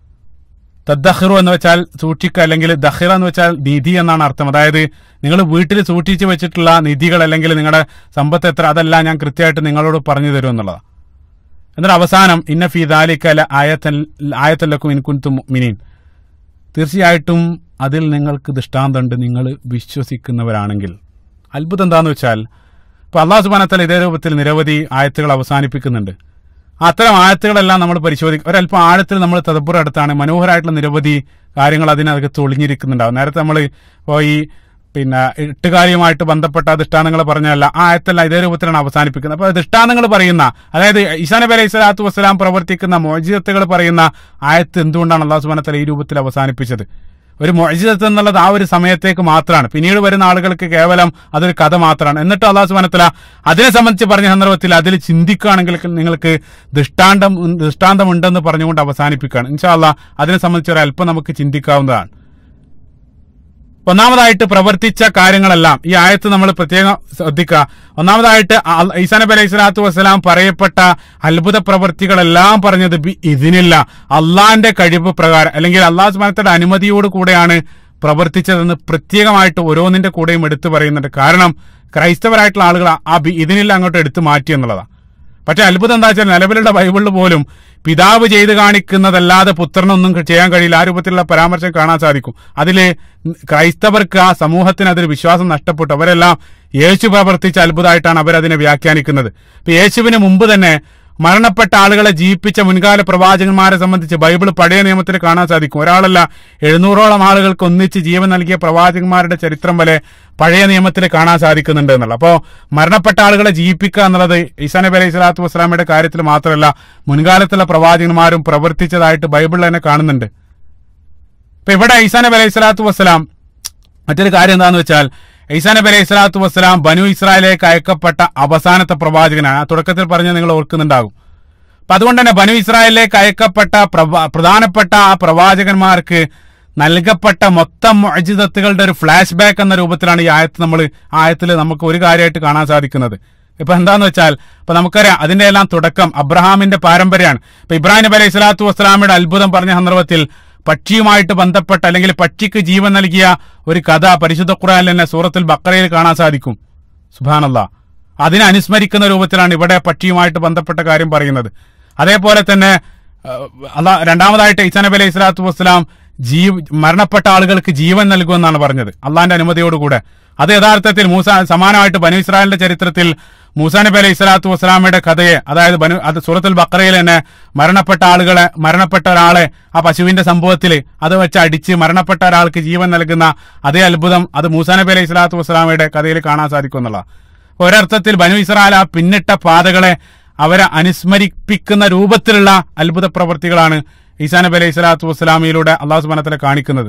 തദ്ദഹിറു എന്ന് വെച്ചാൽ സൂക്ഷിക്കുക അല്ലെങ്കിൽ ദഹിറ എന്ന് വെച്ചാൽ നിധി എന്നാണ് അർത്ഥം അതായത് നിങ്ങൾ വീട്ടിൽ സൂക്ഷിച്ചു വെച്ചിട്ടുള്ള നിധികൾ അല്ലെങ്കിൽ നിങ്ങളുടെ സമ്പത്ത് എത്ര അതെല്ലാം ഞാൻ കൃത്യമായിട്ട് നിങ്ങളോട് പറഞ്ഞു തരും എന്നുള്ളതാണ് എന്നിട്ട് അവസാനം ഇന്ന ഫി ദാലിക്കല ആയത്തൽ ആയത്തല്ലക്കും ഇൻകുൻതും മിനീൻ തീർച്ചയായിട്ടും അതിൽ നിങ്ങൾക്ക് ദൃഷ്ടാന്തമുണ്ട് നിങ്ങൾ വിശ്വസിക്കുന്നവരാണെങ്കിൽ അത്ഭുതം എന്താന്ന് വെച്ചാൽ ഇപ്പൊ അള്ളാഹു സുബാനത്തല ഇതേ രൂപത്തിൽ നിരവധി ആയത്തുകൾ അവസാനിപ്പിക്കുന്നുണ്ട് അത്തരം ആയത്തുകളെല്ലാം നമ്മൾ പരിശോധിക്കും ഒരല്പം ആഴത്തിൽ നമ്മൾ തദപ്പുറ അടുത്താണ് മനോഹരമായിട്ടുള്ള നിരവധി കാര്യങ്ങൾ അതിനകത്ത് ഒളിഞ്ഞിരിക്കുന്നുണ്ടാവും നേരത്തെ നമ്മൾ ഇപ്പോൾ ഈ പിന്നെ എട്ടുകാര്യമായിട്ട് ബന്ധപ്പെട്ട ദൃഷ്ടാന്തങ്ങൾ പറഞ്ഞല്ല ആ ആയത്തെല്ലാം ഇതേ രൂപത്തിലാണ് അവസാനിപ്പിക്കുന്നത് അപ്പോൾ ദൃഷ്ടാന്തങ്ങൾ പറയുന്ന അതായത് ഈസാ നബി അലൈഹി സ്വലാത്തു വസ്സലാം പ്രവർത്തിക്കുന്ന മോചിതത്തുകൾ പറയുന്ന ആയത്ത് എന്തുകൊണ്ടാണ് അള്ളാഹു സുബാനത്തല ഈ രൂപത്തിൽ അവസാനിപ്പിച്ചത് ഒരു മൊഴിജിതത്ത് എന്നുള്ളത് ആ ഒരു സമയത്തേക്ക് മാത്രമാണ് പിന്നീട് വരുന്ന ആളുകൾക്ക് കേവലം അതൊരു കഥ മാത്രമാണ് എന്നിട്ട് അള്ളാഹു സുബാനത്തല അതിനെ സംബന്ധിച്ച് പറഞ്ഞ സന്ദർഭത്തിൽ അതിൽ ചിന്തിക്കുകയാണെങ്കിൽ നിങ്ങൾക്ക് ദൃഷ്ടാന്തം ദൃഷ്ടാന്തം ഉണ്ടെന്ന് പറഞ്ഞുകൊണ്ട് അവസാനിപ്പിക്കുകയാണ് ഇൻഷാല്ല അതിനെ സംബന്ധിച്ച് ഒരു അല്പം നമുക്ക് ചിന്തിക്കാവുന്നതാണ് ഒന്നാമതായിട്ട് പ്രവർത്തിച്ച കാര്യങ്ങളെല്ലാം ഈ ആയത്ത് നമ്മൾ പ്രത്യേകം ശ്രദ്ധിക്കുക ഒന്നാമതായിട്ട് അൽ- ഈസാ നബി അലൈഹി സ്വലാത്തു വസ്സലാം പറയപ്പെട്ട അത്ഭുത പ്രവർത്തികളെല്ലാം പറഞ്ഞത് ബി ഇതിനില്ല അള്ളാന്റെ കഴിവ് പ്രകാരം അല്ലെങ്കിൽ അള്ളാഹു സുബാനത്തിന്റെ അനുമതിയോട് കൂടെയാണ് പ്രവർത്തിച്ചതെന്ന് പ്രത്യേകമായിട്ട് ഓരോന്നിന്റെ കൂടെയും എടുത്തു പറയുന്നുണ്ട് കാരണം ക്രൈസ്തവരായിട്ടുള്ള ആളുകൾ ആ ബി ഇതിനില്ല അങ്ങോട്ട് എടുത്തു മാറ്റി എന്നുള്ളതാണ് പക്ഷെ അത്ഭുതം എന്താ വെച്ചാൽ നിലവിലുള്ള ബൈബിളിൽ പോലും പിതാവ് ചെയ്ത് കാണിക്കുന്നതല്ലാതെ പുത്രനൊന്നും ചെയ്യാൻ കഴിയില്ല ആ രൂപത്തിലുള്ള പരാമർശം കാണാൻ സാധിക്കും അതില് ക്രൈസ്തവർക്ക് ആ സമൂഹത്തിന് അതിൽ വിശ്വാസം നഷ്ടപ്പെട്ടു അവരെല്ലാം യേശു പ്രവർത്തിച്ച അത്ഭുതമായിട്ടാണ് അവരതിനെ വ്യാഖ്യാനിക്കുന്നത് ഇപ്പൊ യേശുവിന് മുമ്പ് തന്നെ മരണപ്പെട്ട ആളുകളെ ജീവിപ്പിച്ച മുൻകാല പ്രവാചകന്മാരെ സംബന്ധിച്ച് ബൈബിൾ പഴയ നിയമത്തിൽ കാണാൻ സാധിക്കും ഒരാളല്ല എഴുന്നൂറോളം ആളുകൾക്ക് ഒന്നിച്ച് ജീവൻ നൽകിയ പ്രവാചകന്മാരുടെ ചരിത്രം വരെ പഴയ നിയമത്തിൽ കാണാൻ സാധിക്കുന്നുണ്ട് എന്നുള്ള അപ്പോൾ മരണപ്പെട്ട ആളുകളെ ജീവിപ്പിക്കുക എന്നുള്ളത് ഈസാ നബി അലൈഹി സ്വലാത്തു വസ്സലാമയുടെ കാര്യത്തിൽ മാത്രമല്ല മുൻകാലത്തുള്ള പ്രവാചകന്മാരും പ്രവർത്തിച്ചതായിട്ട് ബൈബിളിൽ തന്നെ കാണുന്നുണ്ട് ഇപ്പൊ ഇവിടെ ഈസാ നബി അലൈഹി സ്വലാത്തു വസ്സലാം മറ്റൊരു കാര്യം എന്താന്ന് വെച്ചാൽ ഈസാ നബി അലൈഹി സ്വലാത്തു വസ്സലാം ബനു ഇസ്രായേലിലേക്ക് അയക്കപ്പെട്ട അവസാനത്തെ പ്രവാചകനാണ് ആ തുടക്കത്തിൽ പറഞ്ഞ നിങ്ങൾ ഓർക്കുന്നുണ്ടാകും അപ്പൊ അതുകൊണ്ട് തന്നെ ബനു ഇസ്രായേലിലേക്ക് അയക്കപ്പെട്ട പ്രവ- പ്രധാനപ്പെട്ട ആ പ്രവാചകന്മാർക്ക് നൽകപ്പെട്ട മൊത്തം അജിതത്തുകളുടെ ഒരു ഫ്ലാഷ് ബാക്ക് എന്ന രൂപത്തിലാണ് ഈ ആയത്ത് നമ്മൾ ആയത്തിൽ നമുക്ക് ഒരു കാര്യമായിട്ട് കാണാൻ സാധിക്കുന്നത് ഇപ്പൊ എന്താന്ന് വെച്ചാൽ ഇപ്പൊ നമുക്കറിയാം അതിന്റെ എല്ലാം തുടക്കം അബ്രഹാമിന്റെ പാരമ്പര്യമാണ് ഇപ്പൊ ഇബ്രാഹിം നബി അലൈഹി സ്വലാത്തു വസ്സലാമയുടെ അത്ഭുതം പറഞ്ഞ സന്ദർഭത്തിൽ പക്ഷിയുമായിട്ട് ബന്ധപ്പെട്ട അല്ലെങ്കിൽ പക്ഷിക്ക് ജീവൻ നൽകിയ ഒരു കഥ പരിശുദ്ധ ഖുറാനിൽ തന്നെ സൂറത്തുൽ ബക്കറയിൽ കാണാൻ സാധിക്കും സുബാനല്ല അതിനെ അനുസ്മരിക്കുന്ന രൂപത്തിലാണ് ഇവിടെ പക്ഷിയുമായിട്ട് ബന്ധപ്പെട്ട കാര്യം പറയുന്നത് അതേപോലെ തന്നെ അഹ്, അല്ലാ രണ്ടാമതായിട്ട് ഈസാ നബി അലൈഹി സ്വലാത്തു വസ്സലാം ജീവ മരണപ്പെട്ട ആളുകൾക്ക് ജീവൻ നൽകുമെന്നാണ് പറഞ്ഞത് അള്ളാന്റെ അനുമതിയോടുകൂടെ അത് യഥാർത്ഥത്തിൽ മൂസ സമാനമായിട്ട് ബനു ഇസ്രായേലിന്റെ ചരിത്രത്തിൽ മൂസാ നബി അലൈഹി സ്വലാത്തു വസ്സലാമയുടെ കഥയെ അതായത് ബനു അത് സൂറത്തുൽ ബക്കറയിൽ തന്നെ മരണപ്പെട്ട ആളുകളെ മരണപ്പെട്ട ഒരാളെ ആ പശുവിന്റെ സംഭവത്തിൽ അത് വെച്ച് അടിച്ച് മരണപ്പെട്ട ഒരാൾക്ക് ജീവൻ നൽകുന്ന അതേ അത്ഭുതം അത് മൂസാ നബി അലൈഹി സ്വലാത്തു വസ്സലാമയുടെ കഥയിൽ കാണാൻ സാധിക്കും എന്നുള്ള ഒരർത്ഥത്തിൽ ബനു ഇസ്രായേൽ ആ പിന്നിട്ട പാതകളെ അവരെ അനുസ്മരിപ്പിക്കുന്ന രൂപത്തിലുള്ള അത്ഭുത പ്രവൃത്തികളാണ് ഈസാ നബി അലൈഹി സ്വലാത്തു വസ്സലാമിയിലൂടെ അള്ളാഹു സുബാനത്തിലെ കാണിക്കുന്നത്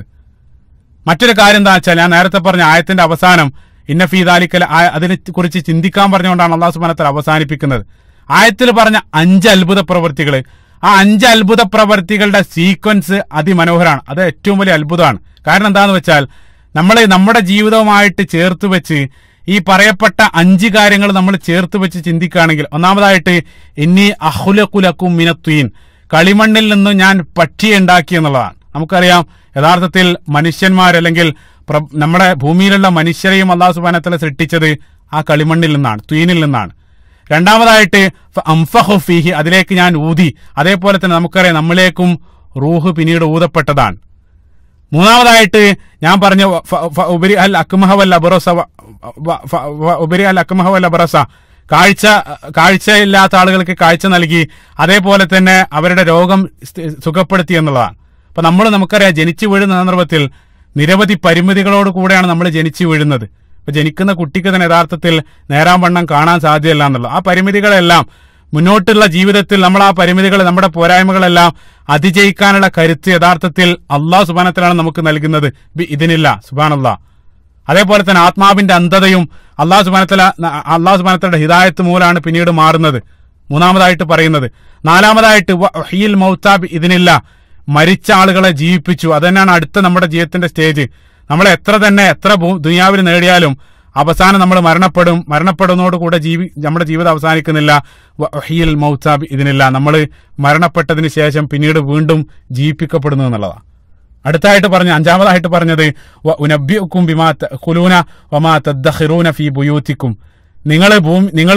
മറ്റൊരു കാര്യം എന്താ വെച്ചാൽ ഞാൻ നേരത്തെ പറഞ്ഞ ആയത്തിന്റെ അവസാനം ഇന്നഫീ ദാലിക്കൽ അതിനെ കുറിച്ച് ചിന്തിക്കാൻ പറഞ്ഞുകൊണ്ടാണ് അള്ളാഹു സുബാനത്തിൽ അവസാനിപ്പിക്കുന്നത് ആയത്തിൽ പറഞ്ഞ അഞ്ച് അത്ഭുത പ്രവൃത്തികൾ ആ അഞ്ച് അത്ഭുത പ്രവൃത്തികളുടെ സീക്വൻസ് അതിമനോഹരമാണ് അത് ഏറ്റവും വലിയ അത്ഭുതമാണ് കാരണം എന്താന്ന് വെച്ചാൽ നമ്മൾ നമ്മുടെ ജീവിതവുമായിട്ട് ചേർത്ത് വെച്ച് ഈ പറയപ്പെട്ട അഞ്ച് കാര്യങ്ങൾ നമ്മൾ ചേർത്ത് വെച്ച് ചിന്തിക്കുകയാണെങ്കിൽ ഒന്നാമതായിട്ട് ഇന്നി അഹുലക്കുലക്കും മിനത്വീൻ കളിമണ്ണിൽ നിന്നും ഞാൻ പക്ഷിയെ ഉണ്ടാക്കി എന്നുള്ളതാണ് നമുക്കറിയാം യഥാർത്ഥത്തിൽ മനുഷ്യന്മാരല്ലെങ്കിൽ പ്ര- നമ്മുടെ ഭൂമിയിലുള്ള മനുഷ്യരെയും അള്ളാഹു സുബാനത്തല സൃഷ്ടിച്ചത് ആ കളിമണ്ണിൽ നിന്നാണ് ത്വീനിൽ നിന്നാണ് രണ്ടാമതായിട്ട് ഫ- അംഫഹു ഫീഹി അതിലേക്ക് ഞാൻ ഊതി അതേപോലെ തന്നെ നമുക്കറിയാം നമ്മളിലേക്കും റൂഹ് പിന്നീട് ഊതപ്പെട്ടതാണ് മൂന്നാമതായിട്ട് ഞാൻ പറഞ്ഞ ഫ- ഫ- ഉപരി അൽ അക്മഹവൽ അബറസ വ- വ- ഫ- വ- ഉപരി അൽ അക്മഹവൽ അബറസ കാഴ്ച കാഴ്ചയില്ലാത്ത ആളുകൾക്ക് കാഴ്ച നൽകി അതേപോലെ തന്നെ അവരുടെ രോഗം സ്ഥ- സുഖപ്പെടുത്തി എന്നുള്ളതാണ് അപ്പൊ നമ്മൾ നമുക്കറിയാം ജനിച്ചു വീഴുന്ന സന്ദർഭത്തിൽ നിരവധി പരിമിതികളോട് കൂടെയാണ് നമ്മൾ ജനിച്ചു വീഴുന്നത് അപ്പൊ ജനിക്കുന്ന കുട്ടിക്ക് തന്നെ യഥാർത്ഥത്തിൽ നേരാൻ വണ്ണം കാണാൻ സാധ്യമല്ല എന്നുള്ളത് ആ പരിമിതികളെല്ലാം മുന്നോട്ടുള്ള ജീവിതത്തിൽ നമ്മൾ ആ പരിമിതികൾ നമ്മുടെ പോരായ്മകളെല്ലാം അതിജയിക്കാനുള്ള കരുത്ത് യഥാർത്ഥത്തിൽ അള്ളാഹ് സുബാനത്തിലാണ് നമുക്ക് നൽകുന്നത് ബി ഇതിനില്ല സുബാനല്ല അതേപോലെ തന്നെ ആത്മാവിന്റെ അന്ധതയും അള്ളാഹു സുബാനത്തല അള്ളാഹു സുബാനത്തയുടെ ഹിദായത്ത് മൂലമാണ് പിന്നീട് മാറുന്നത് മൂന്നാമതായിട്ട് പറയുന്നത് നാലാമതായിട്ട് വഹീൽ മൗത്താബ് ഇതിനില്ല മരിച്ച ആളുകളെ ജീവിപ്പിച്ചു അതന്നെയാണ് അടുത്ത നമ്മുടെ ജീവിതത്തിന്റെ സ്റ്റേജ് നമ്മൾ എത്ര തന്നെ എത്ര ഭൂ- ദുനിയാവിൽ നേടിയാലും അവസാനം നമ്മൾ മരണപ്പെടും മരണപ്പെടുന്നതോടുകൂടെ ജീവി നമ്മുടെ ജീവിതം അവസാനിക്കുന്നില്ല വഹീൽ മൗത്താബ് ഇതിനില്ല നമ്മൾ മരണപ്പെട്ടതിന് ശേഷം പിന്നീട് വീണ്ടും ജീവിപ്പിക്കപ്പെടുന്നു എന്നുള്ളതാണ് അടുത്തായിട്ട് പറഞ്ഞ അഞ്ചാമതായിട്ട് പറഞ്ഞത് വ ഉനബ്ബിഉക്കും ബിമാ കുലൂന വമാ തദ്ദഖിറൂന ഫീ ബുയൂത്തിക്കും നിങ്ങൾ ഭൂമി നിങ്ങൾ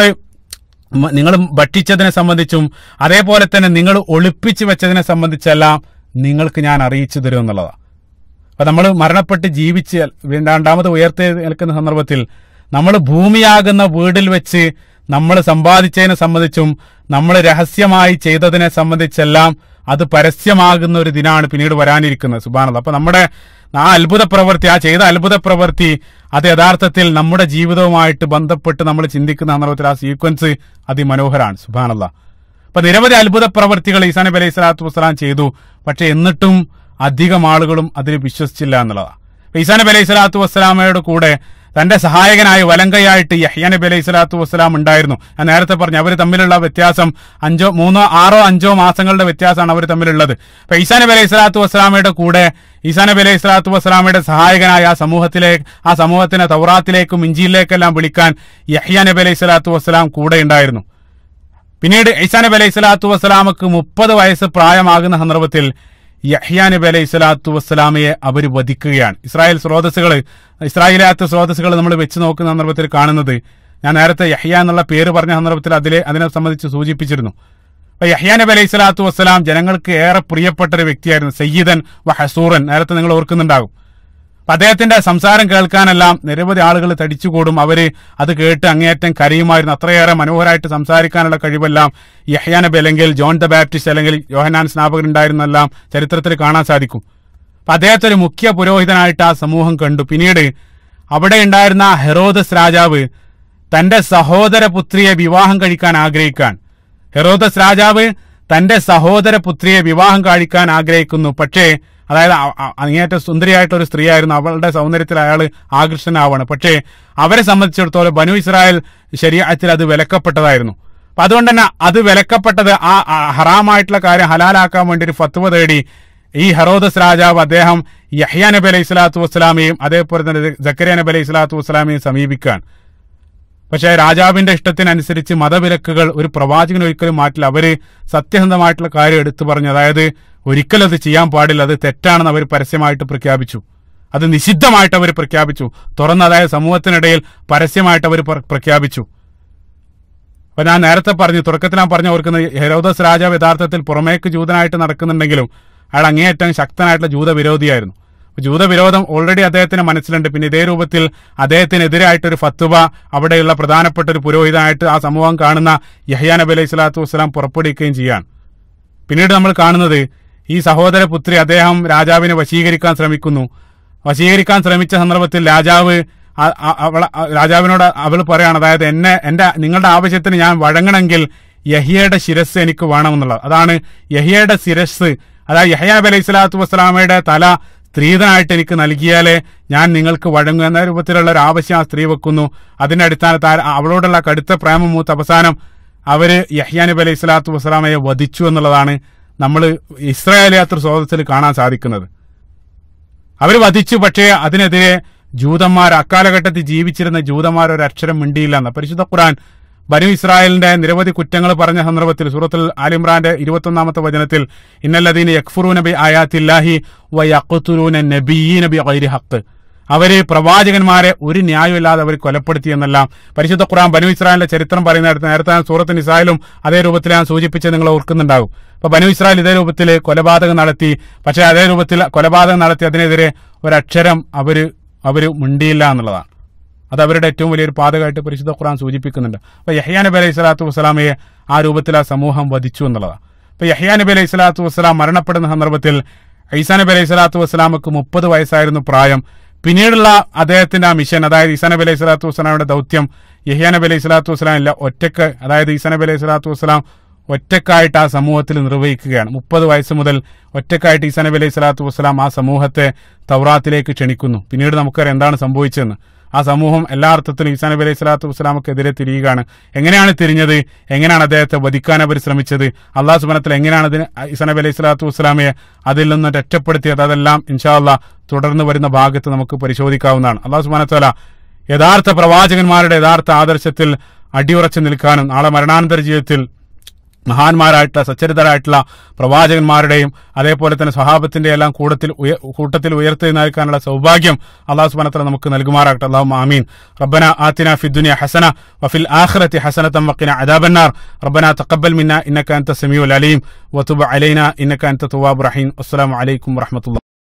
നിങ്ങൾ ഭക്ഷിച്ചതിനെ സംബന്ധിച്ചും അതേപോലെ തന്നെ നിങ്ങൾ ഒളിപ്പിച്ചു വെച്ചതിനെ സംബന്ധിച്ചെല്ലാം നിങ്ങൾക്ക് ഞാൻ അറിയിച്ചു തരും എന്നുള്ളതാണ് അപ്പൊ നമ്മൾ മരണപ്പെട്ട് ജീവിച്ച് രണ്ടാമത് ഉയർത്തി നിൽക്കുന്ന സന്ദർഭത്തിൽ നമ്മൾ ഭൂമിയാകുന്ന വീടിൽ വെച്ച് നമ്മൾ സമ്പാദിച്ചതിനെ സംബന്ധിച്ചും നമ്മൾ രഹസ്യമായി ചെയ്തതിനെ സംബന്ധിച്ചെല്ലാം അത് പരസ്യമാകുന്ന ഒരു ദിനാണ് പിന്നീട് വരാനിരിക്കുന്നത് സുബാനത് അപ്പൊ നമ്മുടെ ആ അത്ഭുത പ്രവൃത്തി ആ ചെയ്ത അത്ഭുത പ്രവൃത്തി അത് യഥാർത്ഥത്തിൽ നമ്മുടെ ജീവിതവുമായിട്ട് ബന്ധപ്പെട്ട് നമ്മൾ ചിന്തിക്കുന്ന സന്ദർഭത്തിൽ ആ സീക്വൻസ് അതിമനോഹരാണ് സുബാനല്ല അപ്പൊ നിരവധി അത്ഭുത പ്രവർത്തികൾ ഈസാ നബി അലൈഹി സ്വലാത്തു വസ്സലാം ചെയ്തു പക്ഷെ എന്നിട്ടും അധികം ആളുകളും അതിൽ വിശ്വസിച്ചില്ല എന്നുള്ളതാണ് അപ്പൊ ഈസാ നബി അലൈഹി സ്വലാത്തു വസ്സലാമയുടെ കൂടെ തന്റെ സഹായകനായ വലങ്കയായിട്ട് യഹ്യ നബി അലൈഹി സ്വലാത്തു വസ്സലാം ഉണ്ടായിരുന്നു ഞാൻ നേരത്തെ പറഞ്ഞു അവർ തമ്മിലുള്ള വ്യത്യാസം അഞ്ചോ മൂന്നോ ആറോ അഞ്ചോ മാസങ്ങളുടെ വ്യത്യാസമാണ് അവർ തമ്മിലുള്ളത് അപ്പൊ ഈസാ നബി അലൈഹി സ്വലാത്തു വസ്സലാമയുടെ കൂടെ ഈസാ നബി അലൈഹി സ്വലാത്തു വസ്സലാമയുടെ സഹായകനായ ആ സമൂഹത്തിലെ ആ സമൂഹത്തിനെ തൗറാത്തിലേക്കും ഇഞ്ചിയിലേക്കെല്ലാം വിളിക്കാൻ യഹ്യ നബി അലൈഹി സ്വലാത്തു വസ്സലാം കൂടെ ഉണ്ടായിരുന്നു പിന്നീട് ഈസാ നബി അലൈഹി സ്വലാത്തു വസ്സലാമക്ക് മുപ്പത് വയസ്സ് പ്രായമാകുന്ന സന്ദർഭത്തിൽ യഹ്യാ നബി അലൈഹി സ്വലാത്തു വസ്സലാമയെ അവർ വധിക്കുകയാണ് ഇസ്രായേൽ സ്രോതസ്സുകൾ ഇസ്രായേലാത്ത സ്രോതസ്സുകൾ നമ്മൾ വെച്ച് നോക്കുന്ന സന്ദർഭത്തിൽ കാണുന്നത് ഞാൻ നേരത്തെ യഹ്യ എന്നുള്ള പേര് പറഞ്ഞ സന്ദർഭത്തിൽ അതിലെ അതിനെ സംബന്ധിച്ച് സൂചിപ്പിച്ചിരുന്നു അപ്പൊ യഹ്യാ നബി അലൈഹി സ്വലാത്തു വസ്സലാം ജനങ്ങൾക്ക് ഏറെ പ്രിയപ്പെട്ട ഒരു വ്യക്തിയായിരുന്നു സയ്യിദൻ വ ഹസൂറൻ നേരത്തെ നിങ്ങൾ ഓർക്കുന്നുണ്ടാകും അപ്പൊ അദ്ദേഹത്തിന്റെ സംസാരം കേൾക്കാനെല്ലാം നിരവധി ആളുകൾ തടിച്ചുകൂടും അവര് അത് കേട്ട് അങ്ങേയറ്റം കരയുമായിരുന്നു അത്രയേറെ മനോഹരമായിട്ട് സംസാരിക്കാനുള്ള കഴിവെല്ലാം യഹ്യാ നബി അല്ലെങ്കിൽ ജോൺ ദ ബാപ്റ്റിസ്റ്റ് അല്ലെങ്കിൽ യോഹനാൻ സ്നാപകൻ ഉണ്ടായിരുന്നെല്ലാം ചരിത്രത്തിൽ കാണാൻ സാധിക്കും അപ്പൊ അദ്ദേഹത്തെ ഒരു മുഖ്യ പുരോഹിതനായിട്ട് ആ സമൂഹം കണ്ടു പിന്നീട് അവിടെ ഉണ്ടായിരുന്ന ഹെറോദസ് രാജാവ് തന്റെ സഹോദര പുത്രിയെ വിവാഹം കഴിക്കാൻ ആഗ്രഹിക്കാൻ ഹെറോദസ് രാജാവ് തന്റെ സഹോദര പുത്രിയെ വിവാഹം കഴിക്കാൻ ആഗ്രഹിക്കുന്നു പക്ഷേ അതായത് അ- അ- അങ്ങേയറ്റം സുന്ദരിയായിട്ടുള്ള ഒരു സ്ത്രീയായിരുന്നു അവളുടെ സൗന്ദര്യത്തിൽ അയാൾ ആകർഷനാവാണ് പക്ഷേ അവരെ സംബന്ധിച്ചിടത്തോളം ബനു ഇസ്രായേൽ ശരീരത്തിൽ അത് വിലക്കപ്പെട്ടതായിരുന്നു അപ്പൊ അതുകൊണ്ട് തന്നെ അത് വിലക്കപ്പെട്ടത് ആ ആ ഹറാമായിട്ടുള്ള കാര്യം ഹലാലാക്കാൻ വേണ്ടി ഒരു ഫത്വ തേടി ഈ ഹെറോദസ് രാജാവ് അദ്ദേഹം യഹ്യ നബി അലൈഹി സ്വലാത്തു വസ്സലാമയും അതേപോലെ തന്നെ ജക്കരിയ നബി അലൈഹി സ്വലാത്തു വസ്സലാമയും സമീപിക്കാൻ പക്ഷേ രാജാവിന്റെ ഇഷ്ടത്തിനനുസരിച്ച് മതവിലക്കുകൾ ഒരു പ്രവാചകൻ ഒരിക്കലും മാറ്റില്ല അവര് സത്യസന്ധമായിട്ടുള്ള കാര്യം എടുത്തു പറഞ്ഞു അതായത് ഒരിക്കലും അത് ചെയ്യാൻ പാടില്ല അത് തെറ്റാണെന്ന് അവർ പരസ്യമായിട്ട് പ്രഖ്യാപിച്ചു അത് നിഷിദ്ധമായിട്ട് അവർ പ്രഖ്യാപിച്ചു തുറന്ന് അതായത് സമൂഹത്തിനിടയിൽ പരസ്യമായിട്ട് അവർ പ്ര- പ്രഖ്യാപിച്ചു അപ്പൊ ഞാൻ നേരത്തെ പറഞ്ഞു തുടക്കത്തിൽ ഞാൻ പറഞ്ഞു ഓർക്കുന്നത് ഹെരോദസ് രാജാവ് യഥാർത്ഥത്തിൽ പുറമേക്ക് ജൂതനായിട്ട് നടക്കുന്നുണ്ടെങ്കിലും അയാൾ അങ്ങേയറ്റം ശക്തനായിട്ടുള്ള ജൂതവിരോധിയായിരുന്നു അപ്പൊ ജൂതവിരോധം ഓൾറെഡി അദ്ദേഹത്തിന് മനസ്സിലുണ്ട് പിന്നെ ഇതേ രൂപത്തിൽ അദ്ദേഹത്തിനെതിരായിട്ടൊരു ഫത്തുവ അവിടെയുള്ള പ്രധാനപ്പെട്ട ഒരു പുരോഹിതനായിട്ട് ആ സമൂഹം കാണുന്ന യഹ്യാ നബി അലൈഹി സ്വലാത്തു വസ്സലാം പുറപ്പെടുവിക്കുകയും ചെയ്യാണ് പിന്നീട് നമ്മൾ കാണുന്നത് ഈ സഹോദര പുത്രി അദ്ദേഹം രാജാവിനെ വശീകരിക്കാൻ ശ്രമിക്കുന്നു വശീകരിക്കാൻ ശ്രമിച്ച സന്ദർഭത്തിൽ രാജാവ് ആ- ആ- അവള ആ രാജാവിനോട് അവൾ പറയാണ് അതായത് എന്നെ എന്റെ നിങ്ങളുടെ ആവശ്യത്തിന് ഞാൻ വഴങ്ങണമെങ്കിൽ യഹിയയുടെ ശിരസ് എനിക്ക് വേണമെന്നുള്ളത് അതാണ് യഹിയയുടെ ശിരസ് അതായത് യഹ്യ നബി അലൈഹി സ്വലാത്തു വസ്സലാമയുടെ തല സ്ത്രീധനായിട്ട് എനിക്ക് നൽകിയാലേ ഞാൻ നിങ്ങൾക്ക് വഴങ്ങും എന്ന രൂപത്തിലുള്ള ഒരു ആവശ്യം ആ സ്ത്രീ വെക്കുന്നു അതിന്റെ അടിസ്ഥാനത്തിൽ ആ- അവളോടുള്ള കടുത്ത പ്രേമം മൂത്ത് അവസാനം അവര് യഹ്യാ നബി അലൈഹി സ്വലാത്തു വസ്സലാമയെ വധിച്ചു എന്നുള്ളതാണ് നമ്മൾ ഇസ്രായേലിയാത്ര സ്രോതസ്സിൽ കാണാൻ സാധിക്കുന്നത് അവർ വധിച്ചു പക്ഷേ അതിനെതിരെ ജൂതന്മാർ അക്കാലഘട്ടത്തിൽ ജീവിച്ചിരുന്ന ജൂതന്മാർ ഒരു അക്ഷരം മിണ്ടിയില്ല എന്ന പരിശുദ്ധ ഖുർആൻ ബനു ഇസ്രായേലിന്റെ നിരവധി കുറ്റങ്ങൾ പറഞ്ഞ സന്ദർഭത്തിൽ സൂറത്തുൽ ആലിമ്രാന്റെ ഇരുപത്തൊന്നാമത്തെ വചനത്തിൽ ഇന്നല്ലദീന യക്ഫുറൂ നബി ആയാത്തില്ലാഹി വയഖ്തുലൂന നബിയ്യീന ബി ഗൈരി ഹഖ് അവര് പ്രവാചകന്മാരെ ഒരു ന്യായമില്ലാതെ അവർ കൊലപ്പെടുത്തി എന്നെല്ലാം പരിശുദ്ധ ഖുർആൻ ബനു ഇസ്രായേലിന്റെ ചരിത്രം പറയുന്നിടത്ത് നേരത്തെ ഞാൻ സൂറത്ത് നിസായിലും അതേ രൂപത്തിൽ ഞാൻ സൂചിപ്പിച്ച് നിങ്ങൾ ഓർക്കുന്നുണ്ടാകും അപ്പൊ ബനു ഇസ്രായേൽ ഇതേ രൂപത്തിൽ കൊലപാതകം നടത്തി പക്ഷെ അതേ രൂപത്തിൽ കൊലപാതകം നടത്തി അതിനെതിരെ ഒരക്ഷരം അവര് അവര് മിണ്ടിയില്ല എന്നുള്ളതാണ് അത് അവരുടെ ഏറ്റവും വലിയൊരു പാതകമായിട്ട് പരിശുദ്ധ ഖുർആൻ സൂചിപ്പിക്കുന്നുണ്ട് അപ്പൊ യഹ്യാ നബി അലൈഹി സ്വലാത്തു വസ്സലാമയെ ആ രൂപത്തിൽ ആ സമൂഹം വധിച്ചു എന്നുള്ളതാണ് അപ്പൊ യഹ്യാ നബി അലൈഹി സ്വലാത്തു വസ്സലാം മരണപ്പെടുന്ന സന്ദർഭത്തിൽ ഈസാ നബി അലൈഹി സ്വലാത്തു വസ്സലാമക്ക് മുപ്പത് വയസ്സായിരുന്നു പ്രായം പിന്നീടുള്ള അദ്ദേഹത്തിന്റെ ആ മിഷൻ അതായത് ഈസാ നബി അലൈഹി സ്വലാത്തു വസ്സലാമിന്റെ ദൗത്യം യഹ്യാ നബി അലൈഹി സ്വലാത്തു വസ്സലാം ഇല്ല ഒറ്റക്ക് അതായത് ഈസാ നബി അലൈഹി സ്വലാത്തു വസ്സലാം ഒറ്റക്കായിട്ട് ആ സമൂഹത്തിൽ നിർവഹിക്കുകയാണ് മുപ്പത് വയസ്സ് മുതൽ ഒറ്റക്കായിട്ട് ഈസാ നബി അലൈഹി സ്വലാത്തു വസ്സലാം ആ സമൂഹത്തെ തൗറാത്തിലേക്ക് ക്ഷണിക്കുന്നു പിന്നീട് നമുക്കറിയാം എന്താണ് സംഭവിച്ചതെന്ന് ആ സമൂഹം എല്ലാ അർത്ഥത്തിലും ഈസാ നബി അലൈഹി സ്വലാത്തു വസ്സലാമക്കെതിരെ തിരിയുകയാണ് എങ്ങനെയാണ് തിരിഞ്ഞത് എങ്ങനെയാണ് അദ്ദേഹത്തെ വധിക്കാൻ അവർ ശ്രമിച്ചത് അള്ളാഹു സുബനത്തിൽ എങ്ങനെയാണ് അതിന് ഈസാ നബി അലൈഹി സ്വലാത്തു വസ്സലാമയെ അതിൽ നിന്ന് രക്ഷപ്പെടുത്തിയത് അതെല്ലാം ഇൻഷാ അള്ളാഹ് തുടർന്ന് വരുന്ന ഭാഗത്ത് നമുക്ക് പരിശോധിക്കാവുന്നതാണ് അള്ളാഹു സുബാനത്തോല യഥാർത്ഥ പ്രവാചകന്മാരുടെ യഥാർത്ഥ ആദർശത്തിൽ അടിയുറച്ചു നിൽക്കാനും നാളെ മരണാനന്തര ജീവിതത്തിൽ മഹാന്മാരായിട്ടുള്ള സച്ചരിതരായിട്ടുള്ള പ്രവാചകന്മാരുടെയും അതേപോലെ തന്നെ സ്വഹാബത്തിന്റെ എല്ലാം കൂട്ടത്തിൽ ഉയ- കൂട്ടത്തിൽ ഉയർത്തി നൽകാനുള്ള സൗഭാഗ്യം അള്ളാഹു സുബ്ഹാനഹു വതആല നമുക്ക് നൽകുമാറാകട്ടെ അള്ളാഹു ആമീൻ റബ്ബന ആതിന ഫിദ്ദുനിയ ഹസന വഫിൽ ആഖിറതി ഹസനതൻ വഖിന അദാബന്നാർ റബ്ബന തഖബ്ബൽ മിന്ന ഇന്നക അൻത സമീഉൽ അലീം വതുബ് അലൈന ഇന്നക അൻത തവ്വാബുർ റഹീം അസ്സലാമു അലൈക്കും വറഹ്മത്തുള്ളാഹി